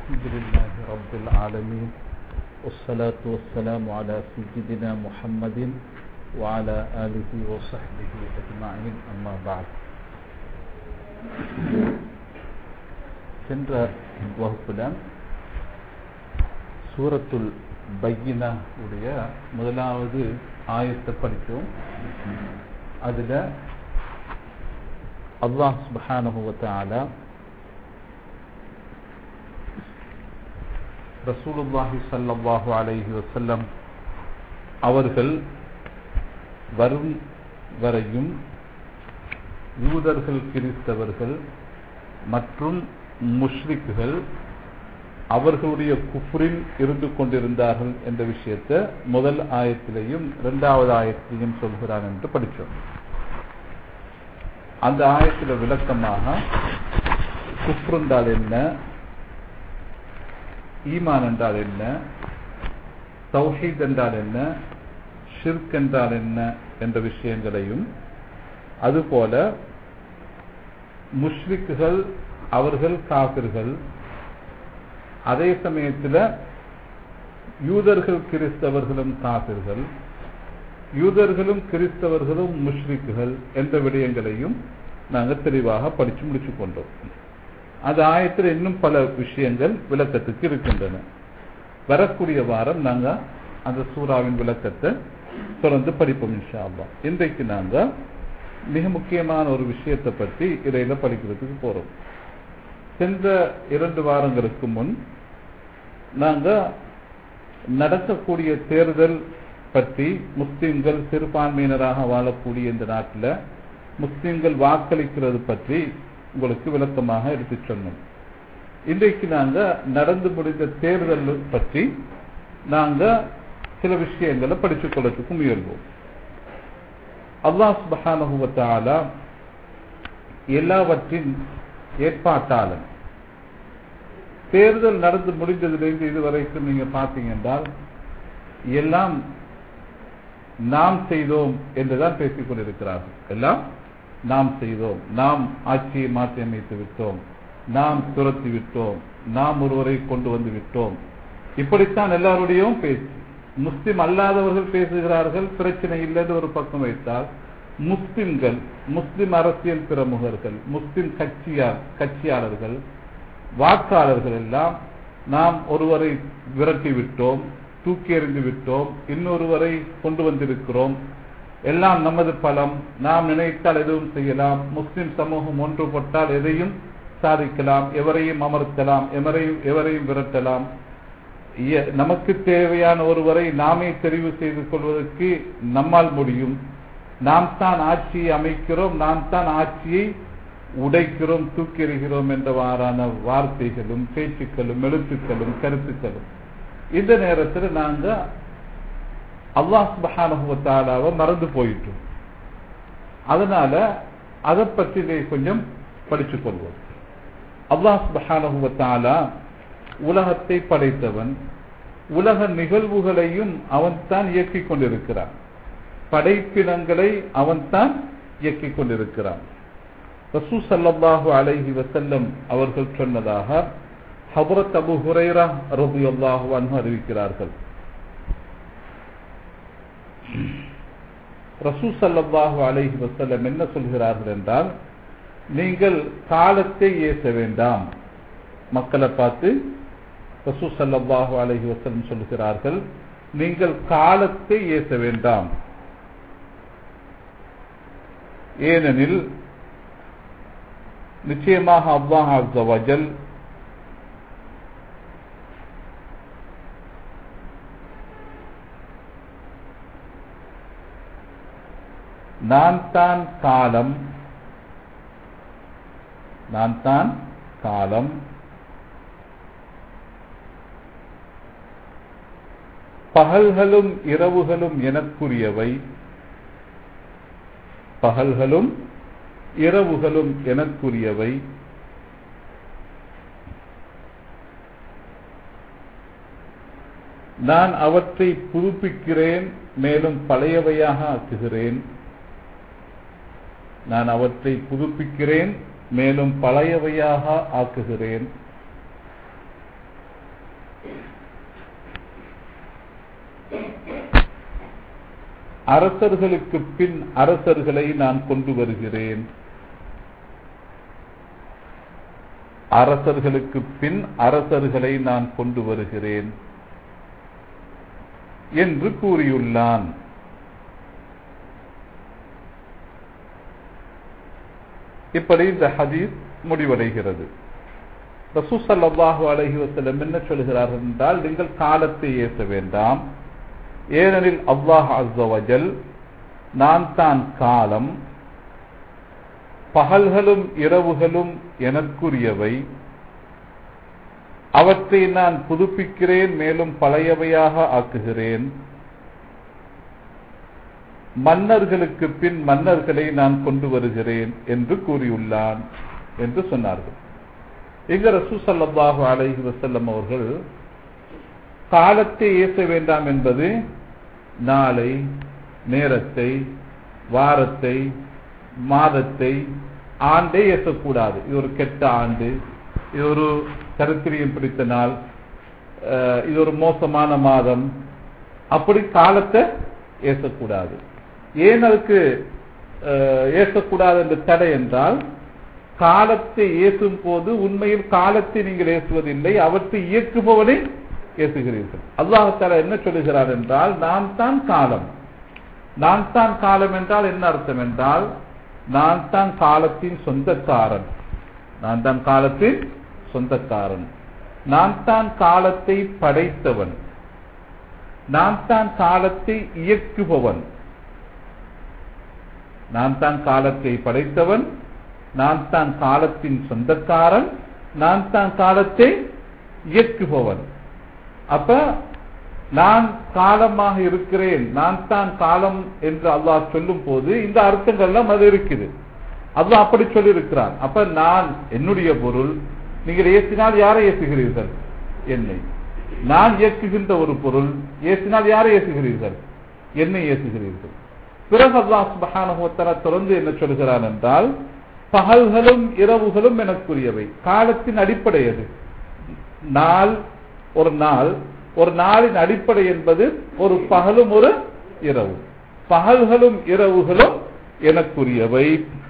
الحمد لله رب العالمين والصلاة والسلام على سيدنا محمد وعلى آله وصحبه أجمعين أما بعد சென்ற வகுப்புல சூரத்துல் பையினா உடைய முதலாவது ஆயத்தை படித்தோம் அதுல அல்லாஹ் சுப்ஹானஹு வ தஆலா ரசூலுல்லாஹி ஸல்லல்லாஹு அலைஹி வஸல்லம் அவர்கள் வரும் வரையும் யூதர்கள் கிறிஸ்தவர்கள் மற்றும் முஷ்ரிக்குகள் அவர்களுடைய குஃப்ரில் இருந்து கொண்டிருந்தார்கள் என்ற விஷயத்தை முதல் ஆயத்திலையும் இரண்டாவது ஆயத்திலையும் சொல்கிறான் என்று படித்தோம் அந்த ஆயத்தில் விளக்கமாக குஃப்ர் என்றால் என்ன ஈமான் என்றால் என்ன தௌஹீத் என்றால் என்ன ஷிர்க் என்றால் என்ன என்ற விஷயங்களையும் அதுபோல முஷ்ரிக்குகள் அவர்கள் காபிர்கள் அதே சமயத்தில் யூதர்கள் கிறிஸ்தவர்களும் காபிர்கள் யூதர்களும் கிறிஸ்தவர்களும் முஷ்ரிக்குகள் என்ற விடயங்களையும் நாங்கள் தெளிவாக படித்து முடிச்சு கொண்டோம் அந்த ஆயத்தில் இன்னும் பல விஷயங்கள் விளக்கத்துக்கு இருக்கின்றன வரக்கூடிய வாரம் நாங்கள் அந்த சூறாவின் விளக்கத்தை தொடர்ந்து படிப்போம் இன்ஷா அல்லா இன்றைக்கு நாங்கள் மிக முக்கியமான ஒரு விஷயத்தை பற்றி இடையில படிக்கிறதுக்கு போறோம் சென்ற இரண்டு வாரங்களுக்கு முன் நாங்க நடக்கக்கூடிய தேர்தல் பற்றி முஸ்லிம்கள் சிறுபான்மையினராக வாழக்கூடிய இந்த நாட்டில் முஸ்லிம்கள் வாக்களிக்கிறது பற்றி உங்களுக்கு விளக்கமாக எடுத்து சொன்னோம் இன்றைக்கு நாங்க நடந்து முடிந்த தேர்தல் பற்றி நாங்க சில விஷயங்களை படித்துக் கொள்றதுக்கு முயல்வோம் அல்லாஹ் சுபஹானஹுவத்தாலா எல்லாவற்றின் ஏற்பாட்டாளன் தேர்தல் நடந்து முடிந்ததிலிருந்து இதுவரைக்கும் நீங்க பார்த்தீங்க என்றால் எல்லாம் நாம் செய்தோம் என்றுதான் பேசிக் கொண்டிருக்கிறார்கள் எல்லாம் நாம் செய்தோம் நாம் ஆட்சியை மாற்றி அமைத்து விட்டோம் நாம் துரத்தி விட்டோம் நாம் ஒருவரை கொண்டு வந்து விட்டோம் இப்படித்தான் எல்லாருடையும் பேச்சு முஸ்லிம் அல்லாதவர்கள் பேசுகிறார்கள் பிரச்சனை இல்லைன்னு ஒரு பக்கம் வைத்தால் முஸ்லிம்கள் முஸ்லிம் அரசியல் பிரமுகர்கள் முஸ்லிம் கட்சியார் கட்சியாளர்கள் வாக்காளர்கள் எல்லாம் நாம் ஒருவரை விரட்டி விட்டோம் தூக்கி எறிந்து விட்டோம் இன்னொருவரை கொண்டு வந்திருக்கிறோம் எல்லாம் நமது பலம் நாம் நினைத்தால் எதுவும் செய்யலாம் முஸ்லிம் சமூகம் ஒன்றுபட்டால் எதையும் சாதிக்கலாம் எவரையும் அமர்த்தலாம் எவரையும் எவரையும் விரட்டலாம் நமக்கு தேவையான ஒருவரை நாமே தெரிவு செய்து கொள்வதற்கு நம்மால் முடியும் நாம் தான் ஆட்சியை அமைக்கிறோம் நாம் தான் ஆட்சியை உடைக்கிறோம் தூக்கி எறிகிறோம் என்றவாறான வார்த்தைகளும் பேச்சுக்களும் எழுத்துக்களும் கருத்துக்களும் இந்த நேரத்தில் நாங்க அல்லாஹ் சுபஹானுவத்தாலாவை மறந்து போயிட்டோம் அதனால அதை பற்றி கொஞ்சம் படிச்சுக் கொள்வோம் அல்லாஹ் சுபஹானுவத்தாலா உலகத்தை படைத்தவன் உலக நிகழ்வுகளையும் அவன் தான் இயக்கிக் கொண்டிருக்கிறான் படைப்பினங்களை அவன் தான் இயக்கிக் கொண்டிருக்கிறான் ரசூ சல்லாஹு அலைஹி வசல்லம் அவர்கள் சொன்னதாக ஹபரத் அபு ஹுரைரா ரபு அல்லாஹு அன்பு அறிவிக்கிறார்கள் ரசூ சல்லாஹு அலைஹி வசல்லம் என்ன சொல்கிறார்கள் என்றால் நீங்கள் காலத்தை ஏச வேண்டாம் மக்களை பார்த்து ரசூ சல்லாஹு அலஹி வசலம் சொல்கிறார்கள் நீங்கள் காலத்தை ஏச வேண்டாம் ஏனெனில் நிச்சயமாக அல்லாஹ் அஸ்ஸவஜல் நான் தான் காலம் நான் தான் காலம் பகல்களும் இரவுகளும் எனக்குரியவை பகல்களும் இரவுகளும் எனக்குரியவை நான் அவற்றை புதுப்பிக்கிறேன் மேலும் பழையவையாக ஆக்குகிறேன் நான் அவற்றை புதுப்பிக்கிறேன் மேலும் பழையவையாக ஆக்குகிறேன் அரசர்களுக்கு பின் அரசர்களை நான் கொண்டு வருகிறேன் அரசர்களுக்கு பின் அரசர்களை நான் கொண்டு வருகிறேன் என்று கூறியுள்ளான் இப்படி இந்த ஹதீஸ் முடிவடைகிறது ரசூசல்லாஹு அலஹி வசல்லம் என்ன சொல்கிறார்கள் என்றால் நீங்கள் காலத்தை ஏச வேண்டாம் ஏனெனில் அல்லாஹ் அஸ்வஜல் நான் தான் காலம் பகல்களும் இரவுகளும் எனக்குரியவை அவற்றை நான் புதுப்பிக்கிறேன் மேலும் பழையவையாக ஆக்குகிறேன் மன்னர்களுக்கு பின் மன்னர்களை நான் கொண்டு வருகிறேன் என்று கூறியுள்ளான் என்று சொன்னார்கள் எங்க ரசூ சல்லாஹு அலைஹி வசல்லம் அவர்கள் காலத்தை ஏச வேண்டாம் என்பது நாளை நேரத்தை வாரத்தை மாதத்தை ஆண்டே ஏசக்கூடாது இது ஒரு கெட்ட ஆண்டு இது ஒரு கருத்திரியம் பிடித்த நாள் இது ஒரு மோசமான மாதம் அப்படி காலத்தை ஏசக்கூடாது ஏன் அதுக்கு ஏசக்கூடாது என்று தடை என்றால் காலத்தை ஏசும் போது உண்மையில் காலத்தை நீங்கள் ஏசுவதில்லை அவற்றை இயக்குபவனை ஏசுகிறீர்கள் அல்லாஹால என்ன சொல்லுகிறார் என்றால் நான் தான் காலம் நான் தான் காலம் என்றால் என்ன அர்த்தம் என்றால் நான் தான் காலத்தின் சொந்தக்காரன் நான் தான் காலத்தின் சொந்தக்காரன் நான் தான் காலத்தை படைத்தவன் நான் தான் காலத்தை இயக்குபவன் நான் தான் காலத்தை படைத்தவன் நான் தான் காலத்தின் சொந்தக்காரன் நான் தான் காலத்தை இயக்குபவன் அப்ப நான் காலமாக இருக்கிறேன் நான் தான் காலம் என்று அல்லாஹ் சொல்லும் போது இந்த அர்த்தங்கள்லாம் அது இருக்குது அல்லாஹ் அப்படி சொல்லி இருக்கிறான் அப்ப நான் என்னுடைய பொருள் நீங்கள் ஏசினால் யாரை ஏசுகிறீர்கள் என்னை நான் இயக்குகின்ற ஒரு பொருள் ஏசினால் யாரை ஏசுகிறீர்கள் என்னை ஏசுகிறீர்கள் பிறகு அல்லாஹ் சுபஹானுவத்தர தொடர்ந்து என்ன சொல்கிறான் என்றால் பகல்களும் இரவுகளும் எனக்குரியவை காலத்தின் அடிப்படை அது நாள் ஒரு நாள் ஒரு நாளின் அடிப்படை என்பது ஒரு பகலும் ஒரு இரவு பகல்களும் இரவுகளும் எனக்குரியவை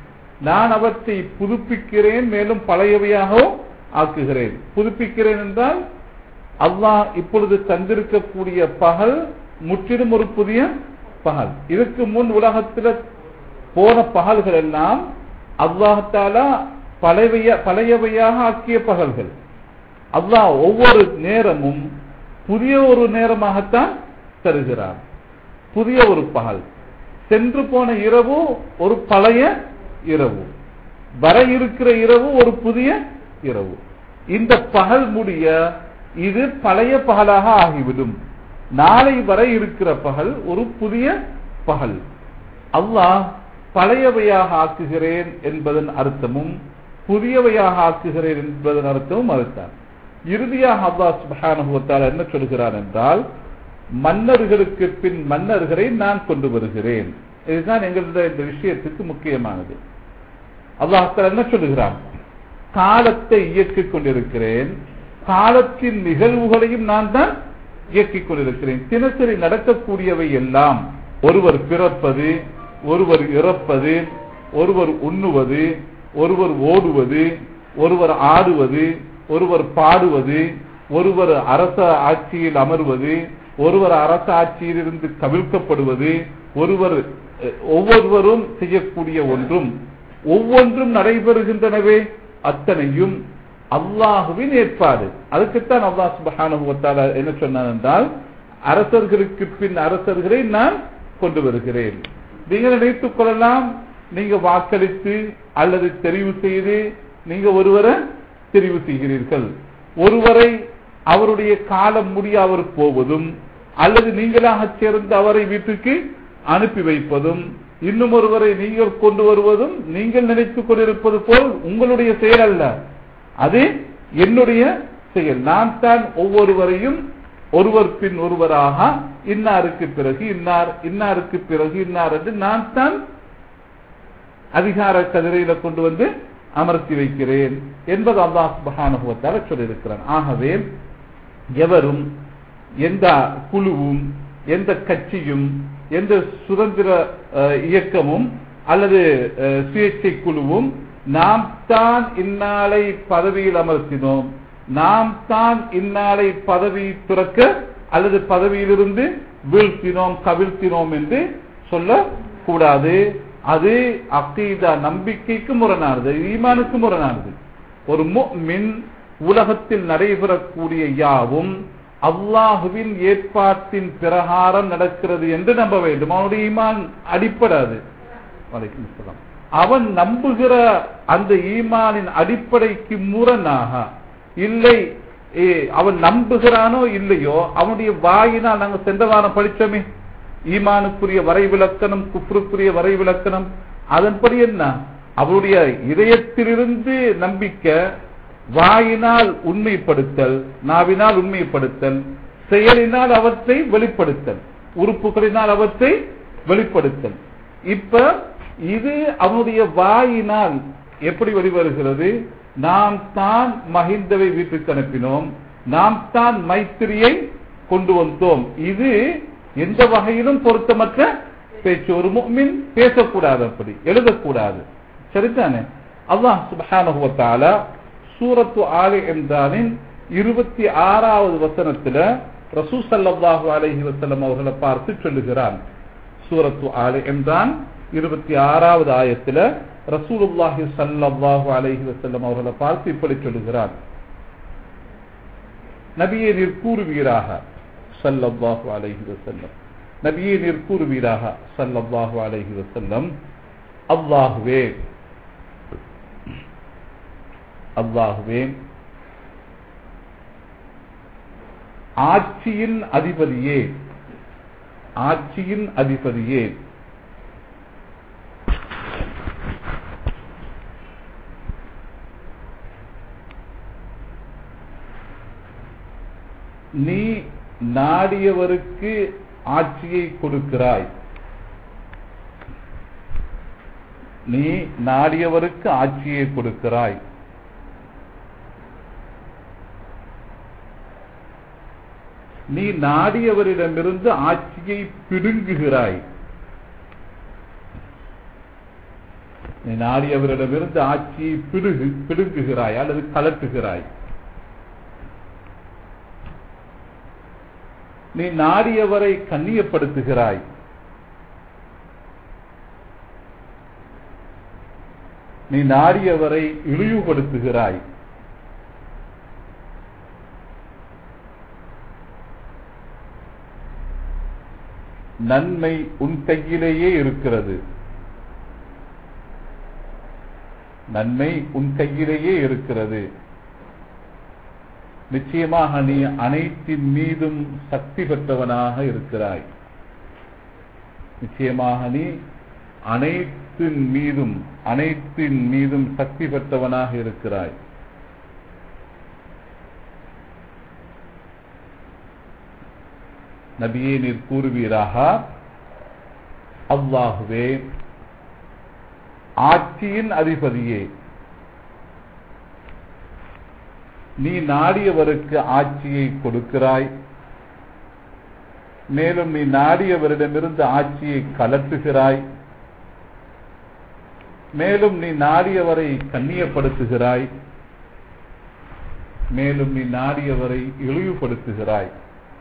நான் அவற்றை புதுப்பிக்கிறேன் மேலும் பழையவையாகவும் ஆக்குகிறேன் புதுப்பிக்கிறேன் என்றால் அல்லாஹ் இப்பொழுது தந்திருக்கக்கூடிய பகல் முற்றிலும் ஒரு புதிய பகல் இதுக்கு முன் உலகத்தில் போன பகல்கள் எல்லாம் அல்லாஹாலா பழைய பழையவையாக ஆக்கிய பகல்கள் அல்லாஹ் ஒவ்வொரு நேரமும் புதிய ஒரு நேரமாகத்தான் தருகிறார் புதிய ஒரு பகல் சென்று போன இரவு ஒரு பழைய இரவு வர இருக்கிற இரவு ஒரு புதிய இரவு இந்த பகல் முடிய இது பழைய பகலாக ஆகிவிடும் நாளை வரை இருக்கிற பகல் ஒரு புதிய பகல் அல்லாஹ் பழையவையாக ஆக்குகிறேன் என்பதன் அர்த்தமும் புதியவையாக ஆக்குகிறேன் என்பதன் அர்த்தமும் அதுதான் இறுதியாக அல்லாஹ் சுபஹானுவத்தால் என்ன சொல்கிறான் என்றால் மன்னர்களுக்கு பின் மன்னர்களை நான் கொண்டு வருகிறேன் இதுதான் எங்களுடைய இந்த விஷயத்துக்கு முக்கியமானது அல்லாஹால என்ன சொல்லுகிறான் காலத்தை இயக்கிக் கொண்டிருக்கிறேன் காலத்தின் நிகழ்வுகளையும் நான் தான் இயக்கிக் கொண்டிருக்கிறேன் தினசரி நடக்கக்கூடியவை எல்லாம் ஒருவர் பிறப்பது ஒருவர் இறப்பது ஒருவர் உண்ணுவது ஒருவர் ஓடுவது ஒருவர் ஆடுவது ஒருவர் பாடுவது ஒருவர் அரச ஆட்சியில் அமர்வது ஒருவர் அரச ஆட்சியில் இருந்து கவிழ்க்கப்படுவது ஒருவர் ஒவ்வொருவரும் செய்யக்கூடிய ஒன்றும் ஒவ்வொன்றும் நடைபெறுகின்றனவே அத்தனையும் அல்லாஹுவின் ஏற்பாடு அதுக்குத்தான் அல்லாஹ் சுபஹானுவத்தால என்ன சொன்னான் என்றால் அரசர்களுக்கு பின் அரசர்களை நான் கொண்டு வருகிறேன் நீங்கள் நினைத்துக் கொள்ளலாம் நீங்க வாக்களித்து அல்லது தெரிவு செய்து நீங்க ஒருவரை தெரிவு செய்கிறீர்கள் ஒருவரை அவருடைய காலம் முடிய அவர் போவதும் அல்லது நீங்களாக சேர்ந்து அவரை வீட்டுக்கு அனுப்பி வைப்பதும் இன்னும் ஒருவரை நீங்கள் கொண்டு வருவதும் நீங்கள் நினைத்துக் கொண்டிருப்பது போல் உங்களுடைய செயல் அல்ல அது என்னுடைய செயல் நான் தான் ஒவ்வொருவரையும் ஒருவர் பின் ஒருவராக இன்னாருக்கு பிறகு இன்னார் இன்னாருக்கு பிறகு இன்னார் என்று நான் தான் அதிகார கதிரையில கொண்டு வந்து அமர்த்தி வைக்கிறேன் என்பது அல்லாஹ் சுபஹானுபவத்தால சொல்லியிருக்கிறான் ஆகவே எவரும் எந்த குழுவும் எந்த கட்சியும் எந்த சுதந்திர அஹ், இயக்கமும் அல்லது அஹ், சுயேட்சை குழுவும் நாம் தான் இந்நாளை பதவியில் அமர்த்தினோம் நாம் தான் இந்நாளை பதவி துறக்க அல்லது பதவியிலிருந்து வீழ்த்தினோம் கவிழ்த்தினோம் என்று சொல்லக்கூடாது அது அக்கீதா நம்பிக்கைக்கு முரணானது ஈமானுக்கு முரணானது ஒரு முஃமின் உலகத்தில் நடைபெறக்கூடிய யாவும் அல்லாஹுவின் ஏற்பாட்டின் பிரகாரம் நடக்கிறது என்று நம்ப வேண்டும் அவனுடைய ஈமான் அடிப்படாது வலைக்கும் அஸ்ஸலாம். அவன் நம்புகிற அந்த ஈமானின் அடிப்படைக்கு முரணாக இல்லை ஏ, அவன் நம்புகிறானோ இல்லையோ அவனுடைய வாயினால் நாங்க சென்ற வாரம் படிச்சோமே ஈமானுக்குரிய வரைவிலக்கணம் குஃப்ருக்குரிய வரைவிலக்கணம் அதன்படி என்ன அவருடைய இதயத்திலிருந்து நம்பிக்கை வாயினால் உண்மைப்படுத்தல் நாவினால் உண்மைப்படுத்தல் செயலினால் அவற்றை வெளிப்படுத்தல் உறுப்புகளினால் அவற்றை வெளிப்படுத்தல் இப்ப இது அவனுடைய வாயினால் எப்படி வெளிவருகிறது நாம் தான் மஹிந்தவை வீட்டுக்கு அனுப்பினோம் நாம் தான் மைத்திரியை கொண்டு வந்தோம் இது எந்த வகையிலும் பொருத்தமற்ற பேச்சு ஒரு முஃமின் பேசக்கூடாது அப்படி எழுதக்கூடாது சரிதானே அல்லாஹ் சுப்ஹானஹு வ தஆலா சூரத்து ஆலி இம்ரானின் இருபத்தி ஆறாவது வசனத்துல ரசூ ஸல்லல்லாஹு அலைஹி வஸல்லம் அவர்களை பார்த்து சொல்லுகிறான் சூரத்து ஆலி இம்ரான் இருபத்தி ஆறாவது ஆயத்துல ரசூலுல்லாஹி ஸல்லல்லாஹு அலைஹி வஸல்லம் அவர்களை பார்த்து இப்படி சொல்லுகிறான் நபியே நீர் கூறுவீராக ஸல்லல்லாஹு அலைஹி வஸல்லம் நபியே நீர் கூறுவீராக ஸல்லல்லாஹு அலைஹி வஸல்லம் அல்லாஹுவே அல்லாஹுவே ஆட்சியின் அதிபதியே ஆட்சியின் அதிபதியே நீ நாடியவருக்கு ஆட்சியை கொடுக்கிறாய் நீ நாடியவருக்கு ஆட்சியை கொடுக்கிறாய் நீ நாடியவரிடமிருந்து ஆட்சியை பிடுங்குகிறாய் நீ நாடியவரிடமிருந்து ஆட்சியை பிடுகு பிடுங்குகிறாய் அல்லது கலட்டுகிறாய் நீ நாடியவரை கண்ணியப்படுத்துகிறாய் நீ நாடியவரை இழிவுபடுத்துகிறாய் நன்மை உன் கையிலேயே இருக்கிறது நன்மை உன் கையிலேயே இருக்கிறது நிச்சயமாக நீ அனைத்தின் மீதும் சக்தி பெற்றவனாக இருக்கிறாய் நிச்சயமாக நீ அனைத்தின் மீதும் அனைத்தின் மீதும் சக்தி பெற்றவனாக இருக்கிறாய் நபியே நீர் கூறுவீராக அல்லாஹுவே ஆட்சியின் அதிபதியே நீ நாடியவருக்கு ஆட்சியை கொடுக்கிறாய் மேலும் நீ நாடியவரிடமிருந்து ஆட்சியை கலட்டுகிறாய் மேலும் நீ நாடியவரை கண்ணியப்படுத்துகிறாய் மேலும் நீ நாடியவரை இழிவுபடுத்துகிறாய்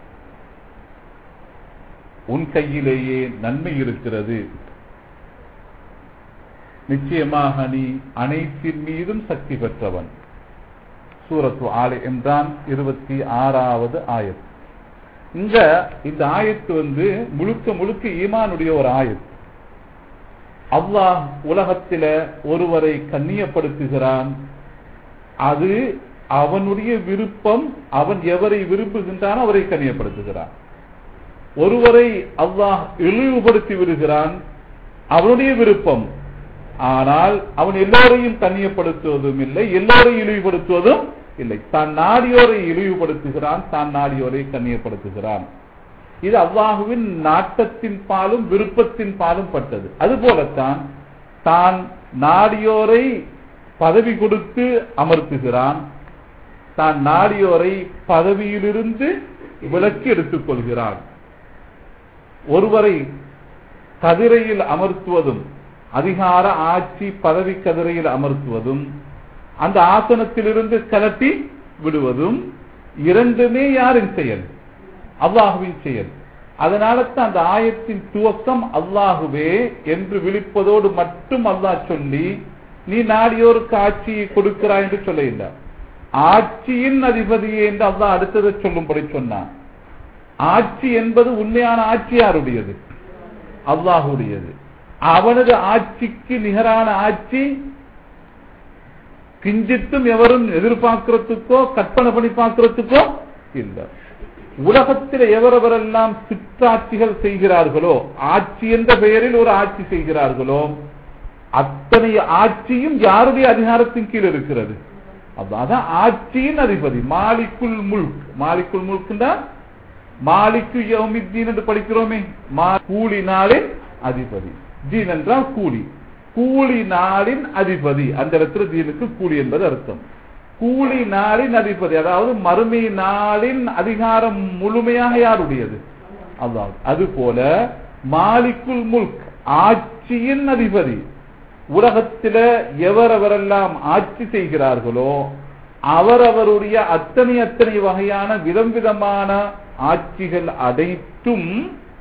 உன் கையிலேயே நன்மை இருக்கிறது நிச்சயமாக நீ அனைத்தின் மீதும் சக்தி பெற்றவன் சூரத்து ஆலை என்றான் இருபத்தி ஆறாவது ஆயத் இங்க இந்த ஆயத்து வந்து முழுக்க முழுக்க ஈமானுடைய ஒரு ஆயத் அல்லாஹ் உலகத்தில ஒருவரை கண்ணியப்படுத்துகிறான் அது அவனுடைய விருப்பம் அவன் எவரை விரும்புகின்றானோ அவரை கண்ணியப்படுத்துகிறான் ஒருவரை அல்லாஹ் இழிவுபடுத்தி விடுகிறான் அவனுடைய விருப்பம் ஆனால் அவன் எல்லோரையும் கண்ணியப்படுத்துவதும் இல்லை எல்லோரையும் இழிவுபடுத்துவதும் இல்லை தான் நாடியோரை இழிவுபடுத்துகிறான் தான் நாடியோரை கண்ணியப்படுத்துகிறான் இது அல்லாஹுவின் நாட்டத்தின் பாலும் விருப்பத்தின் பாலும் பட்டது அதுபோலத்தான் தான் நாடியோரை பதவி கொடுத்து அமர்த்துகிறான் தான் நாடியோரை பதவியிலிருந்து விலக்கி எடுத்துக் கொள்கிறான் ஒருவரை கதிரையில் அமர்த்துவதும் அதிகார ஆட்சி பதவி கதிரையில் அமர்த்துவதும் அந்த ஆசனத்திலிருந்து கலட்டி விடுவதும் இரண்டுமே யாரின் செயல் அல்லாஹுவின் செயல் அதனால தான் அந்த ஆயத்தின் துவக்கம் அல்லாஹுவே என்று விழிப்பதோடு மட்டும் அல்லாஹ் சொல்லி நீ நாடியோருக்கு ஆட்சியை கொடுக்கிறாய் என்று சொல்ல இல்லை ஆட்சியின் அதிபதியே என்று அல்லாஹ் அடுத்ததை சொல்லும்படி சொன்னான் ஆட்சி என்பது உண்மையான ஆட்சி யாருடையது அல்லாஹுடையது அவனது ஆட்சிக்கு நிகரான ஆட்சி கிஞ்சித்தும் எவரும் எதிர்பார்க்கிறதுக்கோ கற்பனை பண்ணி பார்க்கிறதுக்கோ இல்லை உலகத்தில் எவரவரெல்லாம் சிற்றாட்சிகள் செய்கிறார்களோ ஆட்சி என்ற பெயரில் ஒரு ஆட்சி செய்கிறார்களோ அத்தனை ஆட்சியும் யாருடைய அதிகாரத்தின் கீழ் இருக்கிறது அதான் ஆட்சியின் அதிபதி மாலிக்குல் முல்க் மாலிக்குல் முல்க்னா மாலிக்கு யௌமித்தீன் என்று படிக்கிறோமே கூலி நாளின் அதிபதி தீன் என்றால் கூலி கூலி நாளின் அதிபதி அந்த இடத்துல தீனுக்கு கூலி என்பது அர்த்தம் கூலி நாளின் அதிபதி அதாவது மறுமை நாளின் அதிகாரம் முழுமையாக யாருடையது அதாவது அது போல மாலிக்குல் முல்க் ஆட்சியின் அதிபதி உலகத்தில எவரவரெல்லாம் ஆட்சி செய்கிறார்களோ அவரவருடைய அத்தனை அத்தனை வகையான விதம் விதமான ஆட்சிகள் அனைத்தும்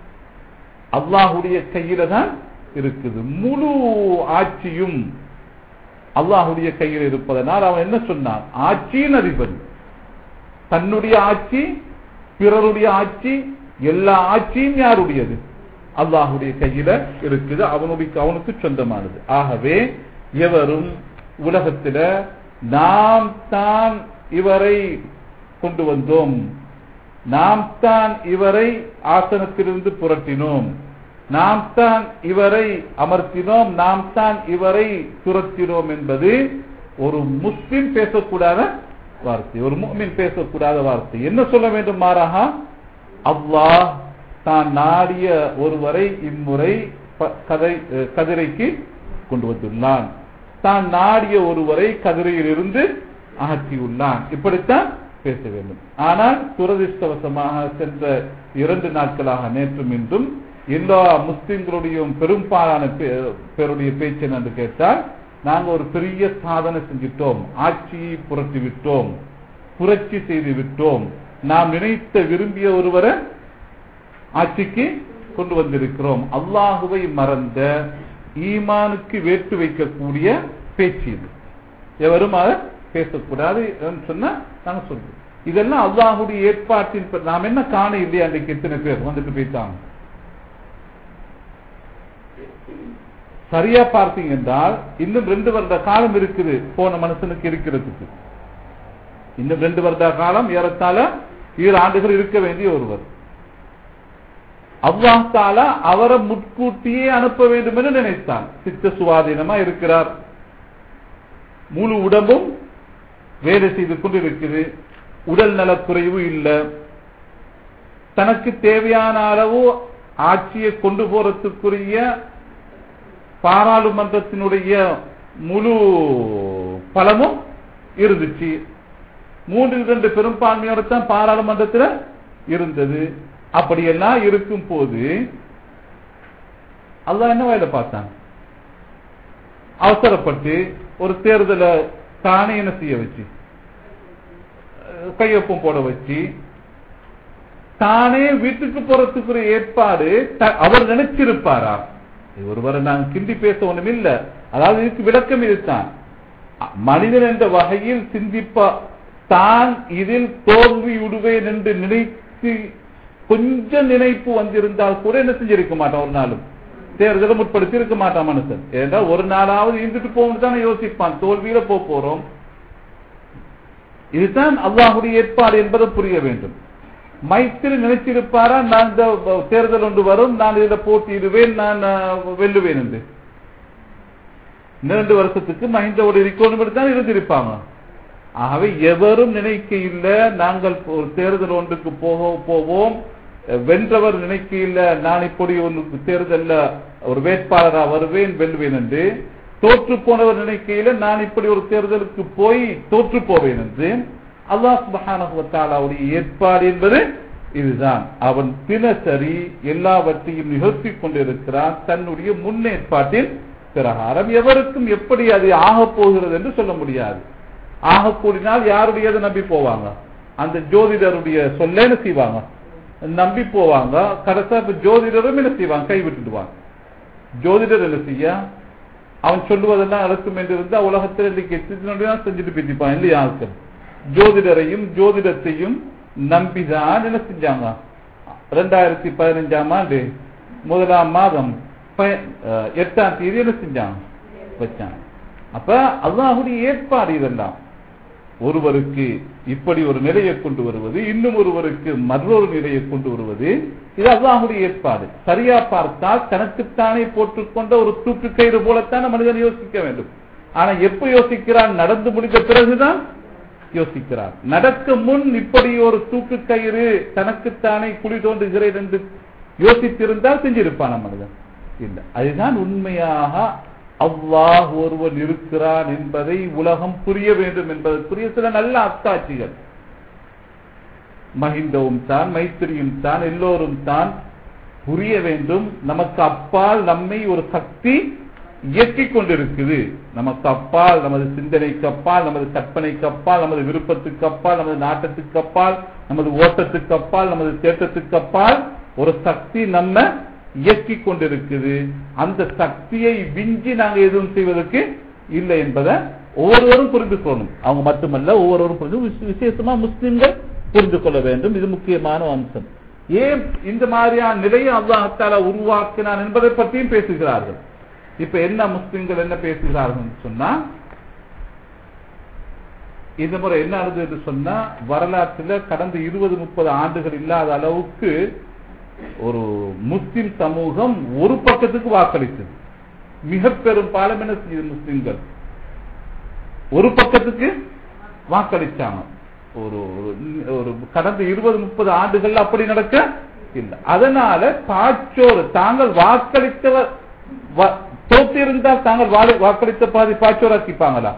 அல்லாஹுடைய கையில தான் இருக்குது முழு ஆட்சியும் அல்லாஹுடைய கையில் இருப்பதனால் அவன் என்ன சொன்னான் ஆட்சியின் அதிபதி தன்னுடைய ஆட்சி பிறருடைய ஆட்சி எல்லா ஆட்சியும் யாருடையது அல்லாஹுடைய கையில இருக்குது அவனுடைய அவனுக்கு சொந்தமானது ஆகவே எவரும் உலகத்தில நாம் தான் இவரை கொண்டு வந்தோம் நாம் தான் இவரை ஆசனத்திலிருந்து புரட்டினோம் நாம் தான் இவரை அமர்த்தினோம் நாம் தான் இவரை துரத்தினோம் என்பது ஒரு முஸ்லிம் பேசக்கூடாத வார்த்தை ஒரு முஸ்லிம் பேசக்கூடாத வார்த்தை என்ன சொல்ல வேண்டும் மாறாக அல்லாஹ் தான் நாடிய ஒருவரை இம்முறை கதை கதிரைக்கு கொண்டு வந்துள்ளான் தான் நாடிய ஒருவரை கதிரையில் இருந்து அகற்றியுள்ளான் இப்படித்தான் பேச வேண்டும் ஆனால் துரதிருஷ்டவசமாக சென்ற இரண்டு நாட்களாக நேற்றும் இன்றும் எல்லா முஸ்லிம்களுடைய பெரும்பாலான பேருடைய பேச்சு என்று கேட்டால் நாங்கள் ஒரு பெரிய சாதனை செஞ்சிட்டோம் ஆட்சியை புரட்டி விட்டோம் புரட்சி செய்து விட்டோம் நாம் நினைத்த விரும்பிய ஒருவரை ஆட்சிக்கு கொண்டு வந்திருக்கிறோம் அல்லாஹுவை மறந்த ஈமானுக்கு வேட்டு வைக்கக்கூடிய பேச்சு இது எவரும் அதை பேசக்கூடாது சொன்னா நாங்க சொல்றோம் இதெல்லாம் அல்லாஹுடைய ஏற்பாட்டின் நாம் என்ன காண இல்லையா அன்றைக்கு எத்தனை பேர் வந்துட்டு போயிட்டாங்க சரியா பார்த்தீங்க என்றால் இன்னும் ரெண்டு வருட காலம் இருக்குது போன மனுஷனுக்கு இருக்கிறதுக்கு இன்னும் ரெண்டு வருட காலம் ஏறத்தாழ ஏழு ஆண்டுகள் இருக்க வேண்டிய ஒருவர் அவ்வாத்தால அவரை முன்கூட்டியே அனுப்ப வேண்டும் என்று நினைத்தான் சித்த சுவாதீனமா இருக்கிறார் முழு உடம்பும் வேலை செய்து கொண்டு இருக்குது உடல் நலக்குறைவு இல்லை தனக்கு தேவையான அளவு ஆட்சியை கொண்டு போறதுக்குரிய பாராளுமன்றத்தினுடைய முழு பலமும் இருந்துச்சு மூன்றில் இரண்டு பெரும்பான்மையோட தான் பாராளுமன்றத்தில் இருந்தது அப்படியெல்லாம் இருக்கும் போது அல்ல என்ன வேலை பார்த்தான் அவசரப்பட்டு ஒரு தேர்தலை தானே என்ன செய்ய வச்சு கையொப்பம் போட வச்சு தானே வீட்டுக்கு போறதுக்குரிய ஏற்பாடு அவர் நினைச்சிருப்பாரா ஒருவரை நான் கிண்டி பேச ஒண்ணும் இல்ல அதாவது இதுக்கு விளக்கம் இதுதான் மனிதன் என்ற வகையில் சிந்திப்பா தான் இதில் தோல்வி விடுவேன் என்று நினைத்து கொஞ்சம் நினைப்பு வந்திருந்தால் கூட என்ன செஞ்சிருக்க மாட்டான் ஒரு நாளும் தேர்தலை முற்படுத்தி இருக்க மாட்டான் மனுஷன் ஏன்னா ஒரு நாளாவது இருந்துட்டு போகணும் தானே யோசிப்பான் தோல்வியில போக போறோம் இதுதான் அல்லாஹுடைய ஏற்பாடு என்பதை புரிய வேண்டும் மைத்திரி நினைச்சிருப்பாரா நான் இந்த தேர்தல் ஒன்று வரும் நான் இதில் போட்டியிடுவேன் நான் வெல்லுவேன் என்று இரண்டு வருஷத்துக்கு மஹிந்தோட இருக்கணும் தான் இருந்திருப்பாங்க ஆகவே எவரும் நினைக்க இல்லை நாங்கள் ஒரு தேர்தல் ஒன்றுக்கு போக போவோம் வென்றவர் நினைக்க இல்லை நான் இப்படி ஒன்று தேர்தல்ல ஒரு வேட்பாளரா வருவேன் வெல்வேன் என்று தோற்று போனவர் நினைக்கையில நான் இப்படி ஒரு தேர்தலுக்கு போய் தோற்று போவேன் என்று அல்லாஹ் சுபஹானஹுவத்தாலாவுடைய ஏற்பாடு என்பது இதுதான் அவன் தினசரி எல்லாவற்றையும் நிகழ்த்தி கொண்டிருக்கிறான் தன்னுடைய முன்னேற்பாட்டின் பிரகாரம் எவருக்கும் எப்படி அது ஆகப் போகிறது என்று சொல்ல முடியாது ஆக கூடினால் யாருடையதை நம்பி போவாங்க அந்த ஜோதிடருடைய சொல்ல என்ன செய்வாங்க நம்பி போவாங்க கடைசா இப்ப ஜோதிடரும் என்ன செய்வாங்க கை விட்டுடுவாங்க ஜோதிடர் என்ன செய்ய அவன் சொல்லுவதெல்லாம் நடக்கும் என்று இருந்தா உலகத்தில் இன்னைக்கு எத்தனை செஞ்சுட்டு பிடிப்பான் இல்லையா ஆட்கள் ஜோதிடரையும் ஜோதிடத்தையும் நம்பிதான் என்ன செஞ்சாங்க ரெண்டாயிரத்தி பதினஞ்சாம் ஆண்டு முதலாம் மாதம் ப- அஹ் எட்டாம் தேதி என்ன செஞ்சாங்க வச்சாங்க அப்ப அல்லாஹுடைய ஏற்பாடு இதெல்லாம் ஒருவருக்கு இப்படி ஒரு நிலையை கொண்டு வருவது இன்னும் ஒருவருக்கு மற்றொரு நிலையை கொண்டு வருவது இது அல்லாஹுடைய ஏற்பாடு சரியா பார்த்தால் தனக்குத்தானே போட்டுக்கொண்ட ஒரு தூக்கு கயிறு போலத்தான் மனிதன் யோசிக்க வேண்டும் ஆனா எப்ப யோசிக்கிறான் நடந்து முடிந்த பிறகுதான் யோசிக்கிறார் நடக்க முன் இப்படி ஒரு தூக்கு கயிறு தனக்குத்தானே குழி தோன்றுகிறேன் என்று யோசித்திருந்தால் செஞ்சிருப்பான் மனிதன் இல்லை அதுதான் உண்மையாக அல்லாஹ் ஒருவன் இருக்கிறான் என்பதை உலகம் புரிய வேண்டும் என்பதற்குரிய சில நல்ல அத்தாட்சிகள் மஹிந்தவும் தான் மைத்திரியும் தான் எல்லோரும் தான் புரிய வேண்டும் நமக்கு அப்பால் நம்மை ஒரு சக்தி இயக்கிக் கொண்டிருக்குது நமக்கு அப்பால் நமது சிந்தனைக்கு அப்பால் நமது கற்பனைக்கு அப்பால் நமது விருப்பத்துக்கு அப்பால் நமது நாட்டத்துக்கு அப்பால் நமது ஓட்டத்துக்கு அப்பால் நமது தேட்டத்துக்கு அப்பால் ஒரு சக்தி நம்ம இயக்கிக் கொண்டிருக்குது அந்த சக்தியை விஞ்சி நாங்க எதுவும் செய்வதற்கு இல்லை என்பதை ஒவ்வொருவரும் புரிந்து கொள்ளணும் அவங்க மட்டுமல்ல ஒவ்வொருவரும் புரிந்து விசே- விசேஷமா முஸ்லிம்கள் புரிந்து கொள்ள வேண்டும் இது முக்கியமான அம்சம் ஏன் இந்த மாதிரியான நிலையை அல்லாஹால உருவாக்கினான் என்பதை பற்றியும் பேசுகிறார்கள் இப்ப என்ன முஸ்லிம்கள் என்ன பேசுகிறார்கள் சொன்னா இந்த முறை என்ன நடந்தது என்று சொன்னா வரலாற்றுல கடந்த இருபது முப்பது ஆண்டுகள் இல்லாத அளவுக்கு ஒரு முஸ்லிம் சமூகம் ஒரு பக்கத்துக்கு வாக்களித்தது மிக பெரும் பாலம் என்ன செய்யுது முஸ்லிம்கள் ஒரு பக்கத்துக்கு வாக்களிச்சாங்க ஒரு ஒரு- ஒரு கடந்த இருபது முப்பது ஆண்டுகள் அப்படி நடக்க இல்லை அதனால பாச்சோர் தாங்கள் வாக்களித்தவர் வா- தோற்றிருந்தால் தாங்கள் வாழ- வாக்களித்த பாதி பாச்சோராக்கிப்பாங்களா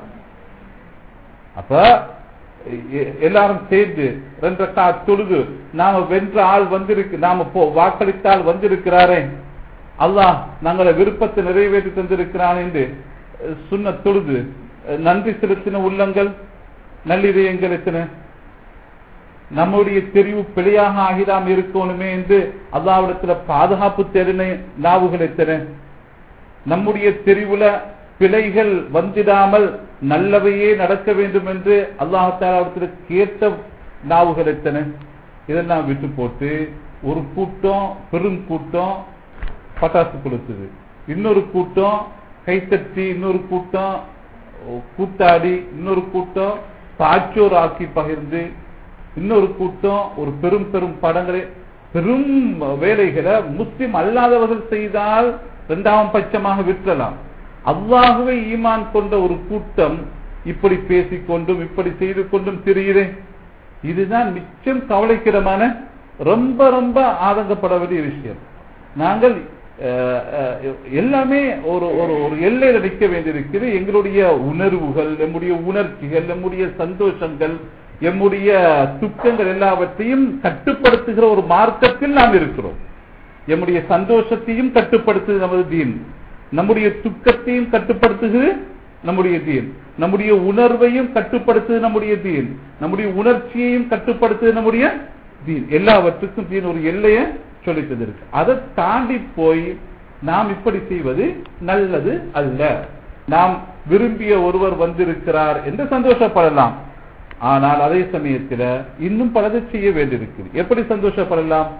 அப்ப எ- எல்லாரும் சேர்ந்து ரெண்டு கா தொழுது நாம வென்ற ஆள் வந்திருக்கு நாம போ வாக்களித்தால் வந்திருக்கிறாரே அல்லாஹ் நாங்கள விருப்பத்தை நிறைவேற்றி தந்திருக்கிறான் என்று அஹ், சுன்ன தொழுது அஹ், நன்றி செலுத்தின உள்ளங்கள் நல்லிதயங்கள் எத்தனை நம்முடைய தெரிவு பிழையாக ஆகிடாம இருக்கணுமே என்று அல்லாவிடத்துல பாதுகாப்பு தெரின நாவுகள் எத்தனை நம்முடைய தெரிவுல பிழைகள் வந்திடாமல் நல்லவையே நடக்க வேண்டும் என்று அல்லாஹால கேட்ட நாவுகள் எத்தனை இதெல்லாம் விட்டு போட்டு ஒரு கூட்டம் பெரும் கூட்டம் பட்டாசு கொளுத்துது இன்னொரு கூட்டம் கைத்தட்டி இன்னொரு கூட்டம் கூத்தாடி இன்னொரு கூட்டம் பாச்சோர் ஆக்கி பகிர்ந்து இன்னொரு கூட்டம் ஒரு பெரும் பெரும் படங்களை பெரும் வேலைகளை முஸ்லிம் அல்லாதவர்கள் செய்தால் இரண்டாம் பட்சமாக விற்றலாம் அல்லாஹுவை ஈமான் கொண்ட ஒரு கூட்டம் இப்படி பேசிக்கொண்டும் இப்படி செய்து கொண்டும் தெரிகிறேன் இதுதான் மிச்சம் கவலைக்கிடமான ரொம்ப ரொம்ப ஆதங்கப்பட வேண்டிய விஷயம் நாங்கள் அஹ், அஹ், எல்லாமே ஒரு ஒரு ஒரு எல்லையில நிற்க வேண்டியிருக்கிறது எங்களுடைய உணர்வுகள் நம்முடைய உணர்ச்சிகள் நம்முடைய சந்தோஷங்கள் எம்முடைய துக்கங்கள் எல்லாவற்றையும் கட்டுப்படுத்துகிற ஒரு மார்க்கத்தில் நாம் இருக்கிறோம் எம்முடைய சந்தோஷத்தையும் கட்டுப்படுத்துது நமது தீன் நம்முடைய துக்கத்தையும் கட்டுப்படுத்துகிறது நம்முடைய தீன் நம்முடைய உணர்வையும் கட்டுப்படுத்துது நம்முடைய தீன் நம்முடைய உணர்ச்சியையும் கட்டுப்படுத்துது நம்முடைய தீன் எல்லாவற்றுக்கும் தீன் ஒரு எல்லையை சொல்லி தந்திருக்கு அதை தாண்டி போய் நாம் இப்படி செய்வது நல்லது அல்ல நாம் விரும்பிய ஒருவர் வந்திருக்கிறார் என்று சந்தோஷப்படலாம் ஆனால் அதே சமயத்தில் இன்னும் பலதை செய்ய வேண்டியிருக்கிறது எப்படி சந்தோஷப்படலாம்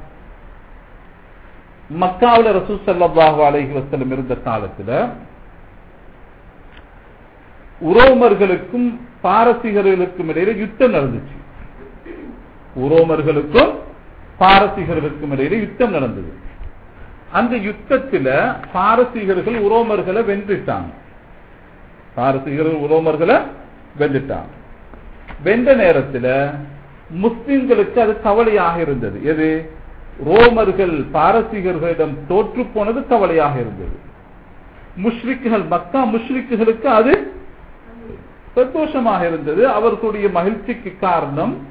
மக்காவில் ரசூ ஸல்லல்லாஹு அலைஹி வஸல்லம் இருந்த காலத்துல உரோமர்களுக்கும் பாரசீகர்களுக்கும் இடையில யுத்தம் நடந்துச்சு உரோமர்களுக்கும் பாரசீகர்களுக்கும் இடையில யுத்தம் நடந்தது அந்த யுத்தத்துல பாரசீகர்கள் உரோமர்களை வென்றுட்டாங்க பாரசீகர்கள் உரோமர்களை வென்றுட்டாங்க வென்ற நேரத்துல முஸ்லிம்களுக்கு அது கவலையாக இருந்தது எது ரோமர்கள் பாரசீகர்களிடம் தோற்று போனது கவலையாக இருந்தது முஷ்ரிக்குகள் மக்கா முஷ்ரிக்குகளுக்கு அது சந்தோஷமாக இருந்தது அவர்களுடைய மகிழ்ச்சிக்கு காரணம்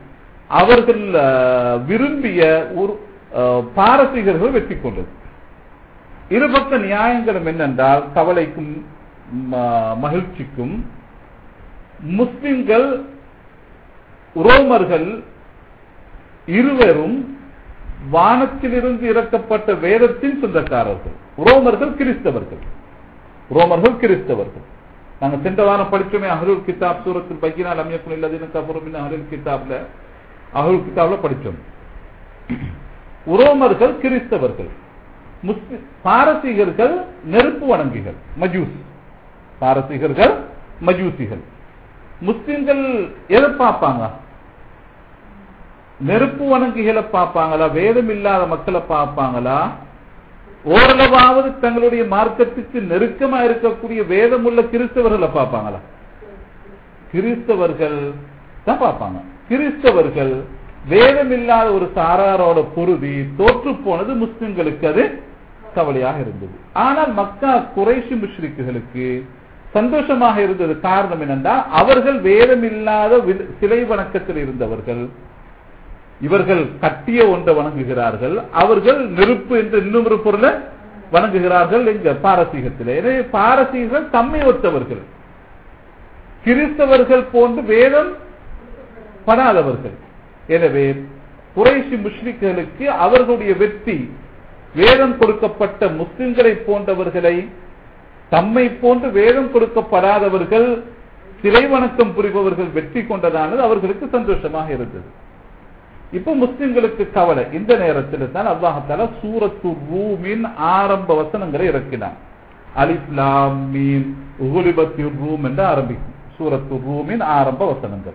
அவர்கள் அஹ், விரும்பிய ஒரு அஹ், பாரசீகர்கள் வெற்றி கொண்டது இருபக்க நியாயங்களும் என்னென்றால் கவலைக்கும் ம- மகிழ்ச்சிக்கும் முஸ்லிம்கள் ரோமர்கள் இருவரும் வானத்திலிருந்து இறக்கப்பட்ட வேதத்தின் சொந்தக்காரர்கள் ரோமர்கள் கிறிஸ்தவர்கள் ரோமர்கள் கிறிஸ்தவர்கள் நாங்க சென்ற வாரம் படிச்சோமே அஹருல் கிதாப் சூரத்தில் பைக்கினா லம்யக்குள் இல்லதின கபுரமின் அஹருல் கிதாப்ல அஹருல் கிதாப்ல படிச்சோம் உரோமர்கள் கிறிஸ்தவர்கள் முஸ்லிம் பாரசீகர்கள் நெருப்பு வணங்கிகள் மஜூஸ் பாரசீகர்கள் மஜூசிகள் முஸ்லிம்கள் எதை பார்ப்பாங்க நெருப்பு வணங்கிகளை பார்ப்பாங்களா வேதம் இல்லாத மக்களை பார்ப்பாங்களா ஓரளவாவது தங்களுடைய மார்க்கத்துக்கு நெருக்கமா இருக்கக்கூடிய வேதம் உள்ள கிறிஸ்தவர்களை பார்ப்பாங்களா கிறிஸ்தவர்கள் தான் பார்ப்பாங்க கிறிஸ்தவர்கள் வேதம் இல்லாத ஒரு சாராரோட பொருதி தோற்று போனது முஸ்லிம்களுக்கு அது கவலையாக இருந்தது ஆனால் மக்கா குறைஷி முஷ்ரிக்குகளுக்கு சந்தோஷமாக இருந்தது காரணம் என்னென்றா அவர்கள் வேதம் இல்லாத வி- சிலை வணக்கத்தில் இருந்தவர்கள் இவர்கள் கட்டிய ஒன்றை வணங்குகிறார்கள் அவர்கள் நெருப்பு என்று இன்னும் ஒரு பொருளை வணங்குகிறார்கள் எங்க பாரசீகத்தில் எனவே பாரசீகர்கள் தம்மை ஒத்தவர்கள் கிறிஸ்தவர்கள் போன்று வேதம் படாதவர்கள் எனவே குறைசி முஷ்ரிக்களுக்கு அவர்களுடைய வெற்றி வேதம் கொடுக்கப்பட்ட முஸ்லிம்களை போன்றவர்களை தம்மை போன்று வேதம் கொடுக்கப்படாதவர்கள் சிலை வணக்கம் புரிபவர்கள் வெற்றி கொண்டதானது அவர்களுக்கு சந்தோஷமாக இருந்தது இப்ப முஸ்லிம்களுக்கு கவலை இந்த நேரத்தில் தான் அல்லாஹால சூரத்து ரூமின் ஆரம்ப வசனங்களை இறக்கினான் அலிஸ்லாம் மீன் உகுலிபத்தி ரூம் என்று ஆரம்பிக்கும் சூரத்து ரூமின் ஆரம்ப வசனங்கள்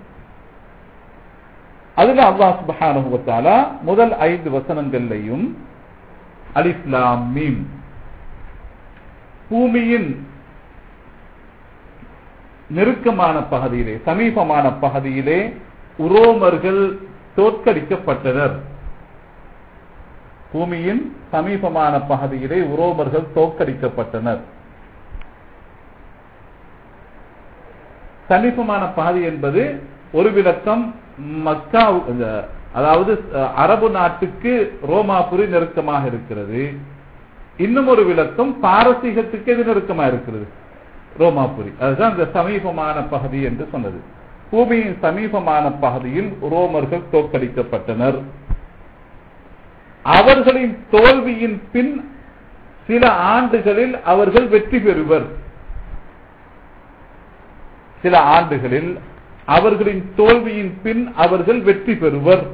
அதுல அல்லாஹ் சுப்ஹானஹு வ தஆலா முதல் ஐந்து வசனங்கள்லையும் அலிஸ்லாம் மீம் பூமியின் நெருக்கமான பகுதியிலே சமீபமான பகுதியிலே உரோமர்கள் தோற்கடிக்கப்பட்டனர் பூமியின் சமீபமான பகுதியிலே உரோமர்கள் தோற்கடிக்கப்பட்டனர் சமீபமான பகுதி என்பது ஒரு விளக்கம் மக்கா இந்த, அதாவது அஹ், அரபு நாட்டுக்கு ரோமாபுரி நெருக்கமாக இருக்கிறது இன்னும் ஒரு விளக்கம் பாரசீகத்துக்கு எது நெருக்கமாக இருக்கிறது ரோமாபுரி அதுதான் இந்த சமீபமான பகுதி என்று சொன்னது பூமியின் சமீபமான பகுதியில் ரோமர்கள் தோற்கடிக்கப்பட்டனர் அவர்களின் தோல்வியின் பின் சில ஆண்டுகளில் அவர்கள் வெற்றி பெறுவர் சில ஆண்டுகளில் அவர்களின் தோல்வியின் பின் அவர்கள் வெற்றி பெறுவர்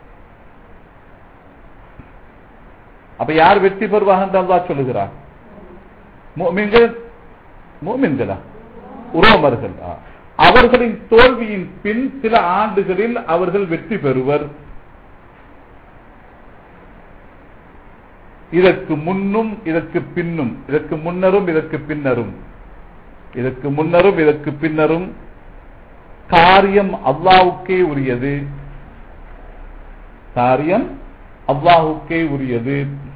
அப்ப யார் வெற்றி பெறுவாங்க என்று அல்லாஹ் சொல்லுகிறார் முஃமின்கள் முஃமின்களா உரோமர்கள் ஆ. அவர்களின் தோல்வியின் பின் சில ஆண்டுகளில் அவர்கள் வெற்றி பெறுவர் இதற்கு முன்னும் இதற்கு பின்னும் இதற்கு முன்னரும் இதற்கு பின்னரும் இதற்கு முன்னரும் இதற்கு பின்னரும் காரியம் அல்லாவுக்கே உரியது காரியம் அல்லாஹுக்கே உரியது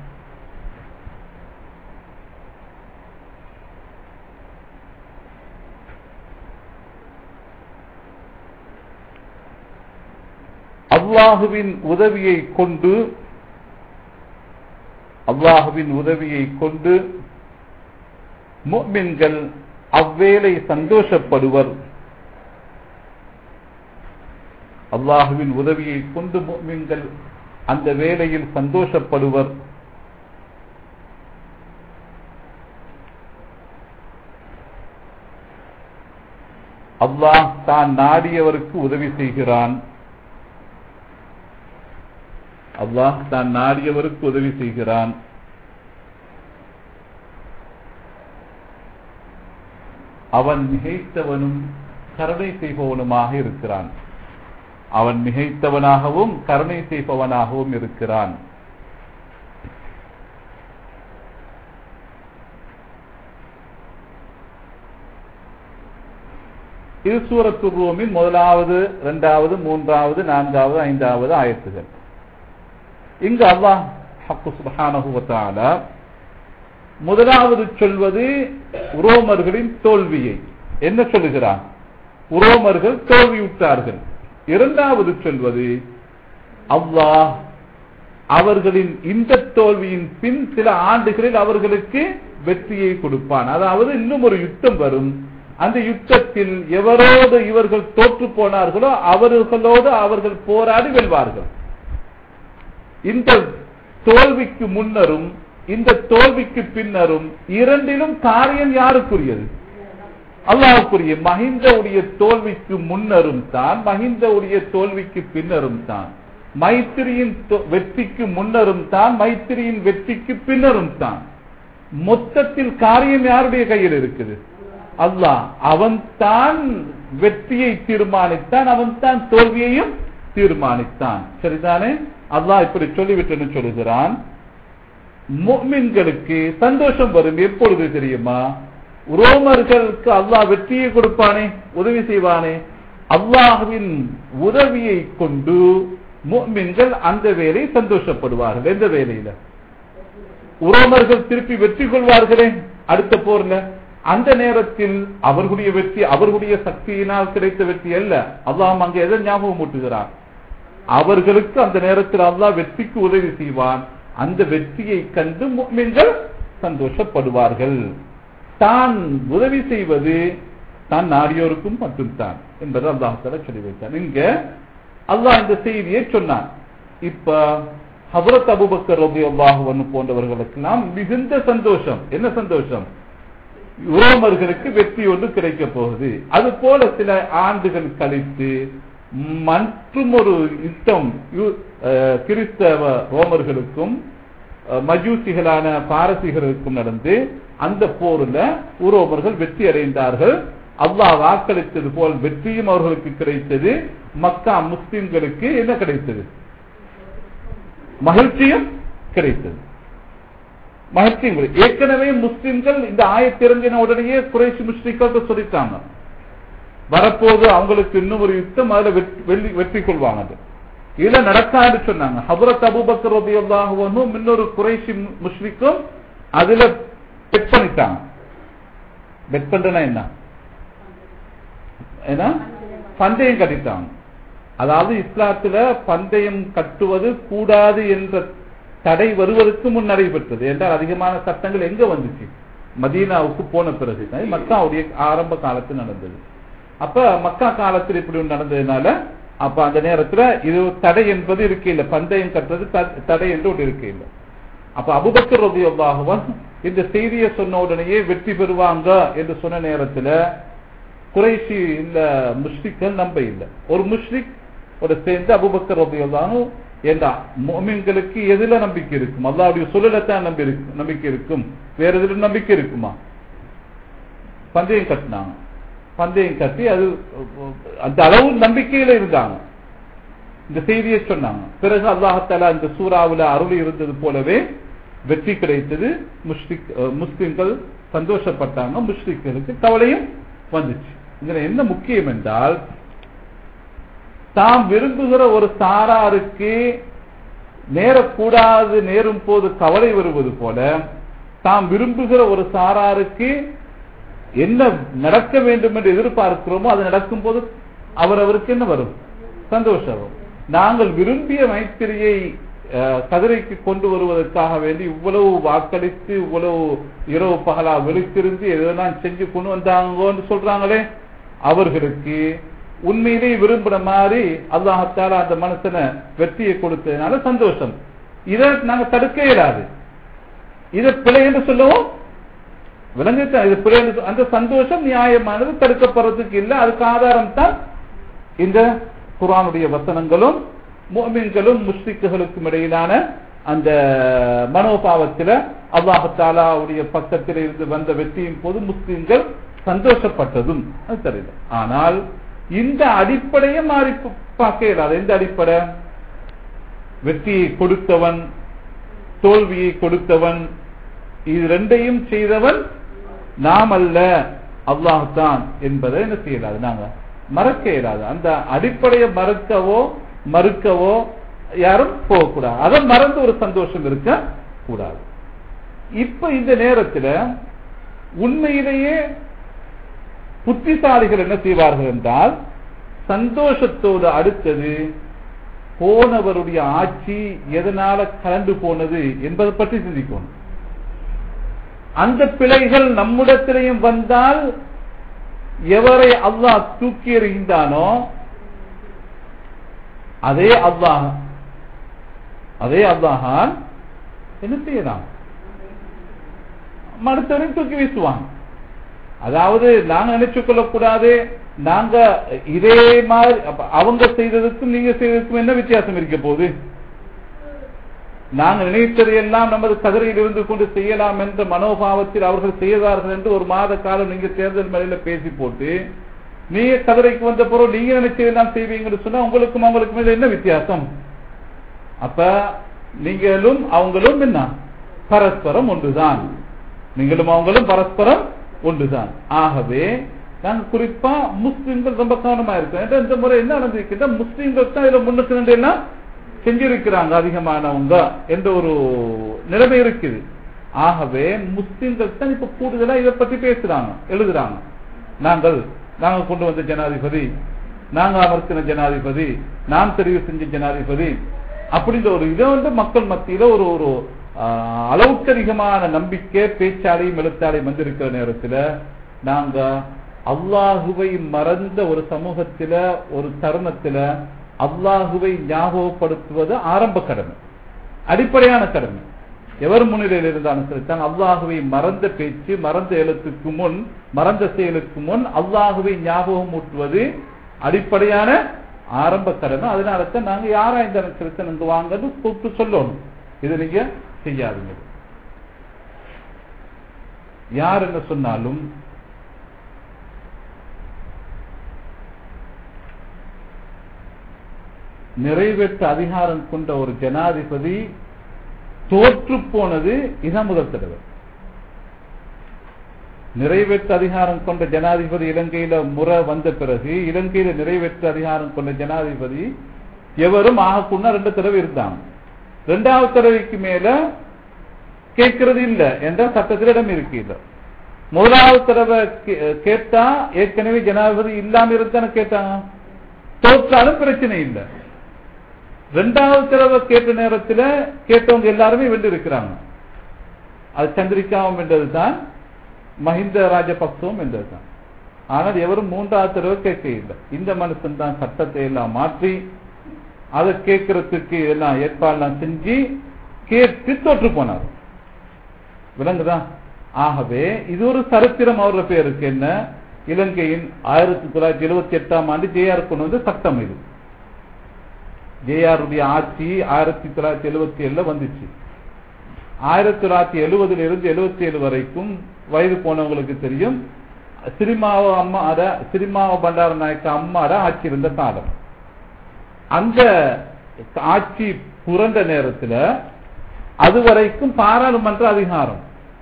அல்லாஹுவின் உதவியை கொண்டு அல்லாஹுவின் உதவியை கொண்டு முஃமின்கள் அவ்வேளை சந்தோஷப்படுவர் அல்லாஹுவின் உதவியை கொண்டு முஃமின்கள் அந்த வேளையில் சந்தோஷப்படுவர் அல்லாஹ் தான் நாடியவருக்கு உதவி செய்கிறான் அல்லாஹ் தான் நாடியவருக்கு உதவி செய்கிறான் அவன் மிகைத்தவனும் கருணை செய்பவனுமாக இருக்கிறான் அவன் மிகைத்தவனாகவும் கருணை செய்பவனாகவும் இருக்கிறான் இது சூரத்து ரூமின் முதலாவது இரண்டாவது மூன்றாவது நான்காவது ஐந்தாவது ஆயத்துகள் இங்கு அல்லாஹ் ஹக்கு சுப்ஹானஹு வ தஆலா முதலாவது சொல்வது உரோமர்களின் தோல்வியை என்ன சொல்லுகிறான் உரோமர்கள் தோல்வியுற்றார்கள் இரண்டாவது சொல்வது அல்லாஹ் அவர்களின் இந்த தோல்வியின் பின் சில ஆண்டுகளில் அவர்களுக்கு வெற்றியை கொடுப்பான் அதாவது இன்னும் ஒரு யுத்தம் வரும் அந்த யுத்தத்தில் எவரோடு இவர்கள் தோற்று போனார்களோ அவர்களோடு அவர்கள் போராடி வெல்வார்கள் இந்த தோல்விக்கு முன்னரும் இந்த தோல்விக்கு பின்னரும் இரண்டிலும் காரியம் யாருக்குரியது அல்லாஹுக்குரிய மஹிந்தவுடைய தோல்விக்கு முன்னரும் தான் மஹிந்தவுடைய தோல்விக்கு பின்னரும் தான் மைத்திரியின் தொ- வெற்றிக்கு முன்னரும் தான் மைத்திரியின் வெற்றிக்கு பின்னரும் தான் மொத்தத்தில் காரியம் யாருடைய கையில் இருக்குது அல்லாஹ் அவன் தான் வெற்றியை தீர்மானித்தான் அவன் தான் தோல்வியையும் தீர்மானித்தான் சரிதானே அல்லாஹ் இப்படி சொல்லிவிட்டுன்னு சொல்லுகிறான் முஃமின்களுக்கு சந்தோஷம் வரும் எப்பொழுது தெரியுமா ரோமர்களுக்கு அல்லாஹ் வெற்றியை கொடுப்பானே உதவி செய்வானே அல்லாஹ்வின் உதவியை கொண்டு முஃமின்கள் அந்த வேலை சந்தோஷப்படுவார்கள் எந்த வேலையில உரோமர்கள் திருப்பி வெற்றி கொள்வார்களே அடுத்த போர்ல அந்த நேரத்தில் அவர்களுடைய வெற்றி அவர்களுடைய சக்தியினால் கிடைத்த வெற்றி அல்ல அல்லாஹ் அங்கே எதை ஞாபகம் ஊட்டுகிறார் அவர்களுக்கு அந்த நேரத்தில் அல்லாஹ் வெற்றிக்கு உதவி செய்வான் அந்த வெற்றியை கண்டு முஃமின்கள் சந்தோஷப்படுவார்கள் தான் உதவி செய்வது தான் நாடியோருக்கும் மட்டும்தான் என்பதை அல்லாஹ் தஆலா சொல்லி வைத்தான் இங்க அல்லாஹ் இந்த செய்தியை சொன்னான் இப்ப ஹபரத் அபுபக்கர் ரலியல்லாஹு அன்ஹு போன்றவர்களுக்கெல்லாம் மிகுந்த சந்தோஷம் என்ன சந்தோஷம் ரோமர்களுக்கு வெற்றி ஒன்று கிடைக்க போகுது அது போல சில ஆண்டுகள் கழித்து மற்றும் ஒரு யுத்தம் யு- அஹ், கிறிஸ்தவ ரோமர்களுக்கும் அஹ், மஜூசிகளான பாரசீகர்களுக்கும் நடந்து அந்த போர்ல உரோமர்கள் வெற்றி அடைந்தார்கள் அல்லாஹ் வாக்களித்தது போல் வெற்றியும் அவர்களுக்கு கிடைத்தது மக்கா முஸ்லிம்களுக்கு என்ன கிடைத்தது மகிழ்ச்சியும் கிடைத்தது மகிழ்ச்சியும் கிடைத்தது. ஏற்கனவே முஸ்லிம்கள் இந்த ஆயத்திறங்கின உடனேயே குறைசி முஸ்லிம்கள் சொல்லிட்டாங்க வரப்போது அவங்களுக்கு இன்னும் ஒரு யுத்தம் அதுல வெற்றி- வெள்ளி- வெற்றி கொள்வாங்க அது. இதுல நடக்காது சொன்னாங்க ஹபரத் அபூபக்கர் ரதியல்லாஹுவும் இன்னொரு குறைசி முஸ்லிக்கும் அதுல பெட் பண்ணிட்டாங்க பெட் பண்றனா என்ன ஏன்னா பந்தயம் கட்டிட்டாங்க அதாவது இஸ்லாத்துல பந்தயம் கட்டுவது கூடாது என்ற தடை வருவதற்கு முன் நடைபெற்றது என்றால் அதிகமான சட்டங்கள் எங்க வந்துச்சு மதீனாவுக்கு போன பிறகு அது மக்காவுடைய ஆரம்ப காலத்தில் நடந்தது அப்ப மக்கா காலத்தில் இப்படி ஒன்று நடந்ததுனால அப்ப அந்த நேரத்துல இது தடை என்பது இருக்க இல்ல பந்தயம் கட்டுறது த- தடை என்று ஒன்று இருக்க இல்ல அப்ப அபுபக்கர் ரபியுல்லாஹுவன் இந்த செய்தியை சொன்ன உடனேயே வெற்றி பெறுவாங்க என்று சொன்ன நேரத்துல குறைஷி இல்ல முஷ்ரிக்கள் நம்ப இல்ல ஒரு முஷ்ரிக் ஒரு சேர்ந்து அபுபக்கர் ரபியுல்லாஹு ஏண்டா மோமின்களுக்கு எதுல நம்பிக்கை இருக்கும் அல்லாவுடைய சொல்லலத்தான் நம்பி இருக்கு- நம்பிக்கை இருக்கும் வேற எதுல நம்பிக்கை இருக்குமா பந்தயம் கட்டினாங்க பந்தயம் கட்டி அது அந்த அளவு நம்பிக்கையில இருந்தாங்க இந்த செய்தியை சொன்னாங்க பிறகு அல்லாஹத்தாலா இந்த சூறாவுல அருள் இருந்தது போலவே வெற்றி கிடைத்தது முஸ்லிக் அஹ், முஸ்லிம்கள் சந்தோஷப்பட்டாங்க முஸ்லிம்களுக்கு கவலையும் வந்துச்சு இதுல என்ன முக்கியம் என்றால் தாம் விரும்புகிற ஒரு சாராருக்கு நேரக்கூடாது நேரும் போது கவலை வருவது போல தாம் விரும்புகிற ஒரு சாராருக்கு என்ன நடக்க வேண்டும் என்று எதிர்பார்க்கிறோமோ அது நடக்கும் போது அவரவருக்கு என்ன வரும் சந்தோஷம் வரும் நாங்கள் விரும்பிய மைத்திரியை அஹ், கதிரைக்கு கொண்டு வருவதற்காக வேண்டி இவ்வளவு வாக்களித்து இவ்வளவு இரவு பகலா விழித்திருந்து எதெல்லாம் செஞ்சு கொண்டு வந்தாங்கன்னு சொல்றாங்களே அவர்களுக்கு உண்மையிலே விரும்பின மாதிரி அல்லாஹத்தால அந்த மனுஷனை வெற்றியை கொடுத்ததுனால சந்தோஷம் இதை நாங்க தடுக்க இயலாது இதை பிழை என்று சொல்லவும் விளங்குச்சா இது பிழை என்று சொ- அந்த சந்தோஷம் நியாயமானது தடுக்கப்படுறதுக்கு இல்லை அதுக்கு ஆதாரம் தான் இந்த குர்ஆனுடைய வசனங்களும் முஃமின்களும் முஸ்லிக்குகளுக்கும் இடையிலான அந்த மனோபாவத்தில அல்லாஹு தாலாவுடைய பக்கத்தில் இருந்து வந்த வெற்றியின் போது முஸ்லிம்கள் சந்தோஷப்பட்டதும் அது தெரியல ஆனால் இந்த அடிப்படையை மாறி ப- பார்க்க இயலாது எந்த அடிப்படை வெற்றியை கொடுத்தவன் தோல்வியை கொடுத்தவன் இது ரெண்டையும் செய்தவன் நாம் அல்ல அல்லாஹ் தான் என்பதை என்ன செய்யலாது நாங்க மறக்க இயலாது அந்த அடிப்படையை மறக்கவோ மறுக்கவோ யாரும் போகக்கூடாது அதை மறந்து ஒரு சந்தோஷம் இருக்க கூடாது இப்ப இந்த நேரத்துல உண்மையிலேயே புத்திசாலிகள் என்ன செய்வார்கள் என்றால் சந்தோஷத்தோடு அடுத்தது போனவருடைய ஆட்சி எதனால கலந்து போனது என்பதை பற்றி சிந்திக்கணும் அந்த பிழைகள் நம்மிடத்திலையும் வந்தால் எவரை அல்லாஹ் தூக்கி எறிகின்றானோ அதே அல்லாஹ் அதே அல்லாஹான் என்ன செய்யலாம் மறுத்தவரையும் தூக்கி வீசுவாங்க அதாவது நாங்க நினைச்சு கொள்ளக்கூடாது நாங்க இதே மாதிரி அப்ப அவங்க செய்ததுக்கும் நீங்க செய்ததுக்கும் என்ன வித்தியாசம் இருக்க போகுது நாங்கள் நினைத்ததை எல்லாம் நமது கதிரையில் இருந்து கொண்டு செய்யலாம் என்ற மனோபாவத்தில் அவர்கள் செய்தார்கள் என்று ஒரு மாத காலம் நீங்க தேர்தல் மேலையில பேசி போட்டு நீங்க கதிரைக்கு வந்த பிறகு நீங்க நினைச்சதெல்லாம் செய்வீங்கன்னு சொன்னா உங்களுக்கும் அவங்களுக்கும் இதுல என்ன வித்தியாசம் அப்ப நீங்களும் அவங்களும் என்ன பரஸ்பரம் ஒன்றுதான் நீங்களும் அவங்களும் பரஸ்பரம் ஒன்றுதான் ஆகவே நாங்க குறிப்பா முஸ்லிம்கள் ரொம்ப கவனமா இருக்கோம் இந்த முறை என்ன நடந்திருக்கின்ற முஸ்லிம்கள் தான் இதுல முன்னுக்கு நின்று எல்லாம் செஞ்சிருக்கிறாங்க அதிகமானவங்க என்ற ஒரு நிலைமை இருக்குது ஆகவே முஸ்லிம்கள் தான் இப்ப கூடுதலா இதை பற்றி பேசுறாங்க எழுதுறாங்க நாங்கள் நாங்க கொண்டு வந்த ஜனாதிபதி நாங்க அமர்த்தின ஜனாதிபதி நாம் தெரிவு செஞ்ச ஜனாதிபதி அப்படின்ற ஒரு இதை வந்து மக்கள் மத்தியில ஒரு ஒரு அளவுக்கு அதிகமான நம்பிக்கை பேச்சாலையும் எழுத்தாலையும் வந்திருக்கிற நேரத்தில் நாங்க அல்லாஹுவை மறந்த ஒரு சமூகத்தில ஒரு தருணத்துல அல்லாஹுவை ஞாபகப்படுத்துவது ஆரம்ப கடமை அடிப்படையான கடமை எவர் முன்னிலையில் இருந்தாலும் சரித்தான் அல்லாஹுவை மறந்த பேச்சு மறந்த எழுத்துக்கு முன் மறந்த செயலுக்கு முன் அல்லாஹுவை ஞாபகம் ஊட்டுவது அடிப்படையான ஆரம்ப கடமை அதனால தான் நாங்க யாரா இந்த சரித்தன் இங்கு வாங்கன்னு கூப்பிட்டு சொல்லணும் இது நீங்க செய்யாதீங்க யார் என்ன சொன்னாலும் நிறைவேற்ற அதிகாரம் கொண்ட ஒரு ஜனாதிபதி தோற்று போனது இதான் முதல் தடவை நிறைவேற்ற அதிகாரம் கொண்ட ஜனாதிபதி இலங்கையில முறை வந்த பிறகு இலங்கையில நிறைவேற்ற அதிகாரம் கொண்ட ஜனாதிபதி எவரும் ஆகக்குன்னா ரெண்டு தடவை இருந்தாங்க ரெண்டாவது தடவைக்கு மேல கேட்கறது இல்ல என்ற சட்டத்தில் இடம் இருக்கு இல்ல முதலாவது தடவை கேட்டா ஏற்கனவே ஜனாதிபதி இல்லாம இருந்தான கேட்டாங்க தோற்றாலும் பிரச்சனை இல்லை ரெண்டாவது தடவை கேட்ட நேரத்தில் கேட்டவங்க எல்லாருமே வென்று இருக்கிறாங்க அது சந்திரிகாவும் வென்றது தான் மஹிந்த ராஜபக்சவும் வென்றது தான் ஆனால் எவரும் மூன்றாவது தடவை கேட்க இல்லை இந்த மனுஷன் தான் சட்டத்தை எல்லாம் மாற்றி அதை கேட்கறதுக்கு எல்லாம் ஏற்பாடுலாம் செஞ்சு கேட்டு தோற்று போனார் விளங்குதா ஆகவே இது ஒரு சரித்திரம் அவரோட பேருக்கு என்ன இலங்கையின் ஆயிரத்தி தொள்ளாயிரத்தி எழுபத்தி எட்டாம் ஆண்டு ஜேஆர் கொண்டு வந்து சட்டம் இது ஜேஆருடைய ஆட்சி ஆயிரத்தி தொள்ளாயிரத்தி எழுபத்தி ஏழுல வந்துச்சு ஆயிரத்தி தொள்ளாயிரத்தி எழுபதுல இருந்து எழுபத்தி ஏழு வரைக்கும் வயது போனவங்களுக்கு தெரியும் சிரிமாவோ அம்மாட சிரிமாவோ பண்டார நாயக்க அம்மாட ஆட்சி இருந்த காலம் அந்த ஆட்சி புரண்ட நேரத்தில் அதுவரைக்கும் பாராளுமன்ற அதிகாரம்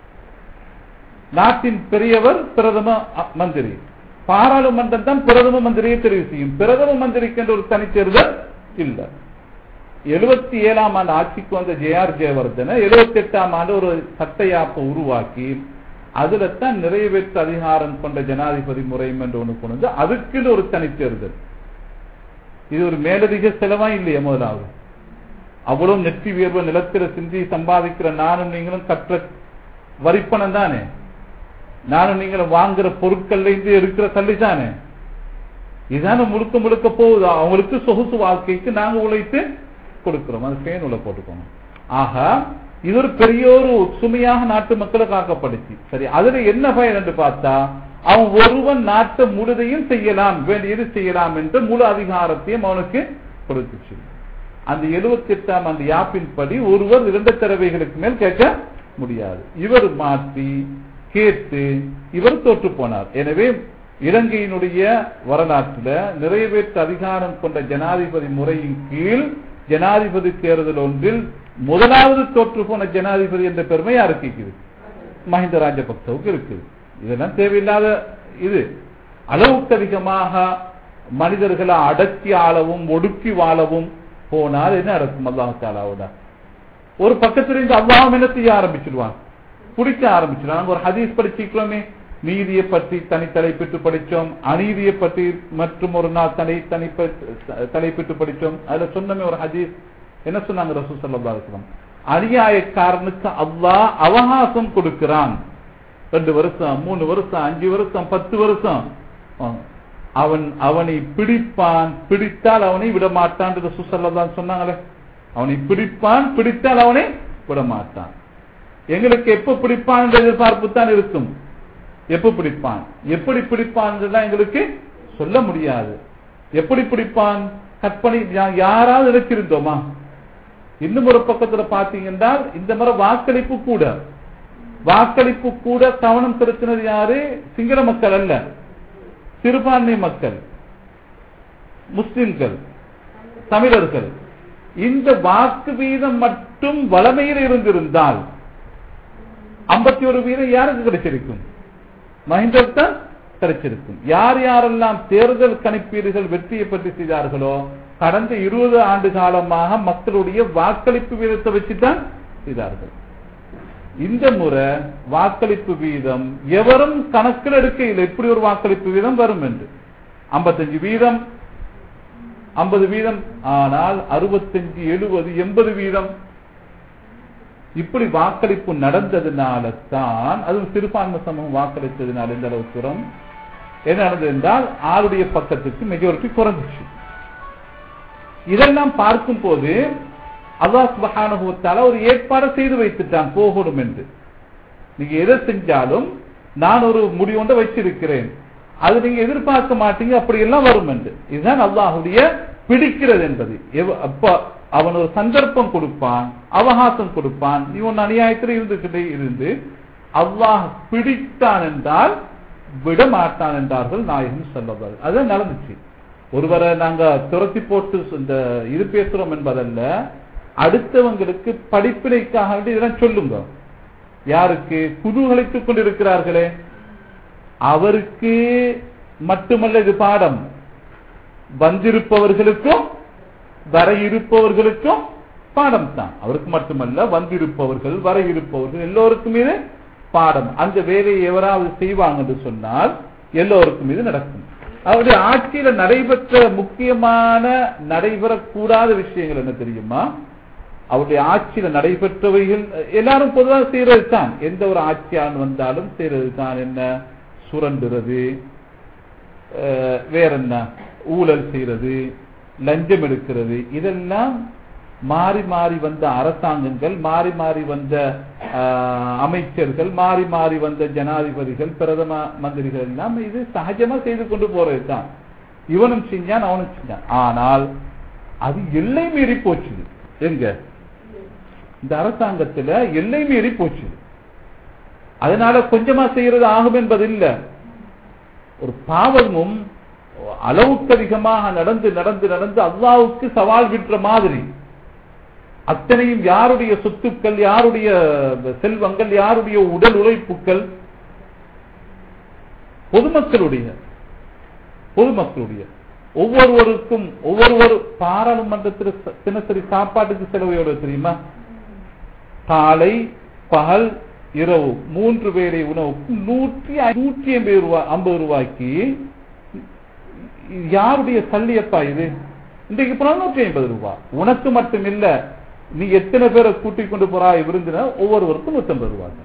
நாட்டின் பெரியவர் பிரதம மந்திரி பாராளுமன்றம் தான் பிரதம மந்திரியை தெரிவு செய்யும் பிரதம மந்திரிக்கு என்ற ஒரு தனித்தேர்தல் இல்ல எழுபத்தி ஏழாம் ஆண்டு ஆட்சிக்கு வந்த ஜே ஆர் ஜெயவர்தன எழுபத்தி எட்டாம் ஆண்டு ஒரு சட்டையாப்பை உருவாக்கி அதுல தான் நிறைவேற்ற அதிகாரம் கொண்ட ஜனாதிபதி முறையும் என்று ஒன்று கொண்டு வந்து அதுக்குன்னு ஒரு தனித்தேர்தல் இது ஒரு மேலதிக செலவா இல்லையா முதலாவது அவ்வளவு நெற்றி வியர்வை நிலத்தில சிந்தி சம்பாதிக்கிற நானும் நீங்களும் கற்ற வரிப்பணம் தானே நானும் நீங்களும் வாங்குற பொருட்கள்ல இருந்து இருக்கிற தள்ளி தானே இதான முழுக்க முழுக்க போகுது அவங்களுக்கு சொகுசு வாழ்க்கைக்கு நாங்க உழைத்து கொடுக்கிறோம் அது பேன் உள்ள போட்டுக்கோங்க ஆக இது ஒரு பெரிய ஒரு சுமையாக நாட்டு மக்களை காக்கப்படுச்சு சரி அதுல என்ன பயன் என்று பார்த்தா அவன் ஒருவன் நாட்டை முழுதையும் செய்யலாம் வேண்டியது செய்யலாம் என்ற முழு அதிகாரத்தையும் அவனுக்கு கொடுத்துச்சு அந்த எழுபத்தி எட்டாம் அந்த யாப்பின் படி ஒருவர் இரண்டு தடவைகளுக்கு மேல் கேட்க முடியாது இவர் மாற்றி கேட்டு இவர் தோற்று போனார் எனவே இலங்கையினுடைய வரலாற்றில் நிறைவேற்ற அதிகாரம் கொண்ட ஜனாதிபதி முறையின் கீழ் ஜனாதிபதி தேர்தல் ஒன்றில் முதலாவது தோற்று போன ஜனாதிபதி என்ற பெருமை யாருக்கு இருக்குது மஹிந்த ராஜபக்சவுக்கு இருக்குது இதெல்லாம் தேவையில்லாத இது அளவுக்கு அதிகமாக மனிதர்களை அடக்கி ஆளவும் ஒடுக்கி வாழவும் போனால் என்ன நடக்கும் அல்லாஹாலாவோட ஒரு பக்கத்துல இருந்து அல்லாஹ் என்ன செய்ய ஆரம்பிச்சிடுவான் பிடிக்க ஆரம்பிச்சிடுவான் ஒரு ஹதீஸ் படிச்சுக்கிறோமே நீதியை பற்றி தனி தலைப்பிட்டு படிச்சோம் அநீதியை பற்றி மற்றும் ஒரு நாள் தனி தனி தலைப்பிட்டு படிச்சோம் அதுல சொன்னமே ஒரு ஹதீஸ் என்ன சொன்னாங்க ரசூல் ஸல்லல்லாஹு அலைஹி வஸல்லம் அநியாயக்காரனுக்கு அல்லாஹ் அவகாசம் கொடுக்கிறான் ரெண்டு வருஷம் மூணு வருஷம் அஞ்சு வருஷம் பத்து வருஷம் அவன் அவனை பிடிப்பான் பிடித்தால் அவனை விட மாட்டான் சுசல்லதான் சொன்னாங்களே அவனை பிடிப்பான் பிடித்தால் அவனை விட மாட்டான் எங்களுக்கு எப்ப பிடிப்பான் என்ற எதிர்பார்ப்பு தான் இருக்கும் எப்ப பிடிப்பான் எப்படி பிடிப்பான் எங்களுக்கு சொல்ல முடியாது எப்படி பிடிப்பான் கற்பனை யாராவது நினைச்சிருந்தோமா இன்னும் ஒரு பக்கத்துல பாத்தீங்கன்னா இந்த மாதிரி வாக்களிப்பு கூட வாக்களிப்பு கூட கவனம் செலுத்தினது யாரு சிங்கள மக்கள் அல்ல சிறுபான்மை மக்கள் முஸ்லிம்கள் தமிழர்கள் இந்த வாக்கு வீதம் மட்டும் வளமையில் இருந்திருந்தால் ஐம்பத்தி ஒரு வீதம் யாருக்கு கிடைச்சிருக்கும் மஹிந்தர் தான் கிடைச்சிருக்கும் யார் யாரெல்லாம் தேர்தல் கணிப்பீடுகள் வெற்றியை பற்றி செய்தார்களோ கடந்த இருபது ஆண்டு காலமாக மக்களுடைய வாக்களிப்பு வீதத்தை வச்சுதான் செய்தார்கள் இந்த முறை வாக்களிப்பு வீதம் எவரும் கணக்கில் எடுக்கையில் எப்படி ஒரு வாக்களிப்பு வீதம் வரும் என்று ஐம்பத்தஞ்சு வீதம் ஐம்பது வீதம் ஆனால் அறுபத்தஞ்சு எழுபது எண்பது வீதம் இப்படி வாக்களிப்பு நடந்ததுனால தான் அதுவும் சிறுபான்மை சமூகம் வாக்களித்ததுனால இந்த அளவு தூரம் என்ன நடந்தது என்றால் ஆளுடைய பக்கத்துக்கு மெஜாரிட்டி குறைஞ்சிச்சு இதெல்லாம் பார்க்கும் போது அல்லாஹ் சுபஹானுபவத்தால ஒரு ஏற்பாடு செய்து வைத்துட்டான் போகணும் என்று நீங்க எதை செஞ்சாலும் நான் ஒரு முடிவொன்றை வச்சிருக்கிறேன் அது நீங்க எதிர்பார்க்க மாட்டீங்க அப்படி எல்லாம் வரும் என்று இதுதான் அல்லாஹுடைய பிடிக்கிறது என்பது அப்ப அவன் ஒரு சந்தர்ப்பம் கொடுப்பான் அவகாசம் கொடுப்பான் நீ ஒன்னு அநியாயத்தில் இருந்துகிட்டே இருந்து அல்லாஹ் பிடித்தான் என்றால் விட மாட்டான் என்றார்கள் நாயகம் சொல்லவர் அதுதான் நடந்துச்சு ஒருவரை நாங்க துரத்தி போட்டு இந்த இது பேசுறோம் என்பதல்ல அடுத்தவங்களுக்கு படிப்பினைக்காக வேண்டி இதெல்லாம் சொல்லுங்க யாருக்கு குதூகலித்துக் கொண்டிருக்கிறார்களே அவருக்கு மட்டுமல்ல இது பாடம் வந்திருப்பவர்களுக்கும் வர இருப்பவர்களுக்கும் பாடம் தான் அவருக்கு மட்டுமல்ல வந்திருப்பவர்கள் வர இருப்பவர்கள் எல்லோருக்கும் இது பாடம் அந்த வேலையை எவராவது செய்வாங்க என்று சொன்னால் எல்லோருக்கும் இது நடக்கும் அவருடைய ஆட்சியில நடைபெற்ற முக்கியமான நடைபெறக்கூடாத விஷயங்கள் என்ன தெரியுமா அவருடைய ஆட்சியில நடைபெற்றவைகள் எல்லாரும் பொதுவாக செய்யறது தான் எந்த ஒரு ஆட்சியான் வந்தாலும் செய்யறது தான் என்ன சுரண்டுறது வேற என்ன ஊழல் செய்யறது லஞ்சம் எடுக்கிறது இதெல்லாம் மாறி மாறி வந்த அரசாங்கங்கள் மாறி மாறி வந்த அமைச்சர்கள் மாறி மாறி வந்த ஜனாதிபதிகள் பிரதம மந்திரிகள் எல்லாம் இது சகஜமா செய்து கொண்டு போறது தான் இவனும் செஞ்சான் அவனும் செஞ்சான் ஆனால் அது எல்லை மீறி போச்சு எங்க இந்த அரசாங்கத்துல எல்லை மீறி போச்சு அதனால கொஞ்சமா செய்யறது ஆகும் என்பது இல்ல ஒரு பாவமும் அளவுக்கு அதிகமாக நடந்து நடந்து நடந்து அல்லாவுக்கு சவால் விற்ற மாதிரி அத்தனையும் யாருடைய சொத்துக்கள் யாருடைய செல்வங்கள் யாருடைய உடல் உழைப்புக்கள் பொதுமக்களுடைய பொதுமக்களுடைய ஒவ்வொருவருக்கும் ஒவ்வொருவர் பாராளுமன்றத்தில் தினசரி சாப்பாட்டுக்கு செலவு எவ்வளவு தெரியுமா காலை பகல் இரவு மூன்று வேளை உணவுக்கு நூற்றி நூற்றி ஐம்பது ரூபாய் ஐம்பது ரூபாய்க்கு யாருடைய சல்லியப்பா இது இன்றைக்கு போனா நூற்றி ஐம்பது ரூபாய் உனக்கு மட்டும் இல்ல நீ எத்தனை பேரை கூட்டிக் கொண்டு போறாய் விருந்தின ஒவ்வொருவருக்கும் நூத்தி ஐம்பது ரூபாய்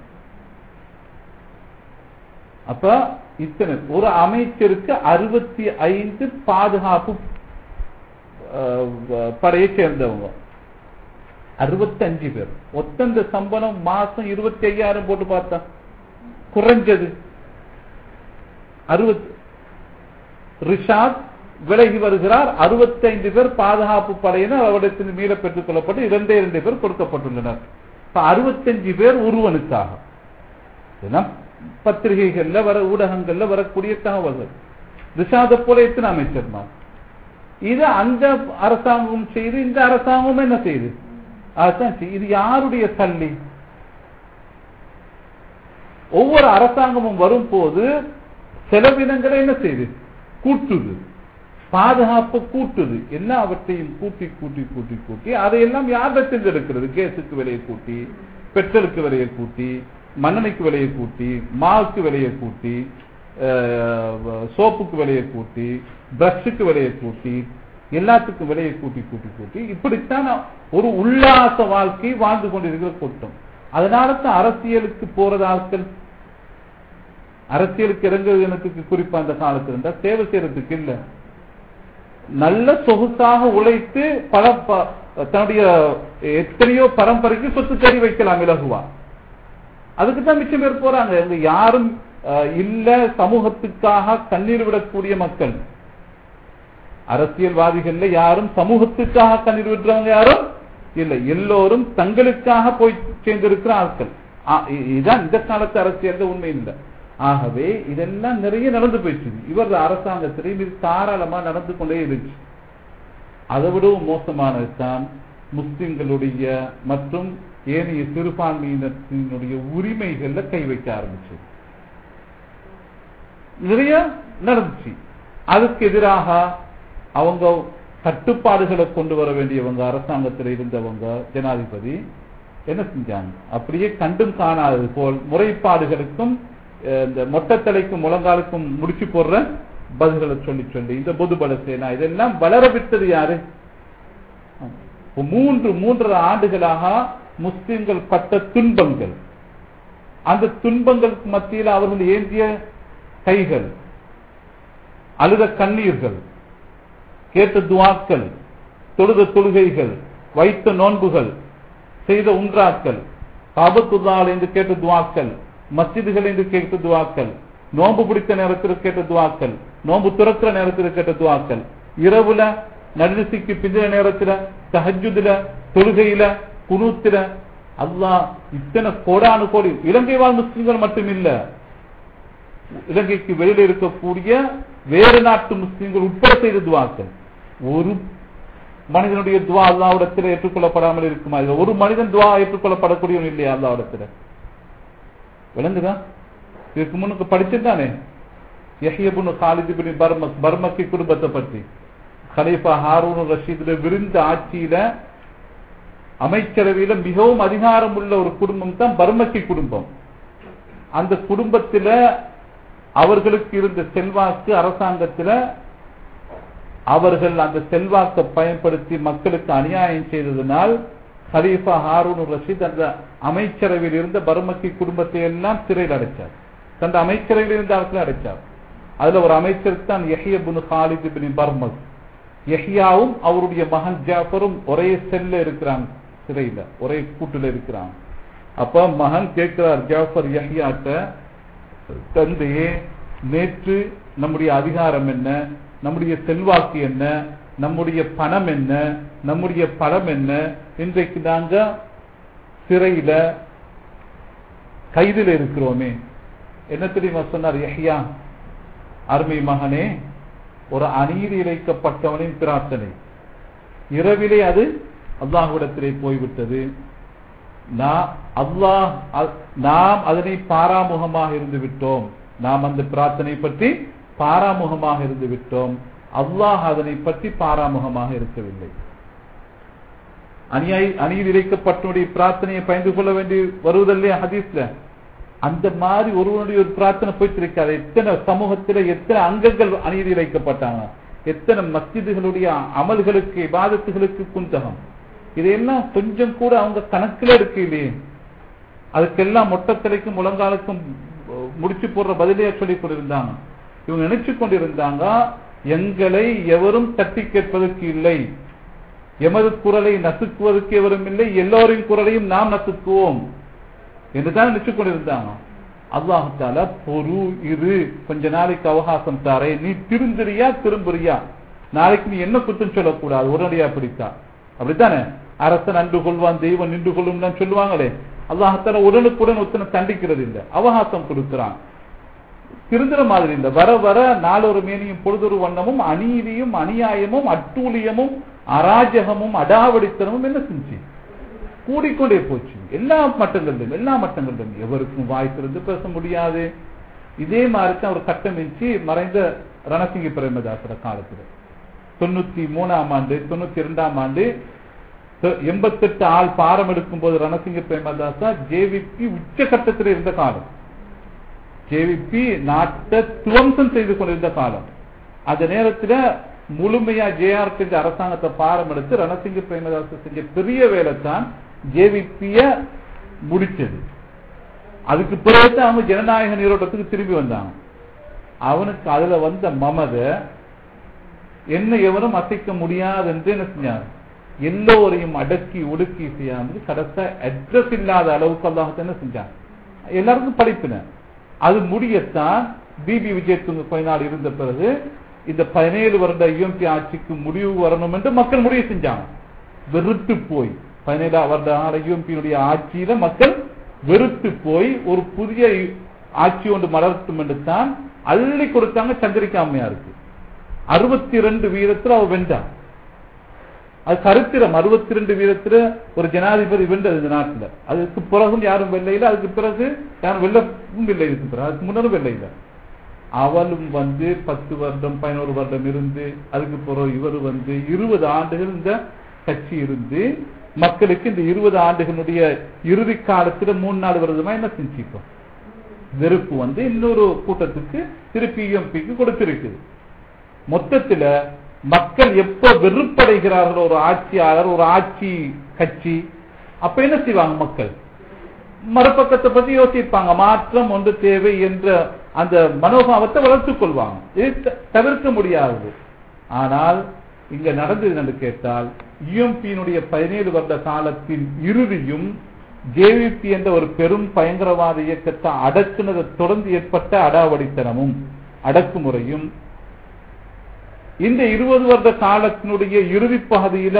அப்ப இத்தனை ஒரு அமைச்சருக்கு அறுபத்தி ஐந்து பாதுகாப்பு படையை சேர்ந்தவங்க அறுபத்தஞ்சு பேர் ஒத்தந்த சம்பளம் மாசம் இருபத்தி ஐயாயிரம் போட்டு பார்த்தா குறைஞ்சது அறுபத்தி ரிஷாத் விலகி வருகிறார் அறுபத்தைந்து பேர் பாதுகாப்பு படையினர் அவரிடத்தில் மீள பெற்றுக் கொள்ளப்பட்டு இரண்டே இரண்டு பேர் கொடுக்கப்பட்டுள்ளனர் அறுபத்தஞ்சு பேர் ஒருவனுக்காக பத்திரிகைகள்ல வர ஊடகங்கள்ல வரக்கூடிய தகவல்கள் ரிஷாத போல எத்தனை அமைச்சர்மார் இது அந்த அரசாங்கம் செய்து இந்த அரசாங்கம் என்ன செய்யுது அதுதான் இது யாருடைய சல்லி ஒவ்வொரு அரசாங்கமும் வரும்போது செலவினங்களை என்ன செய்யுது கூட்டுது பாதுகாப்பு கூட்டுது எல்லாவற்றையும் கூட்டி கூட்டி கூட்டி கூட்டி அதையெல்லாம் யார் எடுக்கிறது கேஸுக்கு விலையை கூட்டி பெட்ரோலுக்கு விலையை கூட்டி மண்ணெண்ணெய்க்கு விலையை கூட்டி மாவுக்கு விலையை கூட்டி அஹ், சோப்புக்கு விலையை கூட்டி பிரஷுக்கு விலையை கூட்டி எல்லாத்துக்கும் விலையை கூட்டி கூட்டி கூட்டி இப்படித்தான் ஒரு உல்லாச வாழ்க்கை வாழ்ந்து கொண்டிருக்கிற கூட்டம் அதனால தான் அரசியலுக்கு போறது ஆட்கள் அரசியலுக்கு இறங்குவதற்கு குறிப்பா அந்த காலத்துல இருந்தா சேவை செய்யறதுக்கு இல்ல நல்ல சொகுசாக உழைத்து பல ப- தன்னுடைய எத்தனையோ பரம்பரைக்கு சொத்து தேடி வைக்கலாம் இலகுவா அதுக்கு தான் மிச்சம் பேர் போறாங்க இங்க யாரும் அஹ், இல்ல சமூகத்துக்காக கண்ணீர் விடக்கூடிய மக்கள் அரசியல்வாதிகள்ல யாரும் சமூகத்துக்காக கண்ணீர் விடுறவங்க யாரும் இல்ல எல்லோரும் தங்களுக்காக போய் சேர்ந்திருக்கிற ஆட்கள் ஆ, இ- இதுதான் இந்த காலத்து அரசியல் உண்மை இல்லை ஆகவே இதெல்லாம் நிறைய நடந்து போயிடுச்சு இவர் அரசாங்கத்திலே இது தாராளமா நடந்து கொண்டே இருந்துச்சு அதை விடவும் மோசமானதுதான் முஸ்லிம்களுடைய மற்றும் ஏனைய சிறுபான்மையினத்தினுடைய உரிமைகள்ல கை வைக்க ஆரம்பிச்சு நிறைய நடந்துச்சு அதுக்கு எதிராக அவங்க கட்டுப்பாடுகளை கொண்டு வர வேண்டியவங்க அரசாங்கத்தில் இருந்தவங்க ஜனாதிபதி என்ன செஞ்சாங்க அப்படியே கண்டும் காணாதது போல் முறைப்பாடுகளுக்கும் அஹ், இந்த மொட்டத்தலைக்கும் முழங்காலுக்கும் முடிச்சு போடுற பதில்களை சொல்லி சொல்லி இந்த பொதுபல சேனா இதெல்லாம் வளர விட்டது யாரு இப்ப மூன்று மூன்றரை ஆண்டுகளாக முஸ்லிம்கள் பட்ட துன்பங்கள் அந்த துன்பங்களுக்கு மத்தியில் அவர்கள் ஏந்திய கைகள் அழுத கண்ணீர்கள் கேட்ட துவாக்கள் தொழுத தொழுகைகள் வைத்த நோன்புகள் செய்த உன்றாக்கள் காபத்துல்லால் என்று கேட்ட துவாக்கள் மஸ்ஜிதுகள் என்று கேட்ட துவாக்கள் நோன்பு பிடித்த நேரத்தில் கேட்ட துவாக்கள் நோன்பு துறக்கிற நேரத்தில் கேட்ட துவாக்கள் இரவுல நடுசிக்கு பிந்தின நேரத்துல தஹஜுதுல தொழுகையில குனூத்துல அல்லாஹ் இத்தனை கோடானு கோடி இலங்கை வாழ் முஸ்லிம்கள் மட்டும் இல்ல இலங்கைக்கு வெளியில இருக்கக்கூடிய வேறு நாட்டு முஸ்லிம்கள் உட்பட செய்த துவாக்கள் ஒரு மனிதனுடைய துவா அல்லாவிடத்தில் ஏற்றுக்கொள்ளப்படாமல் இருக்குமா இது ஒரு மனிதன் துவா ஏற்றுக்கொள்ளப்படக்கூடியவன் இல்லையா அல்லாவிடத்தில் விளங்குதா இதுக்கு முன்னுக்கு படிச்சுட்டானே யஹியபுன் காலிது பின் பர்மக் பர்மக்கி குடும்பத்தை பற்றி கலீஃபா ஹாரூன் ரஷீதுல விருந்த ஆட்சியில அமைச்சரவையில மிகவும் அதிகாரம் உள்ள ஒரு குடும்பம் தான் பர்மக்கி குடும்பம் அந்த குடும்பத்தில அவர்களுக்கு இருந்த செல்வாக்கு அரசாங்கத்தில அவர்கள் அந்த செல்வாக்கை பயன்படுத்தி மக்களுக்கு அநியாயம் செய்ததனால் ஹலீஃபா ஹாரூன் ரஷீத் அந்த அமைச்சரவையில் இருந்த பர்மக்கி குடும்பத்தை எல்லாம் சிறையில் அடைச்சார் தந்த அமைச்சரவையில் இருந்த ஆட்களை அடைச்சார் அதுல ஒரு அமைச்சர் தான் யஹிய பின் ஹாலித் பின் பர்மக் யஹியாவும் அவருடைய மகன் ஜாஃபரும் ஒரே செல்ல இருக்கிறாங்க சிறையில ஒரே கூட்டுல இருக்கிறாங்க அப்ப மகன் கேட்கிறார் ஜாஃபர் யஹியாட்ட தந்தையே நேற்று நம்முடைய அதிகாரம் என்ன நம்முடைய செல்வாக்கு என்ன நம்முடைய பணம் என்ன நம்முடைய படம் என்ன இன்றைக்கு நாங்க சிறையில கைதில் இருக்கிறோமே என்ன தெரியுமா சொன்னார் யஹ்யா அருமை மகனே ஒரு அநீதி இழைக்கப்பட்டவனின் பிரார்த்தனை இரவிலே அது அல்லாஹ்விடத்திலே போய்விட்டது நா- அல்லாஹ் அ- நாம் அதனை பாராமுகமாக இருந்து விட்டோம் நாம் அந்த பிரார்த்தனை பற்றி பாராமுகமாக இருந்து விட்டோம் அல்லாஹ் அதனை பற்றி பாராமுகமாக இருக்கவில்லை அநியாய அநீதி இழைக்கப்பட்டவனுடைய பிரார்த்தனையை பயந்து கொள்ள வேண்டி வருவதில்லையா ஹதீஸ்ல அந்த மாதிரி ஒருவனுடைய ஒரு பிரார்த்தனை போயிட்டு இருக்காது எத்தனை சமூகத்துல எத்தனை அங்கங்கள் அநீதி இழைக்கப்பட்டாங்க எத்தனை மஸ்ஜிதுகளுடைய அமல்களுக்கு இபாதத்துகளுக்கு குந்தகம் இதையெல்லாம் கொஞ்சம் கூட அவங்க கணக்குல இருக்கு இல்லையே அதுக்கெல்லாம் மொட்டத்தலைக்கும் முழங்காலுக்கும் அஹ், முடிச்சு போடுற பதிலையா சொல்லி கொண்டிருந்தாங்க இவங்க நினைச்சு கொண்டிருந்தாங்க எங்களை எவரும் தட்டி கேட்பதற்கு இல்லை எமது குரலை நசுக்குவதற்கு எவரும் இல்லை எல்லோரின் குரலையும் நாம் நசுக்குவோம் என்றுதான் நினைச்சு கொண்டிருந்தாங்க அல்லாஹால பொறு இரு கொஞ்ச நாளைக்கு அவகாசம் தாரே நீ திருந்துறியா திரும்புறியா நாளைக்கு நீ என்ன குற்றம் சொல்லக்கூடாது உடனடியா பிடித்தா அப்படித்தானே அரசன் அன்று கொள்வான் தெய்வம் நின்று கொள்ளும் சொல்லுவாங்களே அல்லாஹால உடனுக்குடன் ஒத்தனை தண்டிக்கிறது இல்லை அவகாசம் கொடுக்கிறான் திருந்துற மாதிரி இல்லை வர வர நாளொரு மேனியும் பொழுதொரு வண்ணமும் அநீதியும் அநியாயமும் அட்டூழியமும் அராஜகமும் அடாவடித்தனமும் என்ன செஞ்சு கூடிக்கொண்டே போச்சு எல்லா மட்டங்களிலும் எல்லா மட்டங்களிலும் எவருக்கும் வாய் திறந்து பேச முடியாது இதே மாதிரி தான் ஒரு கட்டமைச்சு மறைந்த ரணசிங்க பிரேமதாசர காலத்துல தொண்ணூத்தி மூணாம் ஆண்டு தொண்ணூத்தி இரண்டாம் ஆண்டு எண்பத்தெட்டு ஆள் பாரம் எடுக்கும் போது ரணசிங்க பிரேமதாசா ஜேவிபி உச்சகட்டத்தில் இருந்த காலம் ஜேவிபி நாட்டை துவம்சம் செய்து கொண்டிருந்த காலம் அந்த நேரத்தில் முழுமையா ஜேஆர் செஞ்ச அரசாங்கத்தை பாரம் எடுத்து ரணசிங்க பிரேமதாச செஞ்ச பெரிய வேலை தான் ஜேவிபிய முடிச்சது அதுக்கு பிறகு அவங்க ஜனநாயக நீரோட்டத்துக்கு திரும்பி வந்தாங்க அவனுக்கு அதுல வந்த மமத என்ன எவரும் அசைக்க முடியாது என்று என்ன செஞ்சாங்க எல்லோரையும் அடக்கி ஒடுக்கி செய்யாமல் கடைசா அட்ரஸ் இல்லாத அளவுக்கு அல்லாஹ் என்ன செஞ்சாங்க எல்லாருக்கும் படிப்பின அது முடியத்தான் பிபி விஜயத்துங்க கொஞ்ச நாள் இருந்த பிறகு இந்த பதினேழு வருட யூஎம்பி ஆட்சிக்கு முடிவு வரணும் என்று மக்கள் முடிவு செஞ்சாங்க வெறுத்து போய் பதினேழாம் வருட யூஎம்பியினுடைய ஆட்சியில மக்கள் வெறுத்து போய் ஒரு புதிய ஆட்சி ஒன்று மலர்த்தும் என்று தான் அள்ளி கொடுத்தாங்க சந்திரிகா அம்மையாருக்கு அறுபத்தி ரெண்டு வீதத்தில் அவர் வென்றார் அது சரித்திரம் அறுபத்தி ரெண்டு வீதத்துல ஒரு ஜனாதிபதி வென்றது இந்த நாட்டில் அதுக்கு பிறகும் யாரும் வெள்ளையில அதுக்கு பிறகு யாரும் வெள்ளவும் இல்லை இதுக்கு பிறகு அதுக்கு முன்னரும் வெள்ளையில அவளும் வந்து பத்து வருடம் பதினோரு வருடம் இருந்து அதுக்கு பிறகு இவர் வந்து இருபது ஆண்டுகள் இந்த கட்சி இருந்து மக்களுக்கு இந்த இருபது ஆண்டுகளுடைய இறுதி காலத்துல மூணு நாலு வருடமா என்ன செஞ்சுக்கோ வெறுப்பு வந்து இன்னொரு கூட்டத்துக்கு திருப்பி எம்பிக்கு கொடுத்திருக்குது மொத்தத்துல மக்கள் எப்ப வெறுப்படைகிறார்கள் ஒரு ஆட்சியாளர் ஒரு ஆட்சி கட்சி அப்ப என்ன செய்வாங்க மக்கள் மறுபக்கத்தை பத்தி யோசிப்பாங்க மாற்றம் ஒன்று தேவை என்ற அந்த மனோபாவத்தை வளர்த்துக் கொள்வாங்க இது தவிர்க்க முடியாதது ஆனால் இங்க நடந்தது என்று கேட்டால் யூஎம்பியினுடைய பதினேழு வருட காலத்தின் இறுதியும் ஜேவிபி என்ற ஒரு பெரும் பயங்கரவாத இயக்கத்தை அடக்குனதை தொடர்ந்து ஏற்பட்ட அடாவடித்தனமும் அடக்குமுறையும் இந்த இருபது வருட காலத்தினுடைய இறுதி பகுதியில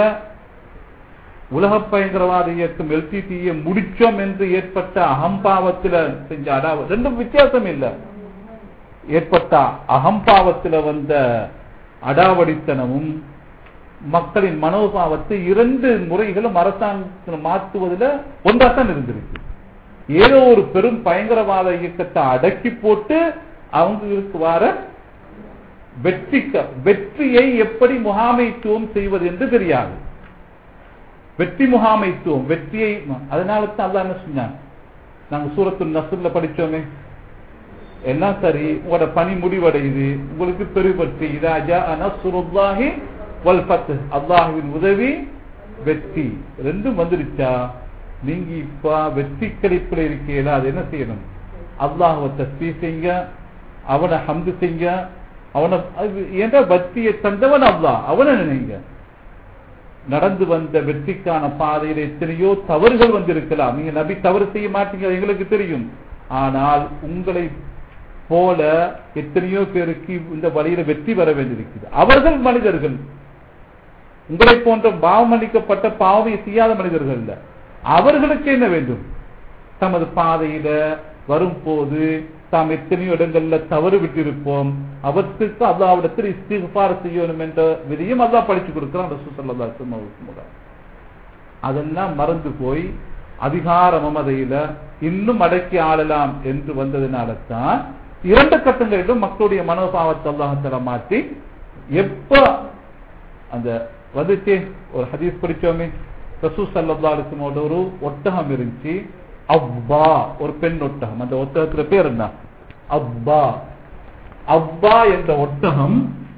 உலக பயங்கரவாத இயக்கம் எல்டிடியை முடிச்சோம் என்று ஏற்பட்ட அகம்பாவத்தில் செஞ்ச அடாவ ரெண்டும் வித்தியாசம் இல்லை ஏற்பட்ட அகம்பாவத்தில் வந்த அடாவடித்தனமும் மக்களின் மனோபாவத்தை இரண்டு முறைகளும் அரசாங்கம் மாற்றுவதில் ஒன்றாத்தான் இருந்திருக்கு ஏதோ ஒரு பெரும் பயங்கரவாத இயக்கத்தை அடக்கி போட்டு அவங்களுக்கு வர வெற்றிக்க வெற்றியை எப்படி முகாமைத்துவம் செய்வது என்று தெரியாது வெற்றி முகாமைத்துவம் வெற்றியை அதனால தான் அதான் என்ன செஞ்சாங்க நாங்க சூரத்து நசுர்ல படிச்சோமே எல்லாம் சரி உங்களோட பணி முடிவடையுது உங்களுக்கு பெருபற்றி இதாஜா நசுருல்லாஹி வல் பத்து அல்லாஹுவின் உதவி வெற்றி ரெண்டும் வந்துருச்சா நீங்க இப்ப வெற்றி கழிப்புல இருக்கீங்களா அது என்ன செய்யணும் அல்லாஹுவ தஸ்தி செய்யுங்க அவனை ஹம்து செய்யுங்க அவனை என்ற பக்தியை தந்தவன் அல்லா அவனை நினைங்க நடந்து வந்த வெற்றிக்கான பாதையில் எத்தனையோ தவறுகள் வந்திருக்கலாம் நீங்க நபி தவறு செய்ய மாட்டீங்க எங்களுக்கு தெரியும் ஆனால் உங்களை போல எத்தனையோ பேருக்கு இந்த வழியில வெற்றி வர வேண்டியிருக்குது அவர்கள் மனிதர்கள் உங்களை போன்ற பாவம் அளிக்கப்பட்ட பாவமை செய்யாத மனிதர்கள் இல்ல அவர்களுக்கு என்ன வேண்டும் தமது பாதையில வரும்போது தாம் எத்தனையோ இடங்கள்ல தவறு விட்டிருப்போம் அவற்றுக்கு அல்லாவிடத்தில் இஸ்திகார செய்யணும் என்ற விதியும் அல்லா படிச்சு கொடுக்கிறான் ரசூசல்லா அதெல்லாம் மறந்து போய் அதிகார மமதையில இன்னும் அடக்கி ஆளலாம் என்று வந்ததுனால தான் இரண்டு கட்டங்களிலும் மக்களுடைய மனோபாவத்தை அல்லாஹத்தல மாற்றி எப்ப அந்த வந்துச்சு ஒரு ஹதீஸ் படிச்சோமே ரசூ சல்லா அலிஸ்மோட ஒரு ஒட்டகம் இருந்துச்சு அவ்வா ஒரு பெண் ஒட்டகம் அந்த ஒட்டகத்துல பேர் என்ன அவ்வா அவ்வா என்ற ஒட்டகம்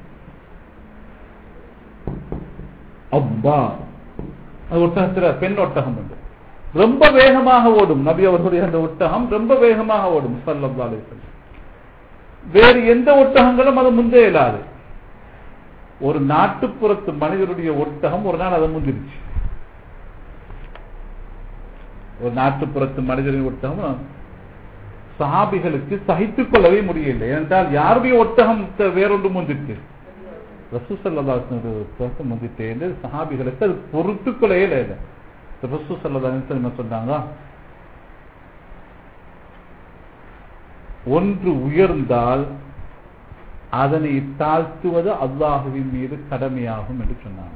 அவ்வா அது ஒட்டகத்துல பெண் ஒட்டகம் உண்டு ரொம்ப வேகமாக ஓடும் நபி அவர்களுடைய அந்த ஒட்டகம் ரொம்ப வேகமாக ஓடும் சல்லா அலிஸ்லம் வேறு எந்த ஒட்டகங்களும் அது முந்தே இயலாது ஒரு நாட்டுப்புறத்து மனிதருடைய ஒட்டகம் ஒரு நாள் அதை முந்திருச்சு ஒரு நாட்டுப்புறத்து மனிதரின் ஒட்டகம் சஹாபிகளுக்கு சகித்துக் கொள்ளவே முடியவில்லை ஏனென்றால் யாருடைய ஒட்டகம் வேறொன்று முந்திட்டு ரசூசல்லாசன் முந்திட்டு என்று சஹாபிகளுக்கு அது பொறுத்துக் கொள்ளவே இல்லை ரசூ சல்லா சொன்னாங்க ஒன்று உயர்ந்தால் அதனை தாழ்த்துவது அல்லாஹுவின் மீது கடமையாகும் என்று சொன்னாங்க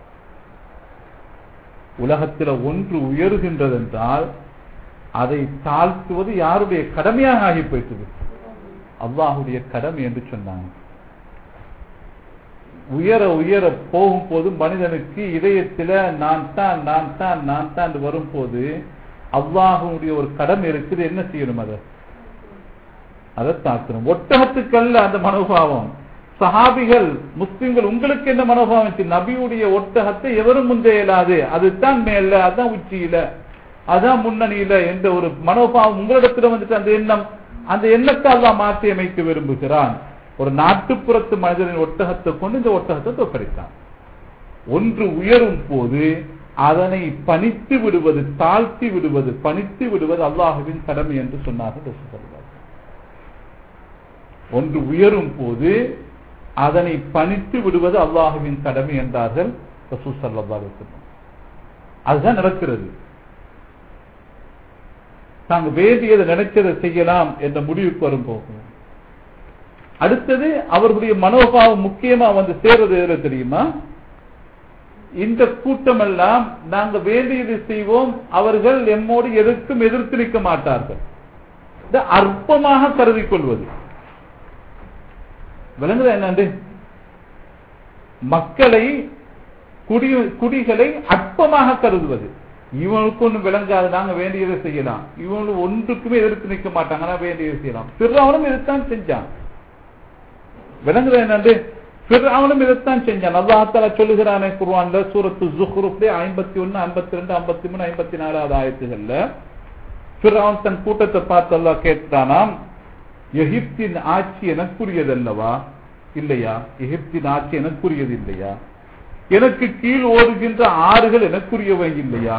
உலகத்தில் ஒன்று உயர்கின்றது என்றால் அதை தாழ்த்துவது யாருடைய கடமையாக ஆகி போயிட்டது அல்லாஹுடைய கடமை என்று சொன்னாங்க உயர உயர போகும்போது மனிதனுக்கு இதயத்துல நான் தான் நான் தான் நான் தான் வரும்போது அல்லாஹுடைய ஒரு கடமை இருக்குது என்ன செய்யணும் அதை அதை தாக்கணும் ஒட்டகத்துக்கல்ல அந்த மனோபாவம் சஹாபிகள் முஸ்லிம்கள் உங்களுக்கு என்ன மனோபாவம் இருந்துச்சு? நபியுடைய ஒட்டகத்தை எவரும் முந்தைய இயலாது அதுதான் மேல அதான் உச்சியில அதான் முன்னணியில என்ற ஒரு மனோபாவம் உங்களிடத்துல வந்துட்டு அந்த எண்ணம் அந்த எண்ணத்தை அல்லாஹ் மாற்றி அமைக்க விரும்புகிறான் ஒரு நாட்டுப்புறத்து மனிதனின் ஒட்டகத்தை கொண்டு இந்த ஒட்டகத்தை தோற்கடித்தான் ஒன்று உயரும் போது அதனை பணித்து விடுவது தாழ்த்தி விடுவது பணித்து விடுவது அல்லாஹுவின் கடமை என்று சொன்னார்கள் ரசூலுல்லாஹி. ஒன்று உயரும் போது அதனை பணித்து விடுவது அல்லாஹுவின் கடமை என்றார்கள் ரசூல் ஸல்லல்லாஹு அலைஹி வஸல்லம். அதுதான் நடக்கிறது தாங்க வேண்டியதை நினைச்சதை செய்யலாம் என்ற முடிவுக்கு வரும் போகும் அடுத்தது அவர்களுடைய மனோபாவம் முக்கியமா வந்து சேர்றது எதுல தெரியுமா இந்த கூட்டம் எல்லாம் நாங்க வேண்டியதை செய்வோம் அவர்கள் எம்மோடு எதற்கும் எதிர்த்து நிற்க மாட்டார்கள் இதை அற்பமாக கருதிக் கொள்வது விளங்குதா என்னண்டு மக்களை குடி குடிகளை அற்பமாக கருதுவது இவனுக்கு ஒன்றும் விளங்காது நாங்க வேண்டியதை செய்யலாம் இவனுக்கு ஒன்றுக்குமே எதிர்த்து நிற்க மாட்டாங்க ஆனா வேண்டியதை செய்யலாம் பிறவனும் இதைத்தான் செஞ்சான் விளங்குதா என்னண்டு பிறவனும் இதைத்தான் செஞ்சான் அல்லாஹால சொல்லுகிறானே குர்வான்ல சூரத்து ஜுஹ்ருப்ல ஐம்பத்தி ஒன்னு ஐம்பத்தி ரெண்டு ஐம்பத்தி மூணு ஐம்பத்தி நாலாவது ஆயத்துகள்ல பிறவன் தன் கூட்டத்தை பார்த்து அல்லாஹ் கேட்டானாம் எகிப்தின் ஆட்சி எனக்குரியதல்லவா இல்லையா எகிப்தின் ஆட்சி எனக்குரியது இல்லையா எனக்கு கீழ் ஓடுகின்ற ஆறுகள் எனக்குரியவை இல்லையா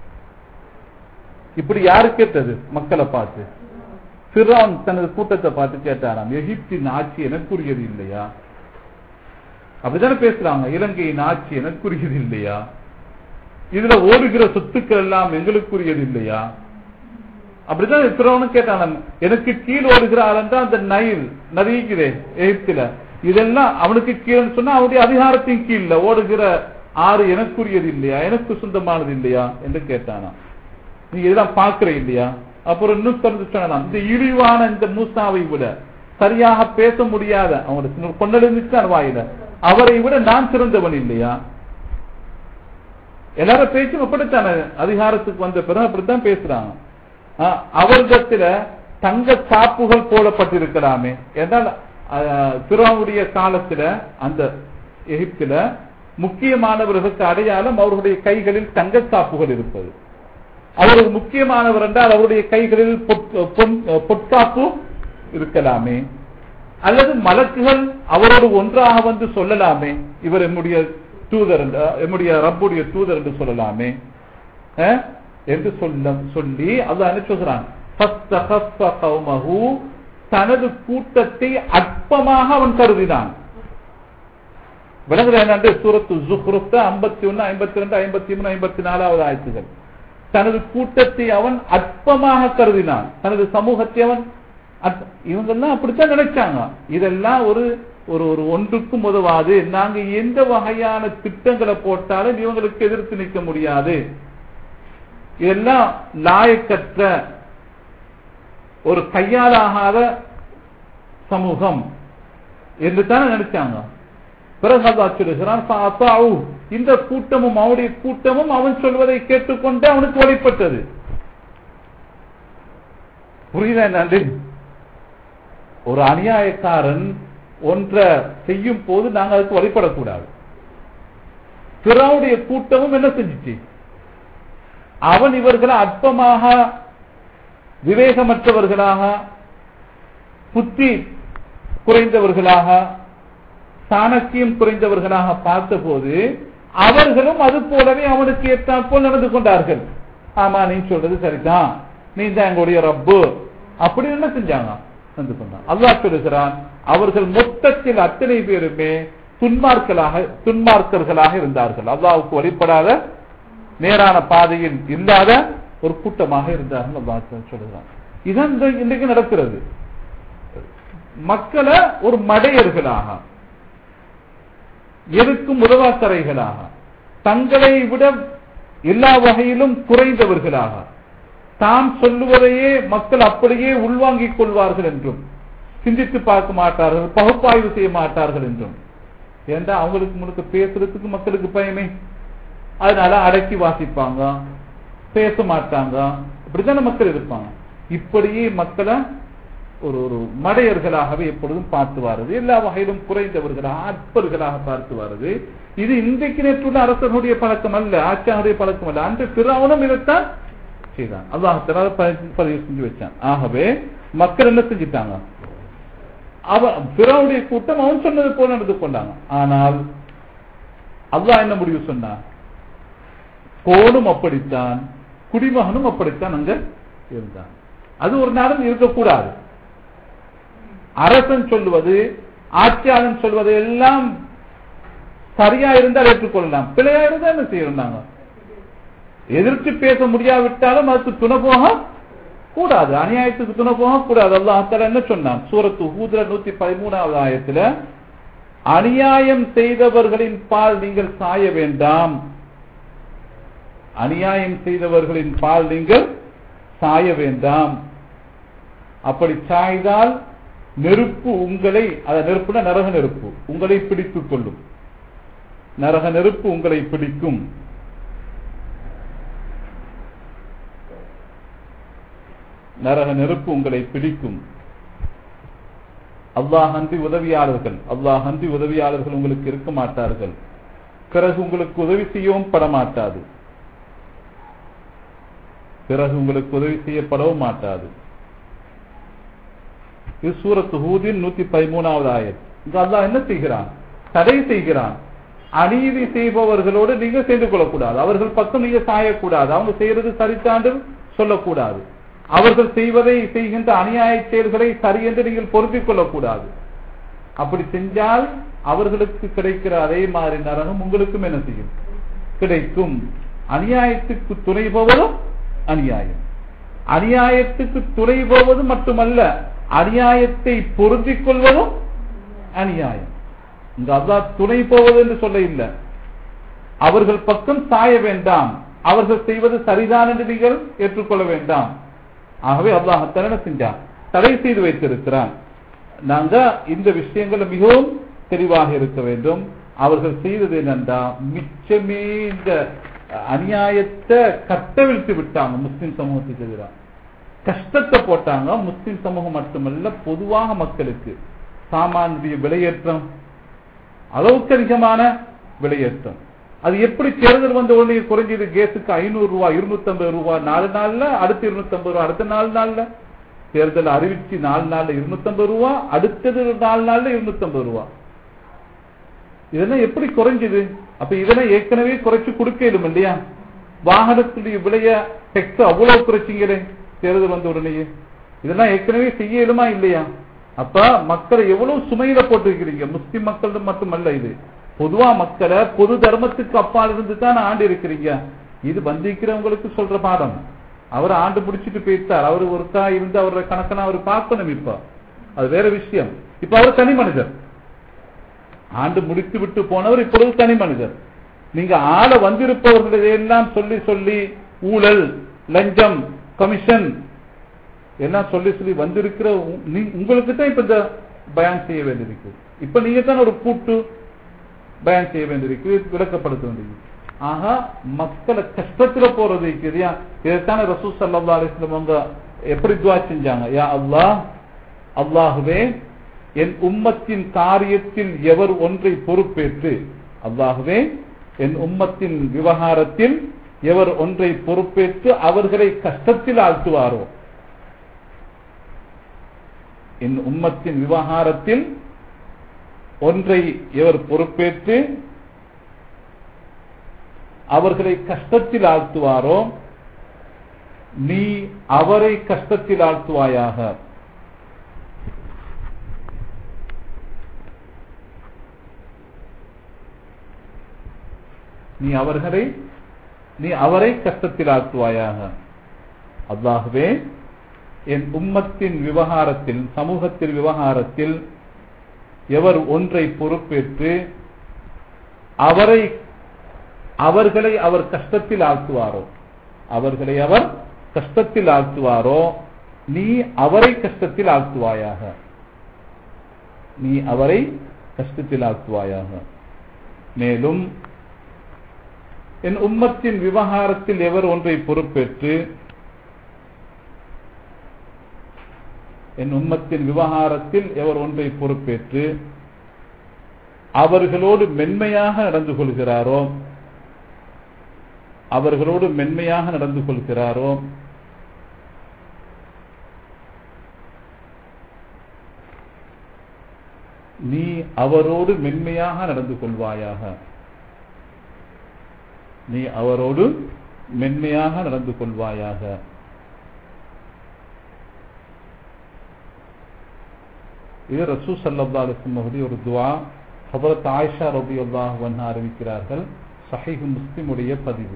இப்படி யாரு கேட்டது மக்களை பார்த்து பிறான் தனது கூட்டத்தை பார்த்து கேட்டாராம் எகிப்தின் ஆட்சி எனக்குரியது இல்லையா அப்படித்தானே பேசுறாங்க இலங்கையின் ஆட்சி எனக்குரியது இல்லையா இதுல ஓடுகிற சொத்துக்கள் எல்லாம் எங்களுக்குரியது இல்லையா அப்படிதான் பிறவனும் கேட்டான் எனக்கு கீழ் ஓடுகிற ஆள் அந்த நைல் நதிக்குதே எகிப்தில இதெல்லாம் அவனுக்கு கீழே சொன்னா அவனுடைய அதிகாரத்தின் கீழ ஓடுகிற ஆறு எனக்குரியது இல்லையா எனக்கு சொந்தமானது இல்லையா என்று கேட்டானா நீங்க இதெல்லாம் பாக்குற இல்லையா அப்புறம் இன்னும் திறந்து சொன்னான் இந்த இழிவான இந்த மூசாவை விட சரியாக பேச முடியாத அவனுக்கு கொண்டெழுந்துச்சான் வாயில அவரை விட நான் சிறந்தவன் இல்லையா எல்லாரும் பேச்சும் அப்படித்தான அதிகாரத்துக்கு வந்த பிறகு அப்படித்தான் பேசுறாங்க அவர்களிடத்துல தங்க சாப்புகள் போடப்பட்டிருக்கலாமே என்றால் பிறவுடைய காலத்துல அந்த எகிப்தில முக்கியமானவர்களுக்கு அடையாளம் அவர்களுடைய கைகளில் தங்க சாப்புகள் இருப்பது அவருக்கு முக்கியமானவர் என்றால் அவருடைய கைகளில் பொற்காப்பு இருக்கலாமே அல்லது மலக்குகள் அவரோடு ஒன்றாக வந்து சொல்லலாமே இவர் எம்முடைய தூதர் எம்முடைய ரப்புடைய தூதர் என்று சொல்லலாமே என்று சொல்ல சொல்லி அல்லாஹ் என்ன சொல்கிறான் தனது கூட்டத்தை அற்பமாக அவன் கருதினான் விலங்குல என்னண்டு சூரத்து ஜுஹ்ருப்த ஐம்பத்தி ஒன்னு ஐம்பத்தி ரெண்டு ஐம்பத்தி மூணு ஐம்பத்தி நாலாவது ஆயத்துகள் தனது கூட்டத்தை அவன் அற்பமாக கருதினான் தனது சமூகத்தை அவன் இவங்கெல்லாம் அப்படித்தான் நினைச்சாங்க இதெல்லாம் ஒரு ஒரு ஒரு ஒன்றுக்கும் உதவாது நாங்க எந்த வகையான திட்டங்களை போட்டாலும் இவங்களுக்கு எதிர்த்து நிற்க முடியாது இதெல்லாம் லாயக்கற்ற ஒரு கையாலாகாத சமூகம் என்று தானே நினைச்சாங்க பிறகு சொல்லுகிறான் இந்த கூட்டமும் அவனுடைய கூட்டமும் அவன் சொல்வதை கேட்டுக்கொண்டு அவனுக்கு வழிபட்டது புரியுதா நன்றி ஒரு அநியாயக்காரன் ஒன்றை செய்யும் போது நாங்கள் அதுக்கு வழிபடக்கூடாது பிறவுடைய கூட்டமும் என்ன செஞ்சிச்சு அவன் இவர்களை அற்பமாக விவேகமற்றவர்களாக புத்தி குறைந்தவர்களாக சாணக்கியம் குறைந்தவர்களாக பார்த்தபோது அவர்களும் அது போலவே அவனுக்கு ஏற்றால் போல் நடந்து கொண்டார்கள் ஆமா நீ சொல்றது சரிதான் நீ தான் எங்களுடைய ரப்பு அப்படி என்ன செஞ்சாங்க நடந்து கொண்டான் அல்லாஹ் சொல்லுகிறான் அவர்கள் மொத்தத்தில் அத்தனை பேருமே துன்மார்களாக துன்மார்க்கர்களாக இருந்தார்கள் அல்லாவுக்கு வழிபடாத நேரான பாதையில் இல்லாத ஒரு கூட்டமாக இருந்தார்கள் அல்லாஹ் சொல்லுகிறான் இதான் இன்றைக்கு நடக்கிறது மக்களை ஒரு மடையர்களாக எதுக்கும் உதவாக்கரைகளாக தங்களை விட எல்லா வகையிலும் குறைந்தவர்களாக தாம் சொல்லுவதையே மக்கள் அப்படியே உள்வாங்கிக் கொள்வார்கள் என்றும் சிந்தித்து பார்க்க மாட்டார்கள் பகுப்பாய்வு செய்ய மாட்டார்கள் என்றும் ஏன்டா அவங்களுக்கு முழுக்க பேசுறதுக்கு மக்களுக்கு பயமே அதனால அடக்கி வாசிப்பாங்க பேச மாட்டாங்க இப்படித்தானே மக்கள் இருப்பாங்க இப்படியே மக்களை ஒரு ஒரு மடையர்களாகவே எப்பொழுதும் பார்த்து வருது எல்லா வகையிலும் குறைந்தவர்களாக அற்பர்களாக பார்த்து வருது இது இன்றைக்கு நேற்றுள்ள அரசனுடைய பழக்கம் அல்ல ஆட்சியாருடைய பழக்கம் அல்ல அன்று பிறவனும் இதைத்தான் செய்தான் அல்லாஹ் பதிவு செஞ்சு வச்சான் ஆகவே மக்கள் என்ன செஞ்சிட்டாங்க அவன் பிறவுடைய கூட்டம் அவன் சொன்னது போல நடந்து கொண்டாங்க ஆனால் அல்லாஹ் என்ன முடிவு சொன்னான் போனும் அப்படித்தான் குடிமகனும் அப்படித்தான் அங்க இருந்தான் அது ஒரு நாளும் இருக்கக்கூடாது அரசன் சொல்லுவது ஆட்சியாளன் சொல்வது எல்லாம் சரியா இருந்தால் ஏற்றுக்கொள்ளலாம் பிழையா இருந்தா என்ன செய்யறாங்க எதிர்த்து பேச முடியாவிட்டாலும் அதுக்கு துணை போக கூடாது அநியாயத்துக்கு துணை போக கூடாது அல்லாஹ் என்ன சொன்னான் சூரத்து ஹூதுல நூத்தி பதிமூணாவது ஆயத்துல அநியாயம் செய்தவர்களின் பால் நீங்கள் சாய வேண்டாம் அநியாயம் செய்தவர்களின் பால் நீங்கள் சாய வேண்டாம் அப்படி சாய்தால் நெருப்பு உங்களை அத நெருப்புனா நரக நெருப்பு உங்களை பிடித்துக் கொள்ளும் நரக நெருப்பு உங்களை பிடிக்கும் நரக நெருப்பு உங்களை பிடிக்கும் அல்லாஹ் அன்றி உதவியாளர்கள் அல்லாஹ் அன்றி உதவியாளர்கள் உங்களுக்கு இருக்க மாட்டார்கள் பிறகு உங்களுக்கு உதவி செய்யவும் படமாட்டாது பிறகு உங்களுக்கு உதவி செய்யப்படவும் மாட்டாது இது சூரத்து ஹூதின் நூத்தி பதிமூணாவது ஆயத் இங்க அல்லாஹ் என்ன செய்கிறான் தடை செய்கிறான் அநீதி செய்பவர்களோடு நீங்க செய்து கொள்ளக்கூடாது அவர்கள் பக்கம் நீங்க சாயக்கூடாது அவங்க செய்யறது சரித்தாண்டு சொல்லக்கூடாது அவர்கள் செய்வதை செய்கின்ற அநியாய செயல்களை சரி என்று நீங்கள் பொருத்திக் கொள்ளக்கூடாது அப்படி செஞ்சால் அவர்களுக்கு கிடைக்கிற அதே மாதிரி நரகம் உங்களுக்கும் என்ன செய்யும் கிடைக்கும் அநியாயத்துக்கு துணை போவதும் அநியாயம் அநியாயத்துக்கு துணை போவது மட்டுமல்ல அநியாயத்தை பொருந்திக் கொள்வதும் அநியாயம் இங்க அல்லாஹ் துணை போவது என்று சொல்ல இல்லை அவர்கள் பக்கம் சாய வேண்டாம் அவர்கள் செய்வது சரிதான் என்று நீங்கள் ஏற்றுக்கொள்ள வேண்டாம் ஆகவே அல்லாஹ் என்ன செஞ்சான் தடை செய்து வைத்திருக்கிறான் நாங்க இந்த விஷயங்கள் மிகவும் தெளிவாக இருக்க வேண்டும் அவர்கள் செய்தது என்னண்டா மிச்சமே இந்த அநியாயத்தை கட்டவிழ்த்து விட்டாங்க முஸ்லிம் சமூகத்துக்கு எதிராக கஷ்டத்தை போட்டாங்க முஸ்லிம் சமூகம் மட்டுமல்ல பொதுவாக மக்களுக்கு சாமானுடைய விலையேற்றம் அளவுக்கு அதிகமான விலையேற்றம் அது எப்படி தேர்தல் வந்த உடனே குறைஞ்சது கேஸுக்கு ஐநூறு ரூபாய் இருநூத்தி ஐம்பது ரூபாய் நாலு நாள்ல அடுத்து இருநூத்தி ஐம்பது ரூபாய் அடுத்த நாலு நாள்ல தேர்தல் அறிவிச்சு நாலு நாள்ல இருநூத்தி ஐம்பது ரூபாய் அடுத்தது நாலு நாள்ல இருநூத்தி ஐம்பது ரூபாய் இதெல்லாம் எப்படி குறைஞ்சது அப்ப இதெல்லாம் ஏற்கனவே குறைச்சு கொடுக்கலும் இல்லையா வாகனத்துடைய விலைய டெக்ஸ் அவ்வளவு குறைச்சிங்களே தேர்தல் வந்த உடனேயே இதெல்லாம் ஏற்கனவே செய்ய இயலுமா இல்லையா அப்ப மக்களை எவ்வளவு சுமையில போட்டிருக்கிறீங்க முஸ்லிம் மக்கள் மட்டுமல்ல இது பொதுவா மக்களை பொது தர்மத்துக்கு அப்பால் இருந்து தான் ஆண்டு இருக்கிறீங்க இது வந்திருக்கிறவங்களுக்கு சொல்ற பாடம் அவர் ஆண்டு முடிச்சிட்டு போயிட்டார் அவர் ஒருக்கா இருந்து அவரோட கணக்கனை அவர் பார்க்கணும் இப்ப அது வேற விஷயம் இப்ப அவர் தனி மனிதர் ஆண்டு முடித்து விட்டு போனவர் இப்பொழுது தனி மனிதர் நீங்க ஆள வந்திருப்பவர்களை எல்லாம் சொல்லி சொல்லி ஊழல் லஞ்சம் கமிஷன் எல்லாம் சொல்லி சொல்லி வந்திருக்கிற உங்களுக்கு தான் இப்ப இந்த பயான் செய்ய வேண்டியிருக்கு இப்ப நீங்க தான் ஒரு கூட்டு பயன் செய்ய வேண்டியிருக்கு விளக்கப்படுத்த வேண்டியிருக்கு ஆக மக்களை கஷ்டத்துல போறது இருக்குதுயா இதைத்தானே ரசூ சல்லா அலிஸ்லம் அவங்க எப்படி துவா செஞ்சாங்க யா அல்லாஹ் அல்லாஹுவே என் உம்மத்தின் காரியத்தில் எவர் ஒன்றை பொறுப்பேற்று அல்லாஹுவே என் உம்மத்தின் விவகாரத்தில் எவர் ஒன்றை பொறுப்பேற்று அவர்களை கஷ்டத்தில் ஆழ்த்துவாரோ என் உம்மத்தின் விவகாரத்தில் ஒன்றை எவர் பொறுப்பேற்று அவர்களை கஷ்டத்தில் ஆழ்த்துவாரோ நீ அவரை கஷ்டத்தில் ஆழ்த்துவாயாக நீ அவர்களை நீ அவரை கஷ்டத்தில் ஆழ்த்துவாயாக அல்லாகவே என் உம்மத்தின் விவகாரத்தில் சமூகத்தில் விவகாரத்தில் எவர் ஒன்றை பொறுப்பேற்று அவரை அவர்களை அவர் கஷ்டத்தில் ஆழ்த்துவாரோ அவர்களை அவர் கஷ்டத்தில் ஆழ்த்துவாரோ நீ அவரை கஷ்டத்தில் ஆழ்த்துவாயாக நீ அவரை கஷ்டத்தில் ஆக்குவாயாக மேலும் என் உம்மத்தின் விவகாரத்தில் எவர் ஒன்றை பொறுப்பேற்று என் உம்மத்தின் விவகாரத்தில் எவர் ஒன்றை பொறுப்பேற்று அவர்களோடு மென்மையாக நடந்து கொள்கிறாரோ அவர்களோடு மென்மையாக நடந்து கொள்கிறாரோ நீ அவரோடு மென்மையாக நடந்து கொள்வாயாக நீ அவரோடு மென்மையாக நடந்து கொள்வாயாக இது ரசூ சல்லா அலுவலி ஒரு துவா ஹபரத் ஆயிஷா ரபி அல்லாஹ் அறிவிக்கிறார்கள் சஹீஹ் முஸ்லிமுடைய பதிவு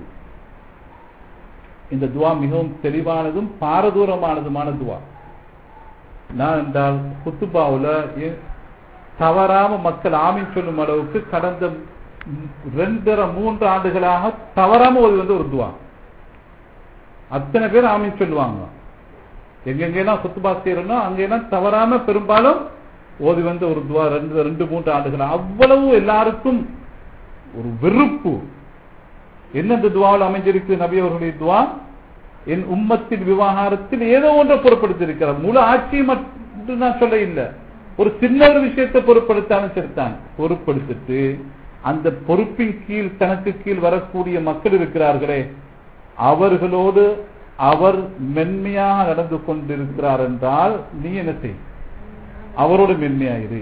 இந்த துவா மிகவும் தெளிவானதும் பாரதூரமானதுமான துவா நான் என்றால் குத்துபாவுல தவறாம மக்கள் ஆமீன் சொல்லும் அளவுக்கு கடந்த ரெண்டரை மூன்று ஆண்டுகளாக தவறாம ஓதி வந்து ஒரு துவா அத்தனை பேர் ஆமீன் சொல்லுவாங்க எங்கெங்கெல்லாம் குத்துபா செய்யறனோ அங்கெல்லாம் தவறாம பெரும்பாலும் ஓதி வந்த ஒரு துவா ரெண்டு ரெண்டு மூன்று ஆண்டுகள் அவ்வளவு எல்லாருக்கும் ஒரு வெறுப்பு என்ன இந்த துவாவில் அமைஞ்சிருக்கு நபி அவர்களுடைய துவா என் உம்மத்தின் விவகாரத்தில் ஏதோ ஒன்றை பொருட்படுத்தியிருக்கிறார் முழு ஆட்சியை மட்டும் நான் சொல்ல இல்லை ஒரு சின்ன ஒரு விஷயத்தை பொருட்படுத்தாலும் சரித்தான் பொருட்படுத்திட்டு அந்த பொறுப்பின் கீழ் தனக்கு கீழ் வரக்கூடிய மக்கள் இருக்கிறார்களே அவர்களோடு அவர் மென்மையாக நடந்து கொண்டிருக்கிறார் என்றால் நீ என்ன செய் அவரோடு மென்மையாயிரு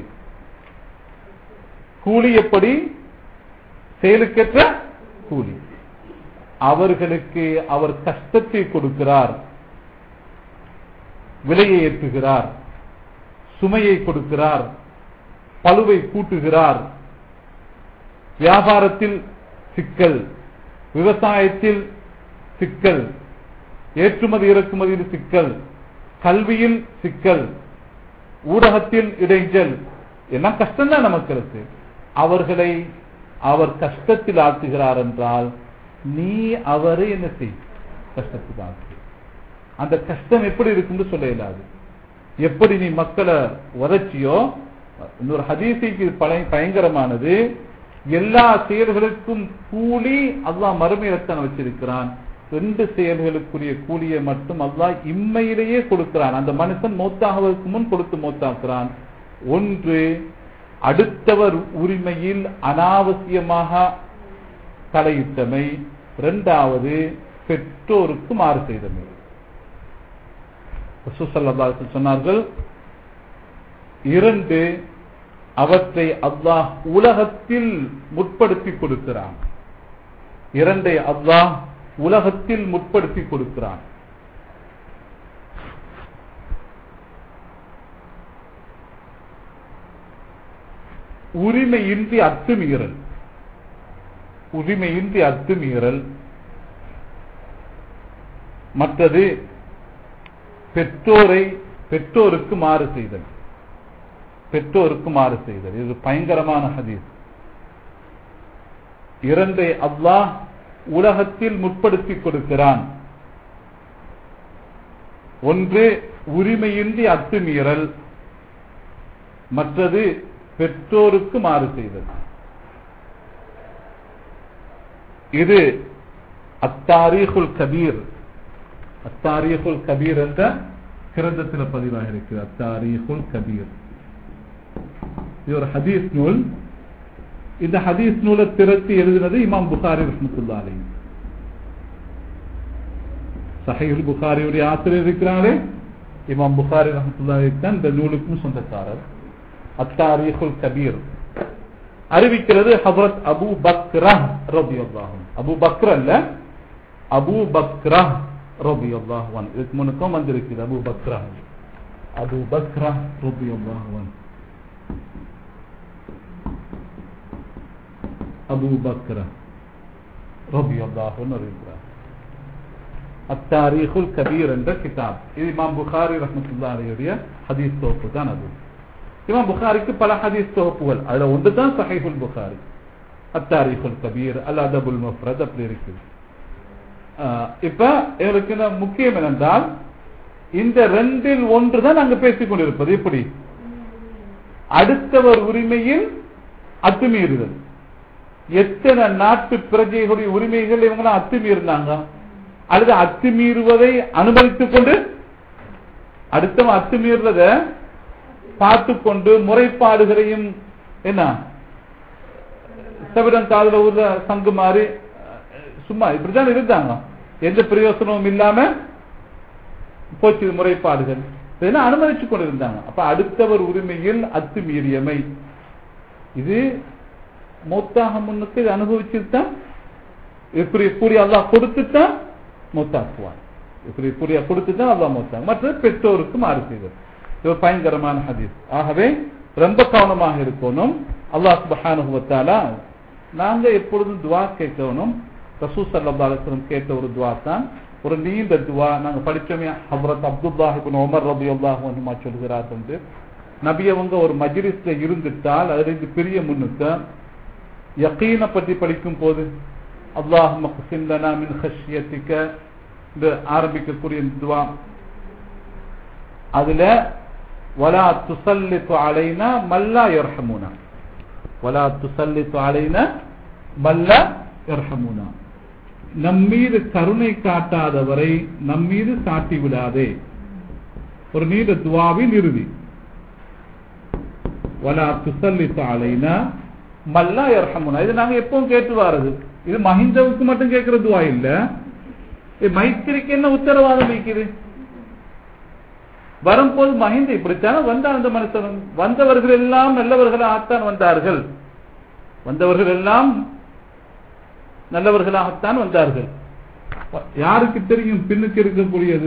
கூலி எப்படி செயலுக்கேற்ற கூலி அவர்களுக்கு அவர் கஷ்டத்தை கொடுக்கிறார் விலையை ஏற்றுகிறார் சுமையை கொடுக்கிறார் பழுவை கூட்டுகிறார் வியாபாரத்தில் சிக்கல் விவசாயத்தில் சிக்கல் ஏற்றுமதி இறக்குமதியில் சிக்கல் கல்வியில் சிக்கல் ஊடகத்தில் இடைஞ்சல் எல்லாம் கஷ்டம்தான் நமக்கு அவர்களை அவர் கஷ்டத்தில் ஆக்குகிறார் என்றால் நீ அவரை என்ன செய் கஷ்டத்தில் ஆக்கு அந்த கஷ்டம் எப்படி இருக்குன்னு சொல்ல இயலாது எப்படி நீ மக்களை உதச்சியோ இன்னொரு ஹதீசிக்கு பயங்கரமானது எல்லா செயல்களுக்கும் கூலி அல்லாஹ் மறுமையிலத்தான் வச்சிருக்கிறான் ரெண்டு செயல்களுக்குரிய கூலியை மட்டும் அல்லாஹ் இம்மையிலேயே கொடுக்கிறான் அந்த மனுஷன் மௌத்தாகுவதற்கு முன் கொடுத்து மௌத்தாக்குறான் ஒன்று அடுத்தவர் உரிமையில் அனாவசியமாக தலையிட்டமை இரண்டாவது பெற்றோருக்கு மாறு செய்தமை சொன்னார்கள் இரண்டு அவற்றை அல்லாஹ் உலகத்தில் முற்படுத்தி கொடுக்கிறான் இரண்டை அல்லாஹ் உலகத்தில் முற்படுத்தி கொடுக்கிறான் உரிமையின்றி அத்துமீறல் உரிமையின்றி அத்துமீறல் மற்றது பெற்றோரை பெற்றோருக்கு மாறு செய்தல் பெற்றோருக்கு மாறு செய்தல் இது பயங்கரமான ஹதீஸ் இரண்டை அல்லாஹ் உலகத்தில் முற்படுத்தி கொடுக்கிறான் ஒன்று உரிமையின்றி அத்துமீறல் மற்றது பெற்றோருக்கு மாறு செய்தல் இது அத்தாரீகுல் கபீர் அத்தாரீகுல் கபீர் என்ற கிரந்தத்தில் பதிவாக இருக்கிறது அத்தாரீகுல் கபீர் இது ஒரு ஹதீஸ் நூல் இந்த ஹதீஸ் நூலை திரட்டி எழுதினது இமாம் புகாரி ரஹமத்துல்லா அலி சஹீல் புகாரியுடைய ஆசிரியர் இருக்கிறாரே இமாம் புகாரி ரஹமத்துல்லா தான் இந்த நூலுக்கும் சொந்தக்காரர் அத்தாரீகுல் கபீர் அறிவிக்கிறது ஹசரத் அபு பக்ரா ரபி அல்லாஹும் அபு பக்ர அல்ல அபு பக்ரா ரபி அல்லாஹுவன் இதுக்கு முன்னுக்கும் வந்திருக்குது அபு பக்ரா அபு பக்ரா ரபி அல்லாஹுவன் அபு பக்ர ரபி அல்லாஹுன்னு அறிவிக்கிறார் அத்தாரீகுல் கபீர் என்ற கிதாப் இது இமாம் புகாரி ரஹமத்துல்லா அலையுடைய ஹதீஸ் தொகுப்பு தான் அது இமாம் புகாரிக்கு பல ஹதீஸ் தொகுப்புகள் அதுல ஒன்று தான் சஹைஃபுல் புகாரி அத்தாரிஃபுல் கபீர் அல் அதபுல் மஃப்ரத் அப்படி இருக்கு இப்ப எங்களுக்கு முக்கியம் என்னென்றால் இந்த ரெண்டில் ஒன்று தான் நாங்க பேசிக் கொண்டிருப்பது எப்படி அடுத்தவர் உரிமையில் அத்துமீறுதல் எத்தனை நாட்டு பிரஜைகளுடைய உரிமைகள் இவங்க அத்துமீறினாங்க அல்லது அத்துமீறுவதை அனுமதித்துக் கொண்டு அடுத்தவன் அத்துமீறத பார்த்து கொண்டு முறைப்பாடுகளையும் என்ன செவிடன் காதல ஊர்ல சங்கு மாறி சும்மா இப்படிதான் இருந்தாங்க எந்த பிரயோசனமும் இல்லாம போச்சு முறைப்பாடுகள் இதெல்லாம் அனுமதிச்சு கொண்டிருந்தாங்க அப்ப அடுத்தவர் உரிமையில் அத்துமீறியமை இது மௌத்தாக முன்னுக்கு இது அனுபவிச்சுதான் இப்படி கூடிய அல்லாஹ் கொடுத்துத்தான் மௌத்தாக்குவான் இப்படி கூடிய கொடுத்துதான் அல்லாஹ் மௌத்தாங்க மற்றது பெற்றோருக்கு மாறு செய்வது இது ஒரு பயங்கரமான ஹதீஸ் ஆகவே ரொம்ப கவனமாக இருக்கணும் அல்லாஹ் சுபஹானஹு வ தஆலா நாங்க எப்பொழுதும் துவா கேட்கணும் ரசூல் ஸல்லல்லாஹு அலைஹி வஸல்லம் கேட்ட ஒரு துவா தான் ஒரு நீண்ட துவா நாங்க படிச்சோமே ஹஜ்ரத் அப்துல்லாஹ் இப்னு உமர் ரலியல்லாஹு அன்ஹுமா சொல்கிறார்கள் என்று நபி அவங்க ஒரு மஜ்லிஸ்ல இருந்துட்டால் அதிலிருந்து பிரிய முன்னுக்கு யகீன பற்றி படிக்கும் போது அல்லாஹும்ம குசிம் லனா மின் ஹஷ்யத்திக என்று ஆரம்பிக்கக்கூடிய துவா அதுல வலா துசல்லித்து அலைனா மல்லா யர்ஹமுனா வலா துசல்லித்து அலைனா மல்லா யர்ஹமுனா நம்மீது கருணை காட்டாதவரை நம்மீது சாட்டி விடாதே ஒரு நீண்ட துவாவின் இறுதி வலா துசல்லித்து அலைனா மல்லா யர்ஹமுனா இது நாங்க எப்பவும் கேட்டு வாரது இது மஹிந்தவுக்கு மட்டும் கேட்கிற துவா இல்ல மைத்திரிக்கு என்ன உத்தரவாதம் வைக்குது வரும்போது மஹிந்த இப்படித்தானே வந்தான் அந்த மனுஷன் வந்தவர்கள் எல்லாம் நல்லவர்களாகத்தான் வந்தார்கள் வந்தவர்கள் எல்லாம் நல்லவர்களாகத்தான் வந்தார்கள் யாருக்கு தெரியும் பின்னுக்கு இருக்கக்கூடியது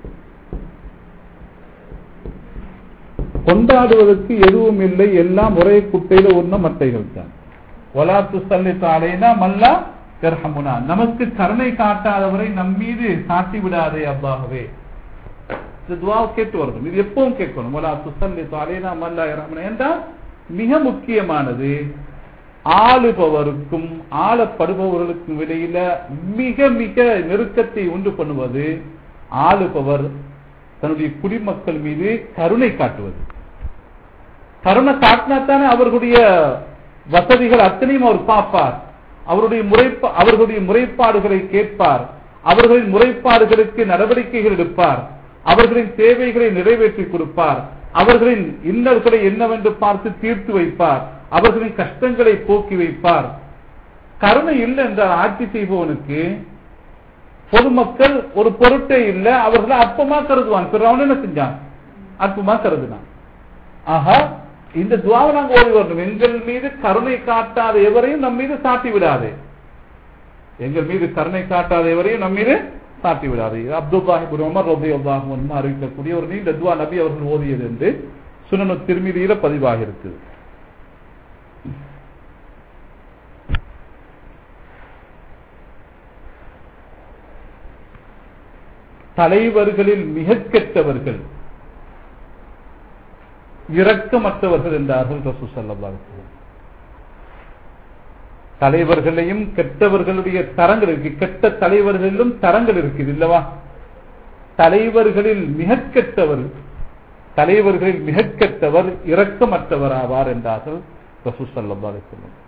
கொண்டாடுவதற்கு எதுவும் இல்லை எல்லாம் ஒரே குட்டையில ஒண்ணு மட்டைகள் தான் ஒலாத்து சல்லி தாலேனா மல்லா கர்ஹமுனா நமக்கு கருணை காட்டாதவரை நம் மீது சாட்டி விடாதே அல்லாகவே இந்த துவாவை கேட்டு வரணும் இது எப்பவும் கேட்கணும் ஒலா துசல்லி தாலேனா மல்லா இரஹமுனா என்றால் மிக முக்கியமானது ஆளுபவருக்கும் ஆளப்படுபவர்களுக்கும் இடையில மிக மிக நெருக்கத்தை உண்டு பண்ணுவது ஆளுபவர் தன்னுடைய குடிமக்கள் மீது கருணை காட்டுவது கருணை காட்டினாத்தானே அவர்களுடைய வசதிகள் அத்தனையும் அவர் பார்ப்பார் அவருடைய முறைப்பா அவர்களுடைய முறைப்பாடுகளை கேட்பார் அவர்களின் முறைப்பாடுகளுக்கு நடவடிக்கைகள் எடுப்பார் அவர்களின் தேவைகளை நிறைவேற்றி கொடுப்பார் அவர்களின் இன்னல்களை என்னவென்று பார்த்து தீர்த்து வைப்பார் அவர்களின் கஷ்டங்களை போக்கி வைப்பார் கருணை இல்லை என்றால் ஆட்சி செய்பவனுக்கு பொதுமக்கள் ஒரு பொருட்டே இல்லை அவர்களை அற்பமா கருதுவான் பிறவன் என்ன செஞ்சான் அற்பமா கருதுனான் ஆஹா இந்த துவாவை நாங்க ஓடி வரணும் எங்கள் மீது கருணை காட்டாத எவரையும் நம் மீது சாட்டி விடாதே எங்கள் மீது கருணை காட்டாத எவரையும் நம் மீது சாட்டி விடாதே அப்துல்லாஹிபுர் உமர் ரபி அல்லாஹும் அறிவிக்கக்கூடிய ஒரு நீண்ட துவா நபி அவர்கள் ஓதியது என்று சுனனு திருமதியில பதிவாக இருக்குது தலைவர்களில் மிக கெட்டவர்கள் இரக்கமற்றவர்கள் என்றார்கள் ரசூ சல்லா தலைவர்களையும் கெட்டவர்களுடைய தரங்கள் இருக்கு கெட்ட தலைவர்களிலும் தரங்கள் இருக்குது இல்லவா தலைவர்களில் மிக கெட்டவர் தலைவர்களில் மிக கெட்டவர் இரக்கமற்றவர் ஆவார் என்றார்கள் ரசூ சல்லா சொல்லும்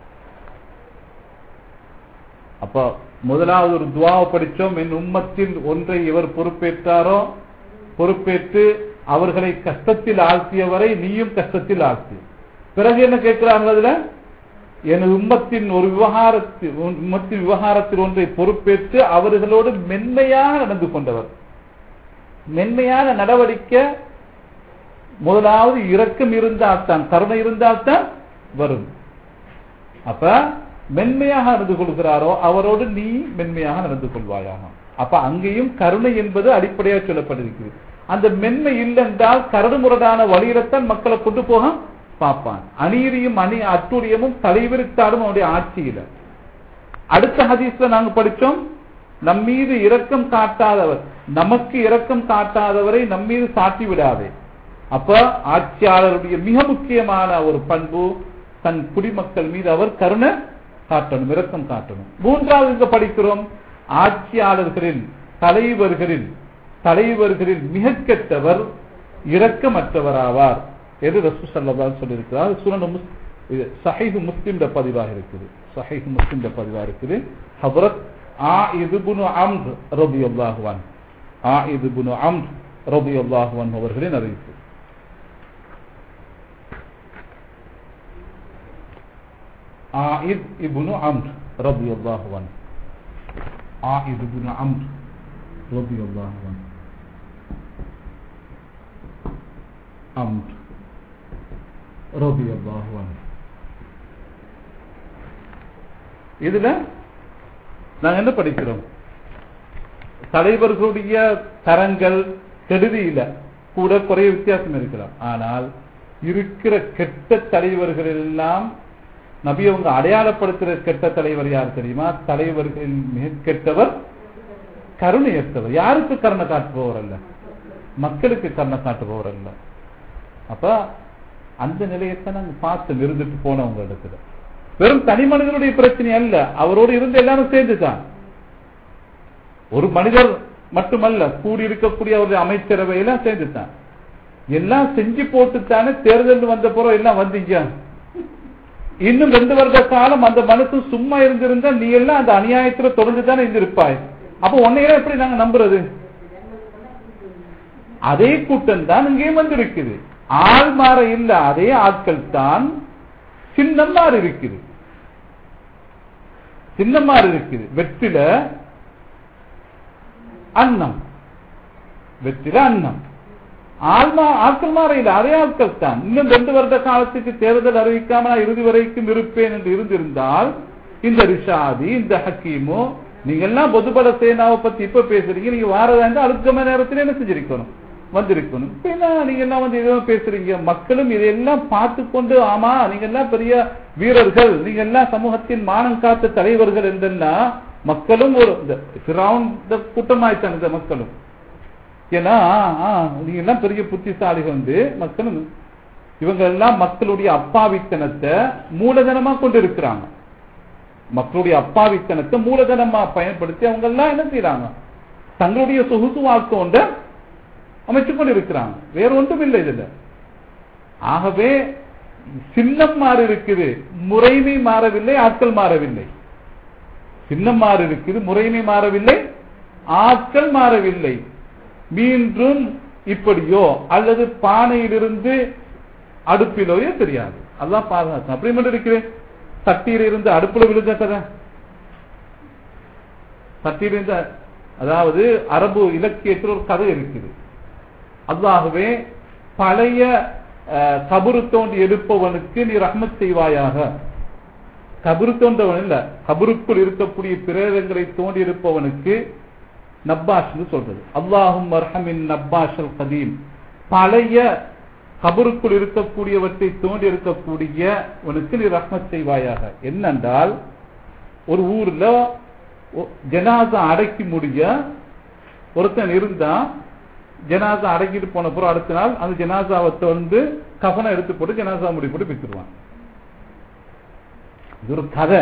அப்ப முதலாவது ஒரு துவாவை படிச்சோம் என் உம்மத்தில் ஒன்றை இவர் பொறுப்பேற்றாரோ பொறுப்பேற்று அவர்களை கஷ்டத்தில் ஆழ்த்தியவரை நீயும் கஷ்டத்தில் ஆழ்த்தி பிறகு என்ன கேட்கிறாங்க அதுல எனது உம்மத்தின் ஒரு விவகாரத்தில் உம்மத்தின் விவகாரத்தில் ஒன்றை பொறுப்பேற்று அவர்களோடு மென்மையாக நடந்து கொண்டவர் மென்மையான நடவடிக்கை முதலாவது இரக்கம் இருந்தால்தான் கருணை இருந்தால்தான் வரும் அப்ப மென்மையாக நடந்து கொள்கிறாரோ அவரோடு நீ மென்மையாக நடந்து கொள்வாயாக அப்ப அங்கேயும் கருணை என்பது அடிப்படையாக சொல்லப்பட்டிருக்கிறது அந்த மென்மை இல்லை என்றால் கரடுமுரடான வழியிடத்தான் மக்களை கொண்டு போக பார்ப்பான் அநீதியும் அணி அட்டுரியமும் தலைவிரித்தாடும் அவனுடைய ஆட்சியில அடுத்த ஹதீஸ்ல நாங்க படிச்சோம் நம் மீது இரக்கம் காட்டாதவர் நமக்கு இரக்கம் காட்டாதவரை நம் மீது சாட்டி விடாதே அப்ப ஆட்சியாளருடைய மிக முக்கியமான ஒரு பண்பு தன் குடிமக்கள் மீது அவர் கருணை காட்டணும் இரக்கம் காட்டணும் மூன்றாவது இங்க படிக்கிறோம் ஆட்சியாளர்களில் தலைவர்களில் தலைவர்களில் மிக கெட்டவர் இரக்கமற்றவராவார் என்று ரசூ சல்லா சொல்லியிருக்கிறார் சுனனு இது சஹீஹ் முஸ்லிம்ல பதிவாக இருக்குது சஹீஹ் முஸ்லிம்ல பதிவாக இருக்குது ஹபரத் ஆயிது புனு அம்ர் ரபியுல்லாஹு அன் ஆயிது புனு அம்ர் ரபியுல்லாஹு அன் அவர்களின் அறிவிப்பு ஆயித் இப்னு அம்ர் ரபியுல்லாஹு அன் ஆயித் இப்னு அம்ர் ரபியுல்லாஹு அன் அம்ர் ரபியுல்லாஹு அன் இதுல நாங்க என்ன படிக்கிறோம் தலைவர்களுடைய தரங்கள் கெடுதியில கூட குறைய வித்தியாசம் இருக்கலாம் ஆனால் இருக்கிற கெட்ட தலைவர்கள் எல்லாம் நபி அவங்க அடையாளப்படுத்துற கெட்ட தலைவர் யார் தெரியுமா தலைவர்களின் மிக கெட்டவர் கருணையற்றவர் யாருக்கு கருணை காட்டுபவர் அல்ல மக்களுக்கு கருணை காட்டுபவர் அல்ல அப்ப அந்த நிலையத்தை நாங்க பார்த்து இருந்துட்டு போனவங்க இடத்துல வெறும் தனி மனிதனுடைய பிரச்சனை அல்ல அவரோடு இருந்து எல்லாரும் சேர்ந்துதான் ஒரு மனிதர் மட்டுமல்ல கூடி இருக்கக்கூடிய அவருடைய அமைச்சரவை எல்லாம் சேர்ந்துதான் எல்லாம் செஞ்சு போட்டுத்தானே தேர்தல் வந்த பிறகு எல்லாம் வந்தீங்க இன்னும் ரெண்டு வருட காலம் அந்த மனசு சும்மா இருந்திருந்தா நீ எல்லாம் அந்த அநியாயத்துல தொடர்ந்துதானே இருந்திருப்பாய் அப்ப உன்னையெல்லாம் எப்படி நாங்க நம்புறது அதே கூட்டம் தான் இங்கேயும் வந்திருக்குது ஆள் மாற இல்ல அதே ஆட்கள் தான் சின்னம் மாறி இருக்குது சின்னம் மாறி இருக்குது வெற்றில அன்னம் வெற்றில அன்னம் ஆள்மா ஆட்கள் மாற இல்லை அதே ஆட்கள் தான் இன்னும் ரெண்டு வருட காலத்துக்கு தேர்தல் அறிவிக்காம நான் இறுதி வரைக்கும் இருப்பேன் என்று இருந்திருந்தால் இந்த ரிஷாதி இந்த ஹக்கீமோ நீங்க எல்லாம் பொதுபல சேனாவை பத்தி இப்ப பேசுறீங்க நீங்க வாரதா அழுக்கம நேரத்தில் என்ன செஞ்சிருக்கணும் வந்திருக்கணும் இப்ப என்ன நீங்க எல்லாம் வந்து இதெல்லாம் பேசுறீங்க மக்களும் இதையெல்லாம் பார்த்து கொண்டு ஆமா நீங்க எல்லாம் பெரிய வீரர்கள் நீங்க எல்லாம் சமூகத்தின் மானம் காத்த தலைவர்கள் என்றெல்லாம் மக்களும் ஒரு கூட்டமாயிட்டாங்க இந்த மக்களும் ஏன்னா நீங்க எல்லாம் பெரிய புத்திசாலிகள் வந்து மக்களும் இவங்க எல்லாம் மக்களுடைய அப்பாவித்தனத்தை மூலதனமா கொண்டு இருக்கிறாங்க மக்களுடைய அப்பாவித்தனத்தை மூலதனமா பயன்படுத்தி அவங்க எல்லாம் என்ன செய்யறாங்க தங்களுடைய சொகுசு வாழ்க்கை ஒன்ற அமைச்சு கொண்டு இருக்கிறாங்க வேற ஒன்றும் இல்லை இதுல ஆகவே சின்னம் மாறி இருக்குது முறைமை மாறவில்லை ஆட்கள் மாறவில்லை சின்னம் மாறி இருக்குது முறைமை மாறவில்லை ஆட்கள் மாறவில்லை மீண்டும் இப்படியோ அல்லது பானையிலிருந்து அடுப்பிலோயோ தெரியாது அதான் பாதுகாக்கும் அப்படி மட்டும் இருக்கிறேன் சட்டியில இருந்து அடுப்புல விழுந்த கதை சட்டியில இருந்த அதாவது அரபு இலக்கியத்தில் ஒரு கதை இருக்குது அதாகவே பழைய கபரு தோண்டி எடுப்பவனுக்கு நீ ரஹ்மத் செய்வாயாக கபரு தோன்றவன் இல்ல கபருக்குள் இருக்கக்கூடிய பிரேதங்களை தோண்டி எடுப்பவனுக்கு நப்பாஷ் சொல்றது அல்லாஹும் மர்ஹமின் நப்பாஷல் கதீம் பழைய கபருக்குள் இருக்கக்கூடியவற்றை தோண்டி இருக்கக்கூடியவனுக்கு நீ ரஹ்மத் செய்வாயாக என்னென்றால் ஒரு ஊர்ல ஜனாசா அடக்கி முடிய ஒருத்தன் இருந்தா ஜனாசா அடக்கிட்டு போன பிறகு அடுத்த நாள் அந்த ஜனாசாவை வந்து கஃனை எடுத்து போட்டு ஜனாசா முடி போட்டு பிச்சுருவான் இது ஒரு கதை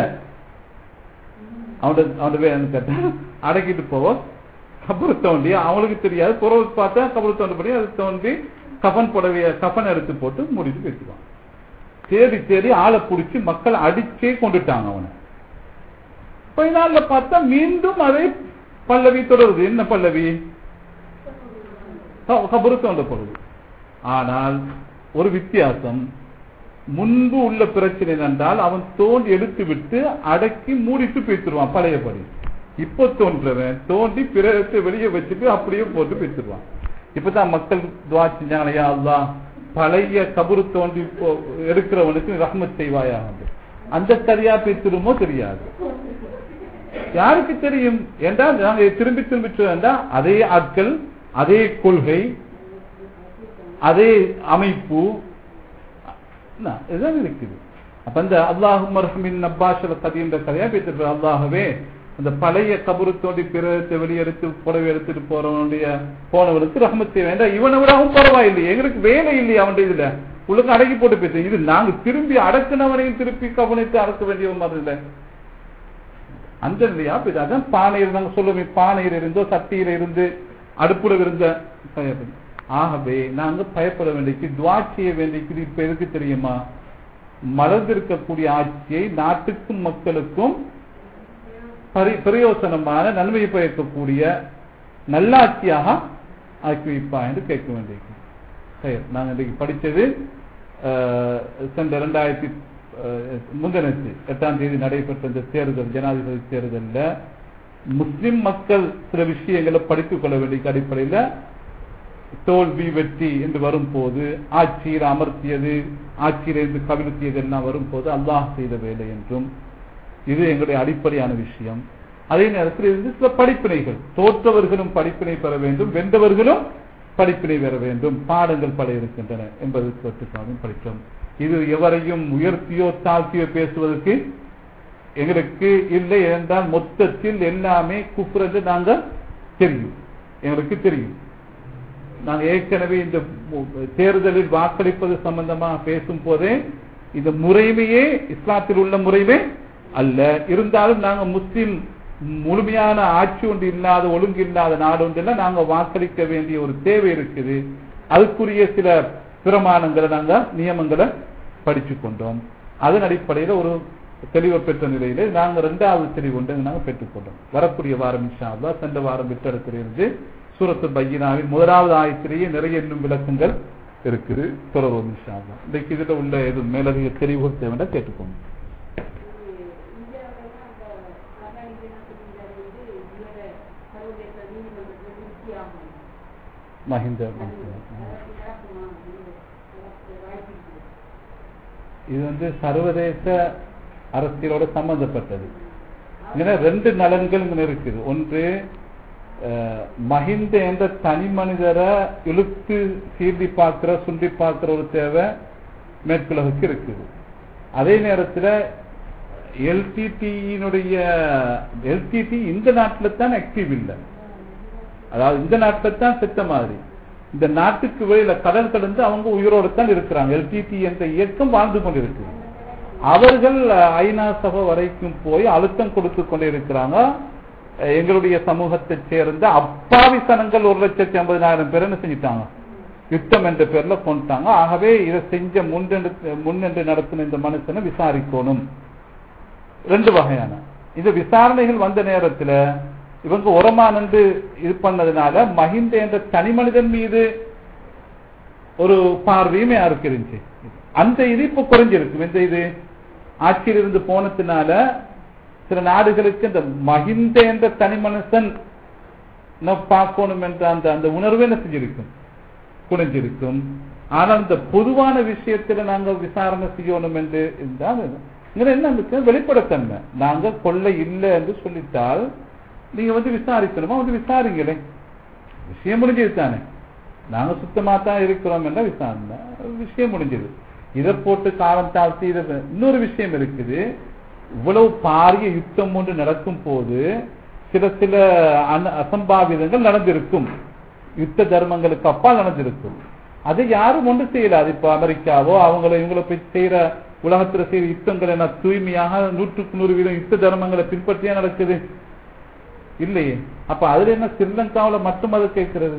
அவன் அவன் கேட்டா அடக்கிட்டு போவோம் கபரு தோண்டி அவங்களுக்கு தெரியாது புறவு பார்த்தா கபரு தோண்டபடி அது தோண்டி கஃன் புடவைய கஃன் எடுத்து போட்டு முடித்து பேசுவான் தேடி தேடி ஆளை பிடிச்சி மக்கள் அடிச்சே கொண்டுட்டாங்க அவனை கொஞ்ச நாள்ல பார்த்தா மீண்டும் அதே பல்லவி தொடருது என்ன பல்லவி கபரு தோண்டப்படுது ஆனால் ஒரு வித்தியாசம் முன்பு உள்ள பிரச்சனை என்றால் அவன் தோண்டி எடுத்து விட்டு அடக்கி மூடிட்டு பேசிடுவான் பழையபடி இப்ப தோன்றவன் தோண்டி பிறகு வெளியே வச்சுட்டு அப்படியே போட்டு பேசிடுவான் இப்பதான் மக்கள் துவா செஞ்சாங்களையா அல்லா பழைய கபரு தோண்டி எடுக்கிறவனுக்கு ரஹ்மத் செய்வாயா அந்த கதையா பேசிடுமோ தெரியாது யாருக்கு தெரியும் என்றால் நாங்க திரும்பி திரும்பி சொன்னா அதே ஆட்கள் அதே கொள்கை அதே அமைப்பு இதுதான் இருக்குது அப்ப இந்த அல்லாஹும் ரஹ்மின் நப்பாஷல கதி என்ற கதையா பேசிட்டு அல்லாகவே அந்த பழைய கபரு தோண்டி பிறத்தை வெளியெடுத்து புடவை எடுத்துட்டு போறவனுடைய போனவனுக்கு ரஹமத் செய்ய வேண்டாம் இவனை விட அவன் பரவாயில்லை எங்களுக்கு வேலை இல்லையா அவன் இதுல உள்ளுக்கு அடக்கி போட்டு பேச இது நாங்க திரும்பி அடக்குனவனையும் திருப்பி கவனித்து அடக்க வேண்டிய மாதிரி இல்லை அந்த இல்லையா அதான் பானையில் நாங்க சொல்லுவோம் பானையில் இருந்தோ சட்டியில இருந்து அடுப்புல இருந்த ஆகவே நாங்க பயப்பட வேண்டியது துவா செய்ய வேண்டியது இப்ப எதுக்கு தெரியுமா மலர்ந்திருக்கக்கூடிய ஆட்சியை நாட்டுக்கும் மக்களுக்கும் பரி- பிரயோசனமான நன்மையை பயக்கக்கூடிய நல்லாட்சியாக ஆக்கி வைப்பா என்று கேட்க வேண்டியிருக்கு சரி நாங்கள் இன்றைக்கு படித்தது சென்ற இரண்டாயிரத்தி முந்தினத்து எட்டாம் தேதி நடைபெற்ற இந்த தேர்தல் ஜனாதிபதி தேர்தலில் முஸ்லிம் மக்கள் சில விஷயங்களை படித்துக் கொள்ள வேண்டிய அடிப்படையில் தோல்வி வெற்றி என்று வரும்போது ஆட்சியில் அமர்த்தியது ஆட்சியிலிருந்து கவிழ்த்தியது எல்லாம் வரும்போது அல்லாஹ் செய்த வேலை என்றும் இது எங்களுடைய அடிப்படையான விஷயம் அதே நேரத்தில் இருந்து சில படிப்பினைகள் தோற்றவர்களும் படிப்பினை பெற வேண்டும் வென்றவர்களும் படிப்பினை பெற வேண்டும் பாடங்கள் பல இருக்கின்றன என்பது பற்றி படித்தோம் இது எவரையும் உயர்த்தியோ தாழ்த்தியோ பேசுவதற்கு எங்களுக்கு இல்லை என்றால் மொத்தத்தில் எல்லாமே குஃப்ர் என்று நாங்கள் தெரியும் எங்களுக்கு தெரியும் நாங்கள் ஏற்கனவே இந்த மு- தேர்தலில் வாக்களிப்பது சம்பந்தமாக பேசும் போதே இந்த முறைமையே இஸ்லாத்தில் உள்ள முறைமை அல்ல இருந்தாலும் நாங்கள் முஸ்லிம் முழுமையான ஆட்சி ஒன்று இல்லாத ஒழுங்கு இல்லாத நாடு ஒன்றில் நாங்கள் வாக்களிக்க வேண்டிய ஒரு தேவை இருக்குது அதுக்குரிய சில பிரமாணங்களை நாங்கள் நியமங்களை படிச்சு கொண்டோம் அதன் அடிப்படையில் ஒரு தெளிவை பெற்ற நிலையில நாங்கள் இரண்டாவது தெளிவு ஒன்று நாங்கள் பெற்றுக்கொண்டோம் வரக்கூடிய வாரம் இன்ஷா அல்லாஹ் சென்ற வாரம் விட்டடத்திலிருந்து சூரத்து பையினாவின் முதலாவது ஆயத்திலேயே நிறைய இன்னும் விளக்கங்கள் இருக்குது தொடர்வோம் இன்ஷா அல்லாஹ் இன்றைக்கு இதில் உள்ள எதுவும் மேலதிக தெளிவுகள் தேவைன்னா கேட்டுக்கோங்க இந்தியாவில் அந்த கர்நாடக இந்தியாவில் வந்து இவர சர்வதேச நீதிமன்றத்தில் நிறுத்தியாகும் மஹிந்த இது வந்து சர்வதேச அரசியலோட சம்பந்தப்பட்டது இங்க ரெண்டு நலன்கள் இங்க இருக்குது ஒன்று அஹ், மஹிந்த என்ற தனி மனிதரை இழுத்து சீர்தி பார்க்கிற சுண்டி பார்க்கிற ஒரு தேவை மேற்குலகுக்கு இருக்குது அதே நேரத்தில் எல்டிடியினுடைய எல்டிடி இந்த நாட்டில் தான் ஆக்டிவ் இல்லை அதாவது இந்த நாட்டில் தான் செத்த மாதிரி இந்த நாட்டுக்கு வெளியில கடல் கடந்து அவங்க உயிரோடு தான் இருக்கிறாங்க எல்டிடி என்ற இயக்கம் வாழ்ந்து கொண்டிருக்கு அவர்கள் அஹ், ஐநா சபை வரைக்கும் போய் அழுத்தம் கொடுத்து கொண்டே இருக்கிறாங்க அஹ், எங்களுடைய சமூகத்தை சேர்ந்த அப்பாவி சனங்கள் ஒரு லட்சத்தி ஐம்பதினாயிரம் பேர் என்ன செஞ்சிட்டாங்க யுத்தம் என்ற பேர்ல கொண்டுட்டாங்க ஆகவே இதை செஞ்ச முன்னெடு முன்னென்று நடத்தின இந்த மனுஷனை விசாரிக்கணும் ரெண்டு வகையான இந்த விசாரணைகள் வந்த நேரத்துல இவங்க உரமானந்து இது பண்ணதுனால மஹிந்த என்ற தனி மனிதன் மீது ஒரு பார்வையும் யாருக்கு இருந்துச்சு அந்த இது இப்ப குறைஞ்சிருக்கு இந்த இது ஆட்சியில் இருந்து போனதுனால சில நாடுகளுக்கு இந்த மஹிந்த என்ற தனி மனுஷன் நம்ம பார்க்கணும் என்ற அந்த அந்த உணர்வு என்ன செஞ்சிருக்கும் குறைஞ்சிருக்கும் ஆனால் இந்த பொதுவான விஷயத்துல நாங்க விசாரணை செய்யணும் என்று இருந்தால் இங்க என்ன இருக்கு வெளிப்படைத்தன்மை நாங்க கொள்ளை இல்லை என்று சொல்லிட்டால் நீங்க வந்து விசாரிக்கணுமா வந்து விசாரிங்களே விஷயம் முடிஞ்சது தானே நாங்க சுத்தமா தான் இருக்கிறோம் என்ற விசாரணை விஷயம் முடிஞ்சது இதை போட்டு காலம் தாழ்த்தி இதை இன்னொரு விஷயம் இருக்குது இவ்வளவு பாரிய யுத்தம் ஒன்று நடக்கும் போது சில சில அன- அசம்பாவிதங்கள் நடந்திருக்கும் யுத்த தர்மங்களுக்கு அப்பால் நடந்திருக்கும் அது யாரும் ஒன்று செய்யல அது இப்ப அமெரிக்காவோ அவங்கள இவங்கள போய் செய்யற உலகத்துல செய்யற யுத்தங்கள் என்ன தூய்மையாக நூற்றுக்கு நூறு வீதம் யுத்த தர்மங்களை பின்பற்றியா நடக்குது இல்லையே அப்ப அதுல என்ன ஸ்ரீலங்காவுல மட்டும் அது கேட்கிறது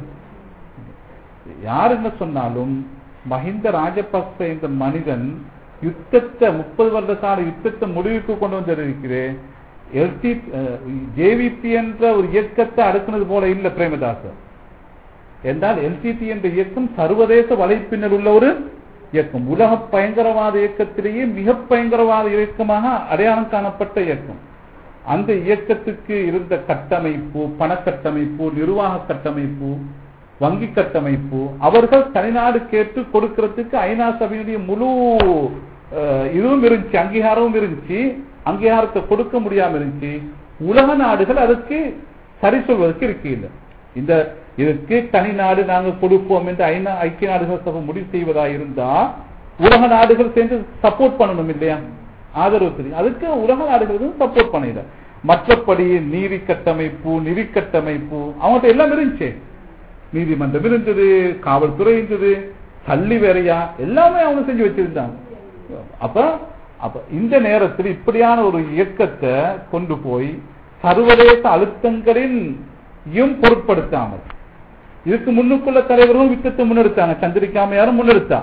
யார் என்ன சொன்னாலும் மஹிந்த ராஜபக்ச என்ற மனிதன் யுத்தத்தை முப்பது வருட கால யுத்தத்தை முடிவுக்கு கொண்டு வந்திருக்கிறேன் எல்டி ஜேவிபி என்ற ஒரு இயக்கத்தை அடுக்குனது போல இல்ல பிரேமதாசர் என்றால் எல்டிடி என்ற இயக்கம் சர்வதேச வலைப்பின்னல் உள்ள ஒரு இயக்கம் உலக பயங்கரவாத இயக்கத்திலேயே மிக பயங்கரவாத இயக்கமாக அடையாளம் காணப்பட்ட இயக்கம் அந்த இயக்கத்துக்கு இருந்த கட்டமைப்பு பணக்கட்டமைப்பு நிர்வாக கட்டமைப்பு வங்கி கட்டமைப்பு அவர்கள் தனிநாடு கேட்டு கொடுக்கிறதுக்கு ஐநா சபையினுடைய முழு அஹ், இதுவும் இருந்துச்சு அங்கீகாரமும் இருந்துச்சு அங்கீகாரத்தை கொடுக்க முடியாம இருந்துச்சு உலக நாடுகள் அதுக்கு சரி சொல்வதற்கு இருக்கு இல்லை இந்த இதுக்கு தனி நாடு நாங்க கொடுப்போம் என்று ஐநா ஐக்கிய நாடுகள் சபை முடிவு செய்வதா இருந்தா உலக நாடுகள் சேர்ந்து சப்போர்ட் பண்ணணும் இல்லையா ஆதரவு தெரியும் அதுக்கு உலக நாடுகள் சப்போர்ட் பண்ணல மற்றபடி நீதி கட்டமைப்பு நிதி கட்டமைப்பு அவங்கள்ட்ட எல்லாம் இருந்துச்சு நீதிமன்றம் இருந்தது காவல்துறை இருந்தது தள்ளி வேறையா எல்லாமே அவங்க செஞ்சு வச்சிருந்தாங்க அப்ப அப்ப இந்த நேரத்தில் இப்படியான ஒரு இயக்கத்தை கொண்டு போய் சர்வதேச அழுத்தங்களின் யும் பொருட்படுத்தாமல் இதுக்கு முன்னுக்குள்ள தலைவர்களும் யுத்தத்தை முன்னெடுத்தாங்க சந்திரிகாமையாரும் முன்னெடுத்தா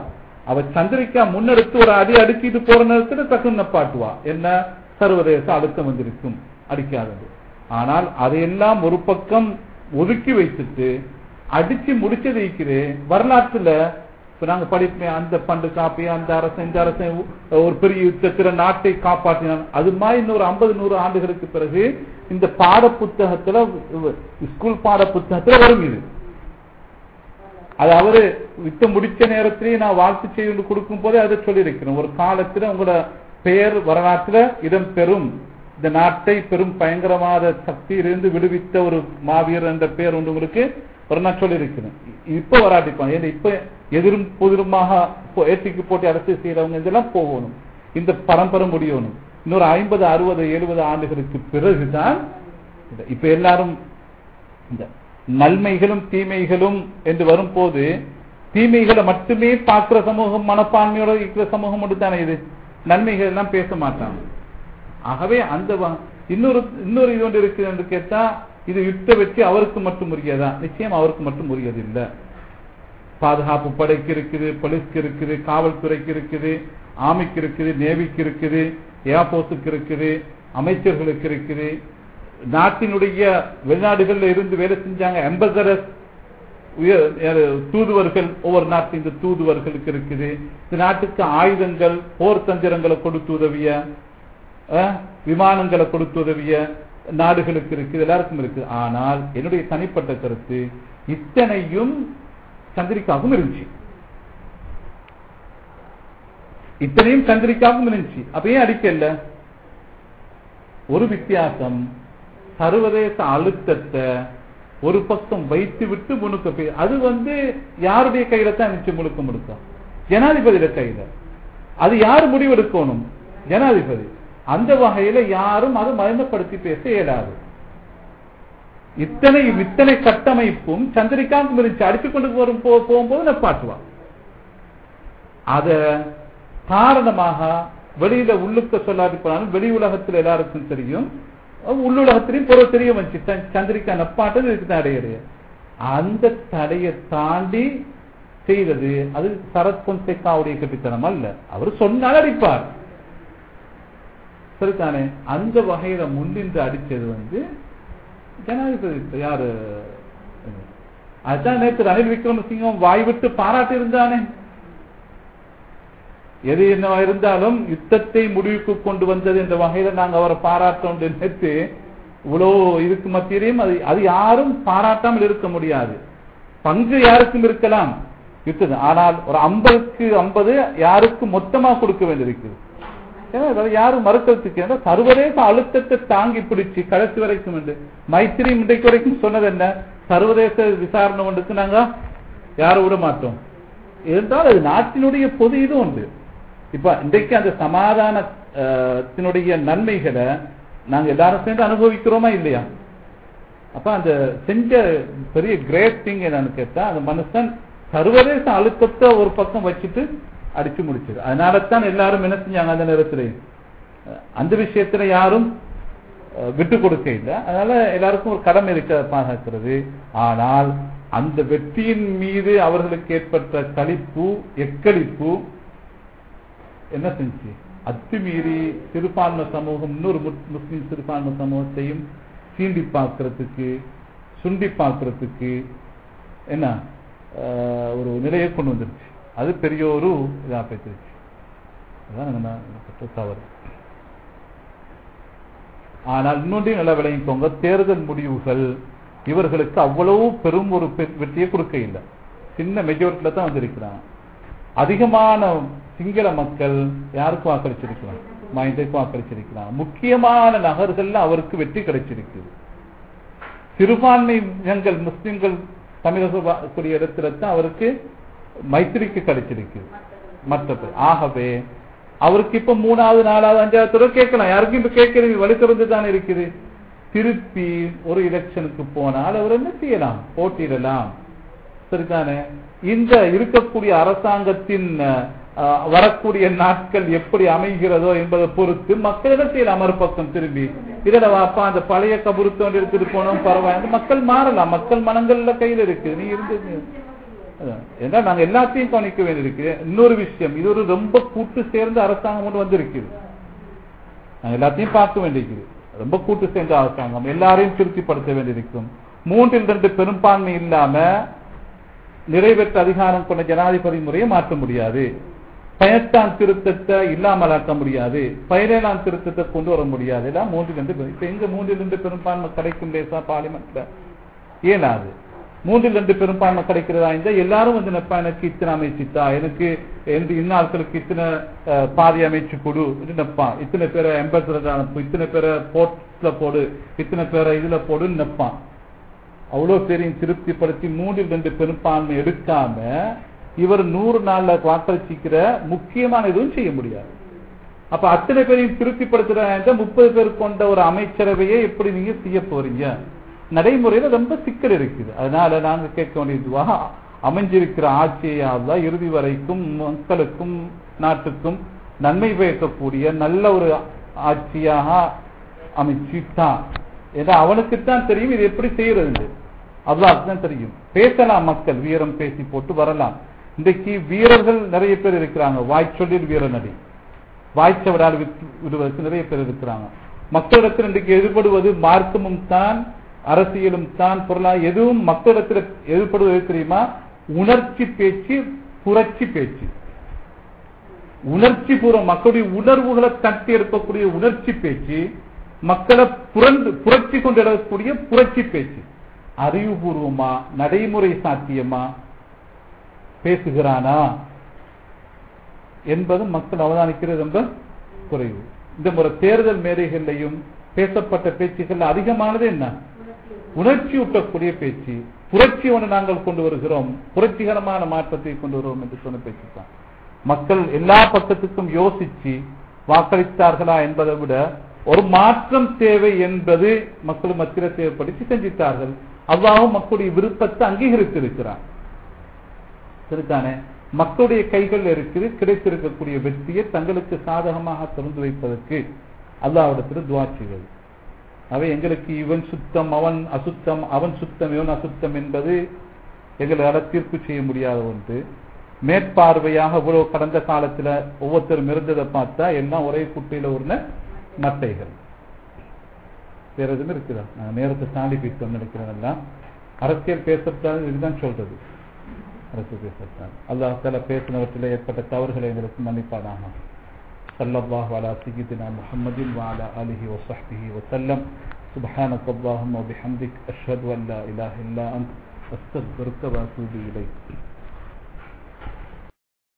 அவ சந்திரிக்கா முன்னெடுத்து ஒரு அடி அடிச்சிட்டு போற நேரத்துல டக்குன்னு பாட்டுவா என்ன சர்வதேச அழுத்தம் வந்திருக்கும் அடிக்காதது ஆனால் அதையெல்லாம் ஒரு பக்கம் ஒதுக்கி வைத்துட்டு அடிச்சு முடிச்சது இருக்குது வரலாற்றுல இப்ப நாங்க படிப்போமே அந்த பண்டு காப்பி அந்த அரசன் இந்த அரசன் ஒரு பெரிய யுத்தத்துல நாட்டை காப்பாற்றினான் அது மாதிரி இன்னொரு ஐம்பது நூறு ஆண்டுகளுக்கு பிறகு இந்த பாட புத்தகத்துல ஸ்கூல் பாட புத்தகத்துல வரும் இது அது அவரு யுத்தம் முடிச்ச நேரத்திலேயே நான் வாழ்த்து செய்து கொடுக்கும் போதே அதை சொல்லியிருக்கிறேன் ஒரு காலத்துல உங்களோட பெயர் வரலாற்றுல இடம் பெறும் இந்த நாட்டை பெரும் பயங்கரவாத சக்தியிலிருந்து விடுவித்த ஒரு மாவீரர் என்ற பெயர் ஒன்று உங்களுக்கு ஒரு நான் சொல்லியிருக்கிறேன் இப்ப வராட்டிப்பாங்க ஏன்னா இப்ப எதிரும் புதிருமாக போ- ஏற்றிக்கு போட்டி அரசு செய்யறவங்க இதெல்லாம் போகணும் இந்த பரம்பரை முடியணும் இன்னொரு ஐம்பது அறுபது எழுபது ஆண்டுகளுக்கு பிறகுதான் இந்த- இப்ப எல்லாரும் இந்த நன்மைகளும் தீமைகளும் என்று வரும்போது தீமைகளை மட்டுமே பார்க்கிற சமூகம் மனப்பான்மையோட இருக்கிற சமூகம் மட்டும் தானே இது நன்மைகள் எல்லாம் பேச மாட்டாங்க ஆகவே அந்த வ- இன்னொரு இன்னொரு இது ஒன்று இருக்குது என்று கேட்டா இது யுத்த வெற்றி அவருக்கு மட்டும் உரியதா நிச்சயம் அவருக்கு மட்டும் உரியது இல்ல பாதுகாப்பு படைக்கு இருக்குது போலீஸ்க்கு இருக்குது காவல்துறைக்கு இருக்குது ஆர்மிக்கு இருக்குது நேவிக்கு இருக்குது ஏர்போர்ஸுக்கு இருக்குது அமைச்சர்களுக்கு இருக்குது நாட்டினுடைய வெளிநாடுகள்ல இருந்து வேலை செஞ்சாங்க அம்பசரஸ் தூதுவர்கள் ஒவ்வொரு நாட்டு இந்த தூதுவர்களுக்கு இருக்குது இந்த நாட்டுக்கு ஆயுதங்கள் போர் தந்திரங்களை கொடுத்து உதவிய அஹ், விமானங்களை கொடுத்து உதவிய நாடுகளுக்கு இருக்கு எல்லாருக்கும் இருக்கு ஆனால் என்னுடைய தனிப்பட்ட கருத்து இத்தனையும் சந்திரிக்காவும் இருந்துச்சு இத்தனையும் சந்திரிக்காவும் இருந்துச்சு அப்ப ஏன் அடிக்கல ஒரு வித்தியாசம் சர்வதேச அழுத்தத்தை ஒரு பக்கம் வைத்து விட்டு முழுக்க போய் அது வந்து யாருடைய கையில தான் நிச்சயம் முழுக்க முழுக்க ஜனாதிபதியில கையில அது யார் முடிவெடுக்கணும் ஜனாதிபதி அந்த வகையில யாரும் அதை மயமப்படுத்தி பேச இயலாது இத்தனை இத்தனை கட்டமைப்பும் சந்திரிகாந்த் இருந்துச்சு அடித்துக் கொண்டு வரும் போ- போகும்போது நப்பாட்டுவான் அத காரணமாக வெளியில உள்ளுக்க சொல்லாதி போனாலும் வெளி உலகத்துல எல்லாருக்கும் தெரியும் உள்ளுலகத்திலையும் பொருள் தெரிய வந்துச்சு ச- சந்திரிகா நப்பாட்டது இதுக்கு தடையடைய அந்த தடையை தாண்டி செய்தது அது சரத் பொன்சேகாவுடைய கட்டித்தனம் அல்ல அவர் சொன்னால் அடிப்பார் சரிதானே அந்த வகையில முன்னின்று அடிச்சது வந்து ஜனாதிபதி யாரு அதுதான் நேற்று ரணில் விக்ரமசிங்கம் வாய் விட்டு பாராட்டி இருந்தானே எது என்ன இருந்தாலும் யுத்தத்தை முடிவுக்கு கொண்டு வந்தது என்ற வகையில நாங்க அவரை பாராட்டோம் என்று நினைத்து இவ்வளவு இதுக்கு மத்தியிலையும் அது அது யாரும் பாராட்டாமல் இருக்க முடியாது பங்கு யாருக்கும் இருக்கலாம் யுத்தம் ஆனால் ஒரு ஐம்பதுக்கு ஐம்பது யாருக்கு மொத்தமா கொடுக்க வேண்டியிருக்குது ஏன்னா, அதை யாரும் மறுக்கிறதுக்கு ஏன்னா சர்வதேச அழுத்தத்தை தாங்கி பிடிச்சு கடைசி வரைக்கும் உண்டு மைத்திரி இன்றைக்கு வரைக்கும் சொன்னது என்ன சர்வதேச விசாரணை ஒன்றுக்கு நாங்க யாரும் விட மாட்டோம் இருந்தால் அது நாட்டினுடைய பொது இது உண்டு இப்ப இன்றைக்கு அந்த சமாதானத்தினுடைய நன்மைகளை நாங்க எல்லாரும் சேர்ந்து அனுபவிக்கிறோமா இல்லையா அப்ப அந்த செஞ்ச பெரிய கிரேட் திங் என்னன்னு கேட்டா அந்த மனுஷன் சர்வதேச அழுத்தத்தை ஒரு பக்கம் வச்சுட்டு அடிச்சு முடிச்சது அதனால தான் எல்லாரும் என்ன செஞ்சாங்க அந்த நேரத்துல அஹ் அந்த விஷயத்துல யாரும் அஹ், விட்டு கொடுக்க இல்லை அதனால எல்லாருக்கும் ஒரு கடமை இருக்க பாதுகாக்கிறது ஆனால் அந்த வெற்றியின் மீது அவர்களுக்கு ஏற்பட்ட களிப்பு எக்களிப்பு என்ன செஞ்சு அத்துமீறி சிறுபான்மை சமூகம் இன்னொரு முஸ்- முஸ்லிம் சிறுபான்மை சமூகத்தையும் சீண்டி பார்க்கறதுக்கு சுண்டி பார்க்கறதுக்கு என்ன ஆஹ், ஒரு நிலையை கொண்டு வந்துருச்சு அது பெரிய ஒரு இதாக போயிடுச்சு அதான் நம்ம பெற்ற தவறு ஆனால் இன்னொன்றையும் நல்லா விளங்கிக்கோங்க தேர்தல் முடிவுகள் இவர்களுக்கு அவ்வளவு பெரும் ஒரு பெ- வெற்றியை கொடுக்க இல்லை சின்ன மெஜாரிட்டியில தான் வந்திருக்கிறாங்க அதிகமான சிங்கள மக்கள் யாருக்கு வாக்களிச்சிருக்கிறாங்க மைண்டுக்கு வாக்களிச்சிருக்கிறாங்க முக்கியமான நகர்கள்ல அவருக்கு வெற்றி கிடைச்சிருக்குது சிறுபான்மை ஜனங்கள் முஸ்லிம்கள் தமிழக கூடிய இடத்துல தான் அவருக்கு மைத்திரிக்கு கிடைச்சிருக்குது மற்ற ஆகவே அவருக்கு இப்ப மூணாவது நாலாவது அஞ்சாவது தடவை கேட்கலாம் யாருக்கும் இப்ப கேட்கறது வழி திறந்து தான் இருக்குது திருப்பி ஒரு எலெக்ஷனுக்கு போனால் அவர் என்ன செய்யலாம் போட்டியிடலாம் சரிதானே இந்த இருக்கக்கூடிய அரசாங்கத்தின் அஹ், வரக்கூடிய நாட்கள் எப்படி அமைகிறதோ என்பதை பொறுத்து மக்கள் என்ன செய்யலாம் மறுபக்கம் திரும்பி இதுல வாப்பா அந்த பழைய கபுருத்தோண்டு எடுத்துட்டு போனோம் பரவாயில்ல மக்கள் மாறலாம் மக்கள் மனங்கள்ல கையில இருக்கு நீ இருந்து ஏன்னா நாங்க எல்லாத்தையும் கவனிக்க வேண்டியிருக்கு இன்னொரு விஷயம் இது ஒரு ரொம்ப கூட்டு சேர்ந்த அரசாங்கம் ஒன்று வந்திருக்குது நாங்க எல்லாத்தையும் பார்க்க வேண்டியிருக்குது ரொம்ப கூட்டு சேர்ந்த அரசாங்கம் எல்லாரையும் திருப்திப்படுத்த வேண்டியிருக்கும் மூன்றில் ரெண்டு பெரும்பான்மை இல்லாம நிறைவேற்ற அதிகாரம் கொண்ட ஜனாதிபதி முறையை மாற்ற முடியாது பயத்தான் திருத்தத்தை இல்லாமலாக்க முடியாது பதினேழாம் திருத்தத்தை கொண்டு வர முடியாது எல்லாம் மூன்றில் ரெண்டு பெரும்- இப்ப எங்க மூன்றில் ரெண்டு பெரும்பான்மை கிடைக்கும் லேசா பார்லிமெண்ட்ல இயலாது மூன்றில் ரெண்டு பெரும்பான்மை கிடைக்கிறதா இருந்தா எல்லாரும் வந்து நிப்பா எனக்கு இத்தனை அமைச்சுத்தா எனக்கு எந்த இன்னாட்களுக்கு இத்தனை அஹ், பாதி அமைச்சு கொடு என்று நிப்பான் இத்தனை பேரை எம்பசடர் அனுப்பு இத்தனை பேரை போர்ட்ல போடு இத்தனை பேரை இதுல போடுன்னு நிப்பான் அவ்வளவு பேரையும் திருப்திப்படுத்தி மூன்றில் ரெண்டு பெரும்பான்மை எடுக்காம இவர் நூறு நாள்ல வாக்களிச்சிக்கிற முக்கியமான எதுவும் செய்ய முடியாது அப்ப அத்தனை பேரையும் திருப்திப்படுத்துற முப்பது பேர் கொண்ட ஒரு அமைச்சரவையை எப்படி நீங்க செய்ய போறீங்க நடைமுறையில ரொம்ப சிக்கல் இருக்குது அதனால நாங்க கேட்க வேண்டியதுவாக அமைஞ்சிருக்கிற ஆட்சியால இறுதி வரைக்கும் மக்களுக்கும் நாட்டுக்கும் நன்மை பயக்கக்கூடிய நல்ல ஒரு ஆட்சியாக அமைச்சுட்டான் ஏன்னா அவனுக்குத்தான் தெரியும் இது எப்படி செய்யறது அல்லாஹ்க்கு தான் தெரியும் பேசலாம் மக்கள் வீரம் பேசி போட்டு வரலாம் இன்றைக்கு வீரர்கள் நிறைய பேர் இருக்கிறாங்க வாய்ச்சொல்லில் வீரநடி வாய்ச்சவரால் விட்டு விடுவதற்கு நிறைய பேர் இருக்கிறாங்க மக்களிடத்தில் இன்றைக்கு எதிர்படுவது மார்க்கமும் தான் அரசியலும் தான் பொருளா எதுவும் மக்களிடத்தில் எதிர்படுவது எது தெரியுமா உணர்ச்சி பேச்சு புரட்சி பேச்சு உணர்ச்சி பூர்வம் மக்களுடைய உணர்வுகளை தட்டி எடுக்கக்கூடிய உணர்ச்சி பேச்சு மக்களை புரண்டு புரட்சி கொண்டு இடக்கூடிய புரட்சி பேச்சு அறிவுபூர்வமா நடைமுறை சாத்தியமா பேசுகிறானா என்பது மக்கள் அவதானிக்கிறது ரொம்ப குறைவு இந்த முறை தேர்தல் மேடைகள்லையும் பேசப்பட்ட பேச்சுகள் அதிகமானது என்ன உணர்ச்சி ஊட்டக்கூடிய பேச்சு புரட்சி ஒன்று நாங்கள் கொண்டு வருகிறோம் புரட்சிகரமான மாற்றத்தை கொண்டு வருவோம் என்று சொன்ன பேச்சு தான் மக்கள் எல்லா பக்கத்துக்கும் யோசிச்சு வாக்களித்தார்களா என்பதை விட ஒரு மாற்றம் தேவை என்பது மக்கள் மத்தியில் தேவைப்படுத்தி செஞ்சிட்டார்கள் அவ்வாவும் மக்களுடைய விருப்பத்தை அங்கீகரித்திருக்கிறார் சரிதானே மக்களுடைய கைகள் இருக்குது கிடைத்திருக்கக்கூடிய வெற்றியை தங்களுக்கு சாதகமாக திறந்து வைப்பதற்கு அல்லாவிடத்தில் துவா செய்வது அவை எங்களுக்கு இவன் சுத்தம் அவன் அசுத்தம் அவன் சுத்தம் இவன் அசுத்தம் என்பது எங்களால் தீர்ப்பு செய்ய முடியாத ஒன்று மேற்பார்வையாக இவ்வளவு கடந்த காலத்துல ஒவ்வொருத்தரும் இருந்ததை பார்த்தா எல்லாம் ஒரே குட்டையில உள்ள மட்டைகள் வேற எதுவும் இருக்குதா நான் நேரத்தை தாண்டி போயிட்டோம் நினைக்கிறேன் எல்லாம் அரசியல் பேசத்தான் இதுதான் சொல்றது அரசியல் பேசத்தான் அல்லாஹ் சில பேசினவற்றில் ஏற்பட்ட தவறுகளை எங்களுக்கு மன்னிப்பானாக صلى الله على سيدنا محمد وعلى آله وصحبه وسلم سبحانك اللهم وبحمدك أشهد أن لا إله إلا أنت أستغفرك وأتوب إليك